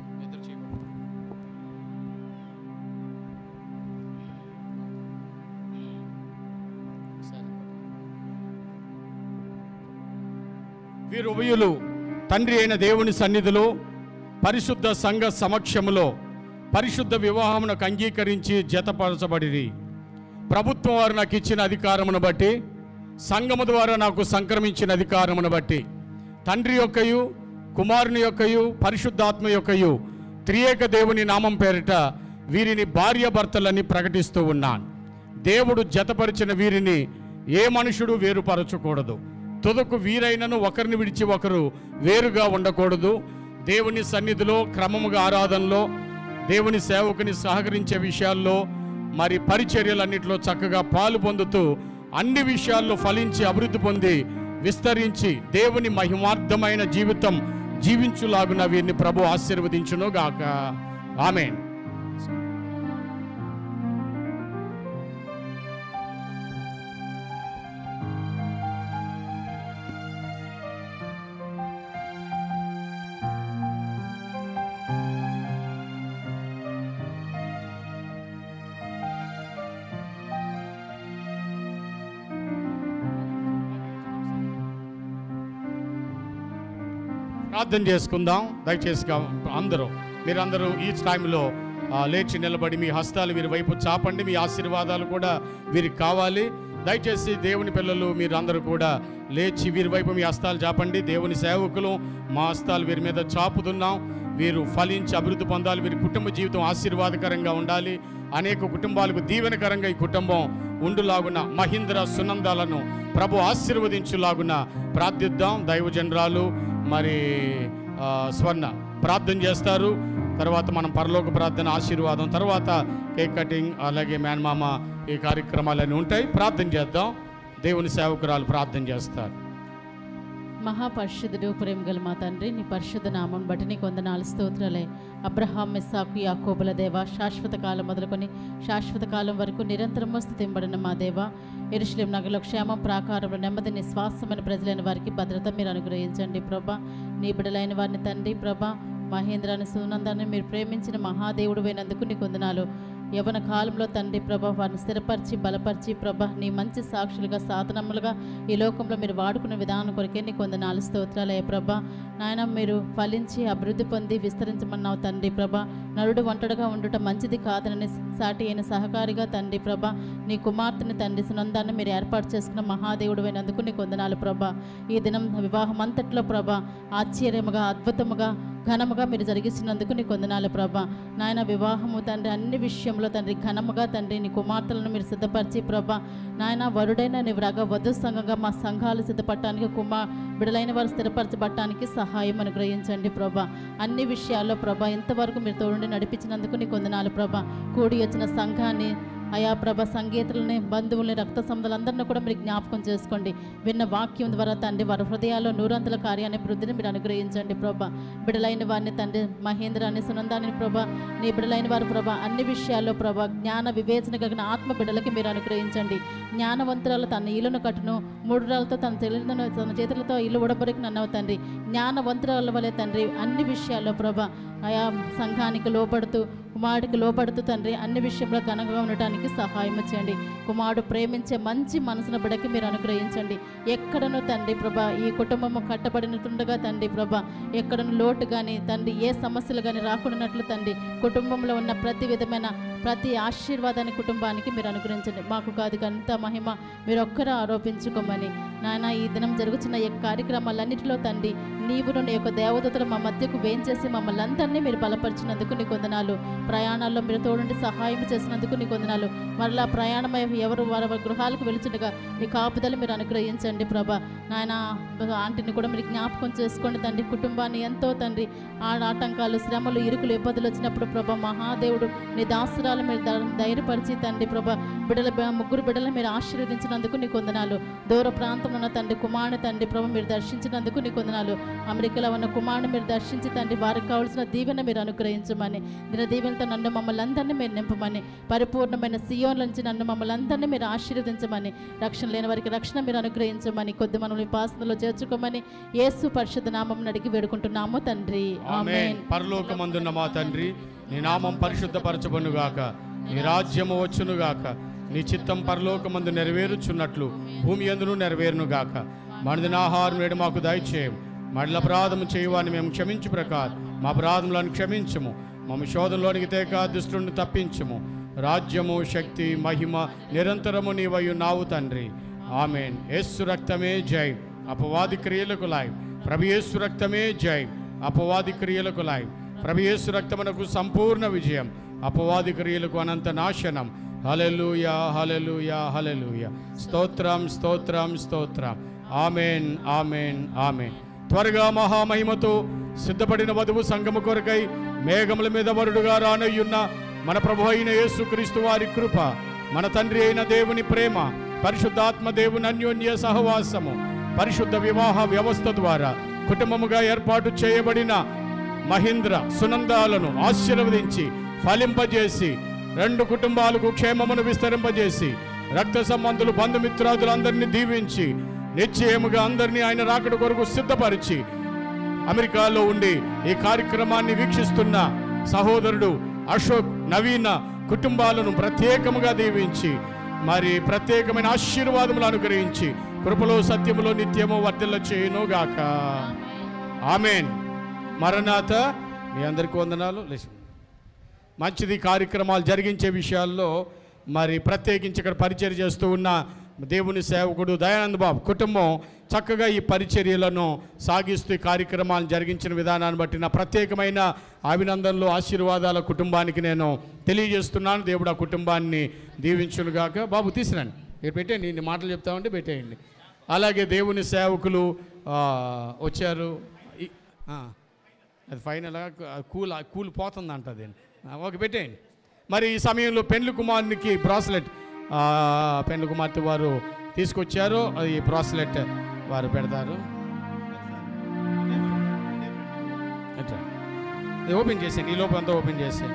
వీరు ఉభయులు తండ్రి అయిన దేవుని సన్నిధిలో పరిశుద్ధ సంఘ సమక్షములో పరిశుద్ధ వివాహమునకు అంగీకరించి జతపరచబడిరి ప్రభుత్వం వారు నాకు ఇచ్చిన అధికారమును బట్టి సంఘము ద్వారా నాకు సంక్రమించిన అధికారమును బట్టి తండ్రి యొక్కయు కుమారుని యొక్కయు పరిశుద్ధాత్మ యొక్కయు త్రియేక దేవుని నామం పేరిట వీరిని భార్యాభర్తలని ప్రకటిస్తూ ఉన్నాను దేవుడు జతపరిచిన వీరిని ఏ మనుషుడు వేరుపరచకూడదు తుదకు వీరైనను ఒకరిని విడిచి ఒకరు వేరుగా ఉండకూడదు దేవుని సన్నిధిలో క్రమముగా ఆరాధనలో దేవుని సేవకుని సహకరించే విషయాల్లో మరి పరిచర్యలన్నిటిలో చక్కగా పాలు పొందుతూ అన్ని విషయాల్లో ఫలించి అభివృద్ధి పొంది విస్తరించి దేవుని మహిమార్థమైన జీవితం జీవించులాగున వీరిని ప్రభు ఆశీర్వదించును గాక ఆమెన్ ప్రార్థన చేసుకుందాం దయచేసి గా- అందరూ మీరందరూ ఈ టైంలో ఆ, లేచి నిలబడి మీ హస్తాలు వీరి వైపు చాపండి మీ ఆశీర్వాదాలు కూడా వీరికి కావాలి దయచేసి దేవుని పిల్లలు మీరు అందరూ కూడా లేచి వీరి వైపు మీ హస్తాలు చాపండి దేవుని సేవకులు మా హస్తాలు వీరి మీద చాపుతున్నాం వీరు ఫలించి అభివృద్ధి పొందాలి వీరి కుటుంబ జీవితం ఆశీర్వాదకరంగా ఉండాలి అనేక కుటుంబాలకు దీవెనకరంగా ఈ కుటుంబం ఉండులాగున మహీంద్ర సునందాలను ప్రభు ఆశీర్వదించులాగున ప్రార్థిద్దాం దైవజనరాలు మరి ఆ, స్వర్ణ ప్రార్థన చేస్తారు తర్వాత మనం పరలోక ప్రార్థన ఆశీర్వాదం తర్వాత కేక్ కటింగ్ అలాగే మేనమామ ఈ కార్యక్రమాలన్నీ ఉంటాయి ప్రార్థన చేద్దాం దేవుని సేవకురాలు ప్రార్థన చేస్తారు మహాపరిషుద్ధుడు ప్రేమ గల మా తండ్రి నీ పరిశుద్ధ నామం బట్టి నీకు వందనాలు స్తోత్రాలే అబ్రహాం మెస్సాకు యాకోబుల దేవ శాశ్వత కాలం మొదలుకొని శాశ్వత కాలం వరకు నిరంతరము స్థితింబడిన మా దేవ ఎరుశ్లేం నగలో క్షేమం ప్రాకారంలో నెమ్మది నిశ్వాసమైన ప్రజలైన వారికి భద్రత మీరు అనుగ్రహించండి ప్రభా నీ బిడలైన వారిని తండ్రి ప్రభా మహేంద్రాన్ని సునందాన్ని మీరు ప్రేమించిన మహాదేవుడు అయినందుకు నీకు వందనాలు యవన కాలంలో తండ్రి ప్రభ వారిని స్థిరపరిచి బలపరిచి ప్రభ నీ మంచి సాక్షులుగా సాధనములుగా ఈ లోకంలో మీరు వాడుకున్న విధానం కొరకే నీ కొంత నాలుగు స్తోత్రాలు ఏ ప్రభ నాయన మీరు ఫలించి అభివృద్ధి పొంది విస్తరించమన్నావు తండ్రి ప్రభ నరుడు ఒంటరిగా ఉండుట మంచిది కాదనని సాటి అయిన సహకారిగా తండ్రి ప్రభ నీ కుమార్తెని తండ్రి సునందాన్ని మీరు ఏర్పాటు చేసుకున్న మహాదేవుడు అయినందుకు నీ కొందనాలు ప్రభ ఈ దినం వివాహం అంతట్లో ప్రభ ఆశ్చర్యముగా అద్భుతముగా ఘనముగా మీరు జరిగిస్తున్నందుకు నీ కొందనాలు ప్రభ నాయన వివాహము తండ్రి అన్ని విషయంలో తండ్రి ఘనముగా తండ్రి నీ కుమార్తెలను మీరు సిద్ధపరిచి ప్రభ నాయన వరుడైన నీవు రాగా వధు సంఘంగా మా సంఘాలు సిద్ధపడటానికి కుమార్ బిడలైన వారు స్థిరపరచబడటానికి సహాయం అనుగ్రహించండి ప్రభ అన్ని విషయాల్లో ప్రభ ఇంతవరకు మీరు తోడుండి నడిపించినందుకు నీ కొందనాలు ప్రభ కూడి వచ్చిన సంఘాన్ని అయా ప్రభ సంగీతులని బంధువుల్ని రక్త సంబంధాలందరినీ కూడా మీరు జ్ఞాపకం చేసుకోండి విన్న వాక్యం ద్వారా తండ్రి వారి హృదయాల్లో నూరంతుల కార్యాన్ని వృద్ధిని మీరు అనుగ్రహించండి ప్రభ బిడలైన వారిని తండ్రి మహేంద్రాన్ని సునందాన్ని ప్రభ నీ బిడలైన వారి ప్రభ అన్ని విషయాల్లో ప్రభ జ్ఞాన వివేచన కలిగిన ఆత్మ బిడ్డలకి మీరు అనుగ్రహించండి జ్ఞానవంతురాలు తన ఇల్లును కట్టును మూడు రాళ్ళతో తన చెల్లెలను తన చేతులతో ఇల్లు ఉడబరికి నన్నవు తండ్రి జ్ఞానవంతురాల వలె తండ్రి అన్ని విషయాల్లో ప్రభ ఆయా సంఘానికి లోపడుతూ కుమారుడికి లోపడుతూ తండ్రి అన్ని విషయంలో ఘనంగా ఉండటానికి సహాయం చేయండి కుమారుడు ప్రేమించే మంచి మనసును బిడకి మీరు అనుగ్రహించండి ఎక్కడనూ తండ్రి ప్రభ ఈ కుటుంబము కట్టబడినట్టుండగా తండ్రి ప్రభ ఎక్కడను లోటు కానీ తండ్రి ఏ సమస్యలు కానీ రాకుండానట్లు తండ్రి కుటుంబంలో ఉన్న ప్రతి విధమైన ప్రతి ఆశీర్వాదాన్ని కుటుంబానికి మీరు అనుగ్రహించండి మాకు కాదు కంత మహిమ మీరు ఒక్కరు ఆరోపించుకోమని నాయన ఈ దినం జరుగుతున్న ఈ కార్యక్రమాలన్నింటిలో తండ్రి నీవును నీ యొక్క దేవదూతలు మా మధ్యకు వేయించేసి మమ్మల్ని అందరినీ మీరు బలపరిచినందుకు నీ కొందనాలు ప్రయాణాల్లో మీరు తోడుండి సహాయం చేసినందుకు నీ కొందనాలు మరలా ప్రయాణమై ఎవరు వారి వారి గృహాలకు వెలుచుండగా నీ కాపుదలు మీరు అనుగ్రహించండి ప్రభ నాయన ఆంటీని కూడా మీరు జ్ఞాపకం చేసుకోండి తండ్రి కుటుంబాన్ని ఎంతో తండ్రి ఆ ఆటంకాలు శ్రమలు ఇరుకులు ఇబ్బందులు వచ్చినప్పుడు ప్రభ మహాదేవుడు నీ దాసురాలు మీరు ధై- ధైర్యపరిచి తండ్రి ప్రభ బిడల ముగ్గురు బిడ్డలు మీరు ఆశీర్వదించినందుకు నీ కొందనాలు దూర ప్రాంతంలో ఉన్న తండ్రి కుమారుని తండ్రి ప్రభ మీరు దర్శించినందుకు నీ కొందనాలు అమెరికాలో ఉన్న కుమారుని మీరు దర్శించి తండ్రి వారికి కావాల్సిన దీవెన మీరు అనుగ్రహించమని దిన దీవెనతో నన్ను మమ్మల్ని అందరినీ మీరు నింపమని పరిపూర్ణమైన సియోన్ నుంచి నన్ను మమ్మల్ని అందరినీ మీరు ఆశీర్వదించమని రక్షణ లేని వారికి రక్షణ మీరు అనుగ్రహించమని కొద్ది మనల్ని పాసనలో చేర్చుకోమని యేసు పరిశుద్ధ నామం అడిగి వేడుకుంటున్నాము తండ్రి ఆమేన్ ఆమేన్ పరలోకమందున్న మా తండ్రి నీ నామం పరిశుద్ధపరచబనుగాక నీ రాజ్యము వచ్చునుగాక నీ చిత్తం పరలోకమందు నెరవేరుచున్నట్లు భూమి ఎందును నెరవేరునుగాక మనదిన ఆహారం నేడు మాకు దయచేయం మళ్ళీ అపరాధము చేయవాన్ని మేము క్షమించు ప్రకారం మా అపరాధములను క్షమించము మమ్మ శోధంలోనికి తేక దుష్టుని తప్పించము రాజ్యము శక్తి మహిమ నిరంతరము నీవయు నావు తండ్రి ఆమెన్ యేసు రక్తమే జై అపవాది క్రియలకు లాయ్ ప్రభు యేసు రక్తమే జై అపవాది క్రియలకు లాయ్ ప్రభు యేసు రక్తమునకు సంపూర్ణ విజయం అపవాది క్రియలకు అనంత నాశనం హలెలూయా హలెలూయా హలెలూయా స్తోత్రం స్తోత్రం స్తోత్రం ఆమెన్ ఆమెన్ ఆమెన్ త్వరగా మహామహిమతో సిద్ధపడిన వధువు సంగము కొరకై మేఘముల మీద వరుడుగా రానయ్యున్న మన ప్రభు అయిన యేసుక్రీస్తు వారి కృప మన తండ్రి అయిన దేవుని ప్రేమ పరిశుద్ధాత్మ దేవుని అన్యోన్య సహవాసము పరిశుద్ధ వివాహ వ్యవస్థ ద్వారా కుటుంబముగా ఏర్పాటు చేయబడిన మహేంద్ర సునందాలను ఆశీర్వదించి ఫలింపజేసి రెండు కుటుంబాలకు క్షేమమును విస్తరింపజేసి రక్త సంబంధులు బంధుమిత్రాదులందరినీ దీవించి నిశ్చయముగా అందరినీ ఆయన రాకడ కొరకు సిద్ధపరిచి అమెరికాలో ఉండి ఈ కార్యక్రమాన్ని వీక్షిస్తున్న సహోదరుడు అశోక్ నవీన కుటుంబాలను ప్రత్యేకముగా దీవించి మరి ప్రత్యేకమైన ఆశీర్వాదములు అనుగ్రహించి కృపలో సత్యములో నిత్యము వర్ధిల్ల చేయనుగాక ఆమెన్ మరణాత మీ అందరికీ వందనాలు లేచి మంచిది కార్యక్రమాలు జరిగించే విషయాల్లో మరి ప్రత్యేకించి ఇక్కడ పరిచర్య చేస్తూ ఉన్న దేవుని సేవకుడు దయానంద్ బాబు కుటుంబం చక్కగా ఈ పరిచర్యలను సాగిస్తూ ఈ కార్యక్రమాలు జరిగించిన విధానాన్ని బట్టి నా ప్రత్యేకమైన అభినందనలు ఆశీర్వాదాల కుటుంబానికి నేను తెలియజేస్తున్నాను దేవుడు ఆ కుటుంబాన్ని దీవించునుగాక బాబు తీసుకురండి మీరు పెట్టేయండి ఇన్ని మాటలు చెప్తామంటే పెట్టేయండి అలాగే దేవుని సేవకులు ఆ, వచ్చారు ఈ- ఆ. అది ఫైనల్గా కూల్ కూల్ పోతుందంట అది ఓకే పెట్టేయండి మరి ఈ సమయంలో పెండ్లి కుమారునికి బ్రాస్లెట్ పెండ్లి కుమార్తె వారు తీసుకొచ్చారు అది బ్రాస్లెట్ వారు పెడతారు ఎట్లా? ఇది ఓపెన్ చేసేయండి ఈ లోపు అంతా ఓపెన్ చేసేయండి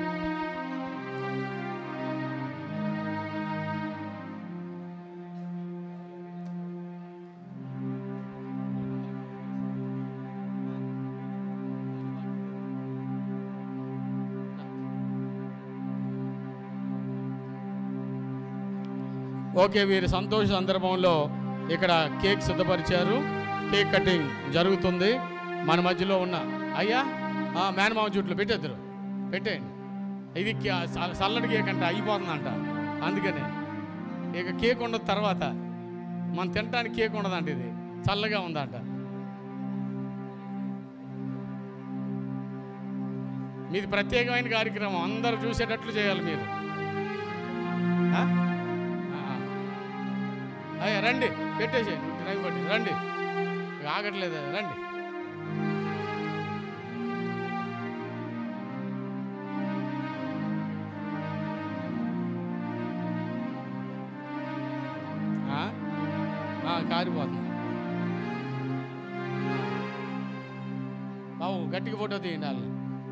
ఓకే వీరి సంతోష సందర్భంలో ఇక్కడ కేక్ సిద్ధపరిచారు కేక్ కటింగ్ జరుగుతుంది మన మధ్యలో ఉన్న అయ్యా ఆ, మేనమామ జుట్లు పెట్టేద్దరు పెట్టేయండి ఇది కే- స- చల్లటి కేక్ అంట అయిపోతుందంట అందుకని ఇక కేక్ ఉండదు తర్వాత మనం తినడానికి కేక్ ఉండదంట ఇది చల్లగా ఉందంట మీది ప్రత్యేకమైన కార్యక్రమం అందరూ చూసేటట్లు చేయాలి మీరు ఆ? ఆ. అయ్యా రండి పెట్టేసేయండి డ్రైవ్ పట్టి రండి ఇక ఆగట్లేదు రండి ఆ? ఆ, కారిపోతుంది బాబు గట్టిగా ఫోటో తీయండి వాళ్ళు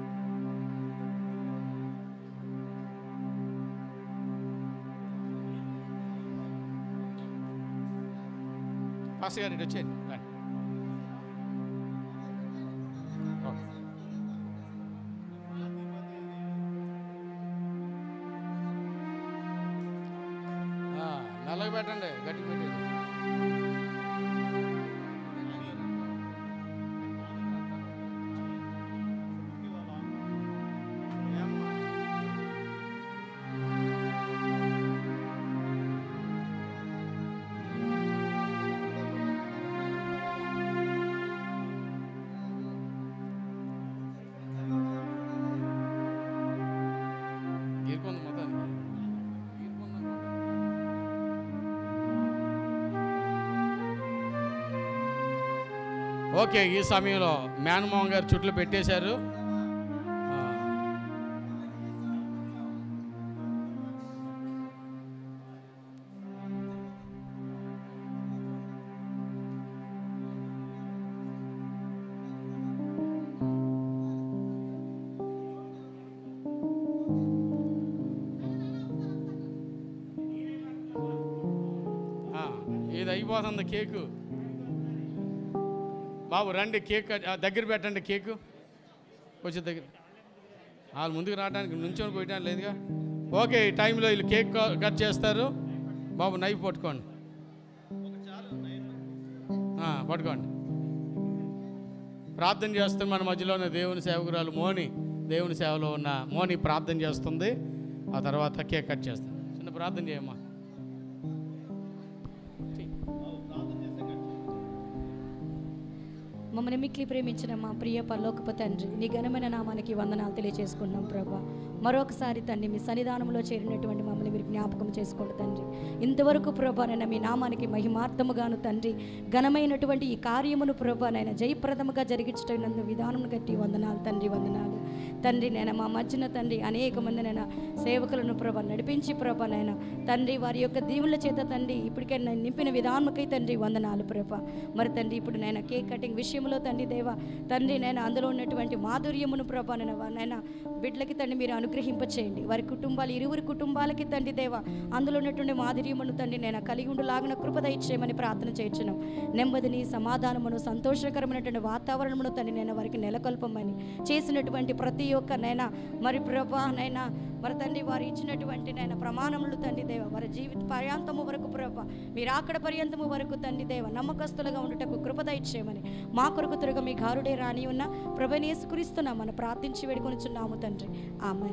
పాస్ గారు ఇటు వచ్చేయండి రండి. ఓకే. ఆ, మెల్లగా పెట్టండి గట్టిగా పెట్టండి గీరుకుంది మొత్తానికి ఓకే ఈ సమయంలో మేనమోహన్ గారు చుట్లు పెట్టేశారు ఆ. ఆ, ఇది అయిపోతుంది కేకు బాబు రండి కేక్ కట్- ఆ, దగ్గర పెట్టండి కేకు కొంచెం దగ్గర వాళ్ళు ముందుకు రావడానికి నుంచొని పోయటానికి లేదుగా ఓకే ఈ టైంలో వీళ్ళు కేక్ క- కట్ చేస్తారు బాబు నైఫ్ పట్టుకోండి ఆ, పట్టుకోండి ప్రార్థన చేస్తున్న మన మధ్యలో ఉన్న దేవుని సేవకురాలు మోని దేవుని సేవలో ఉన్న మోని ప్రార్థన చేస్తుంది ఆ తర్వాత కేక్ కట్ చేస్తాం చిన్న ప్రార్థన చేయమ్మా మమ్మల్ని మిక్కిలి ప్రేమించిన మా ప్రియ పరలోకపు తండ్రి నీ ఘనమైన నామానికి వందనాలు తెలియజేసుకున్నాం ప్రభా మరొకసారి తండ్రి మీ సన్నిధానంలో చేరినటువంటి మమ్మల్ని మీరు జ్ఞాపకం చేసుకోండి తండ్రి ఇంతవరకు ప్రభా నైనా మీ నామానికి మహిమార్థముగాను తండ్రి ఘనమైనటువంటి ఈ కార్యమును ప్రభా నైనా జయప్రదముగా జరిగించటం విధానం కట్టి వందనాలు తండ్రి వందనాలు తండ్రి నేను మా మధ్యన తండ్రి అనేక మంది నేను సేవకులను ప్రభ నడిపించి ప్రభ నేను తండ్రి వారి యొక్క దీవుల చేత తండ్రి ఇప్పటికే నేను నింపిన విధానముకై తండ్రి వందనాలు ప్రభ మరి తండ్రి ఇప్పుడు నేను కేక్ కటింగ్ విషయంలో తండ్రి దేవ తండ్రి నేను అందులో ఉన్నటువంటి మాధుర్యమును ప్రభ నేను నైనా బిడ్డలకి తండ్రి మీరు అనుగ్రహింపచేయండి వారి కుటుంబాలు ఇరువురి కుటుంబాలకి తండ్రి దేవ అందులో ఉన్నటువంటి మాధుర్యమును తండ్రి నేను కలిగి ఉండులాగిన కృప దయచేయమని ప్రార్థన చేయించున్నాం నెమ్మదిని సమాధానమును సంతోషకరమైనటువంటి వాతావరణమును తండ్రి నేను వారికి నెలకొల్పమని చేసినటువంటి ప్రతి ఒక్క నైనా మరి ప్రభా నైనా మరి తండ్రి వారు ఇచ్చినటువంటి నైనా ప్రమాణములు తండ్రి దేవ వారి జీవిత పర్యాంతము వరకు ప్రభ మీరు అక్కడ పర్యంతము వరకు తండ్రి దేవ నమ్మకస్తులుగా ఉండుటకు కృపద ఇచ్చేయమని మా కొరకు తిరుగు మీ గారుడే రాని ఉన్న ప్రభని యేసుక్రీస్తున్నాం మనం ప్రార్థించి వేడుకొనిచున్నాము తండ్రి ఆమె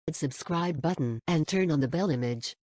subscribe button and turn on the bell image.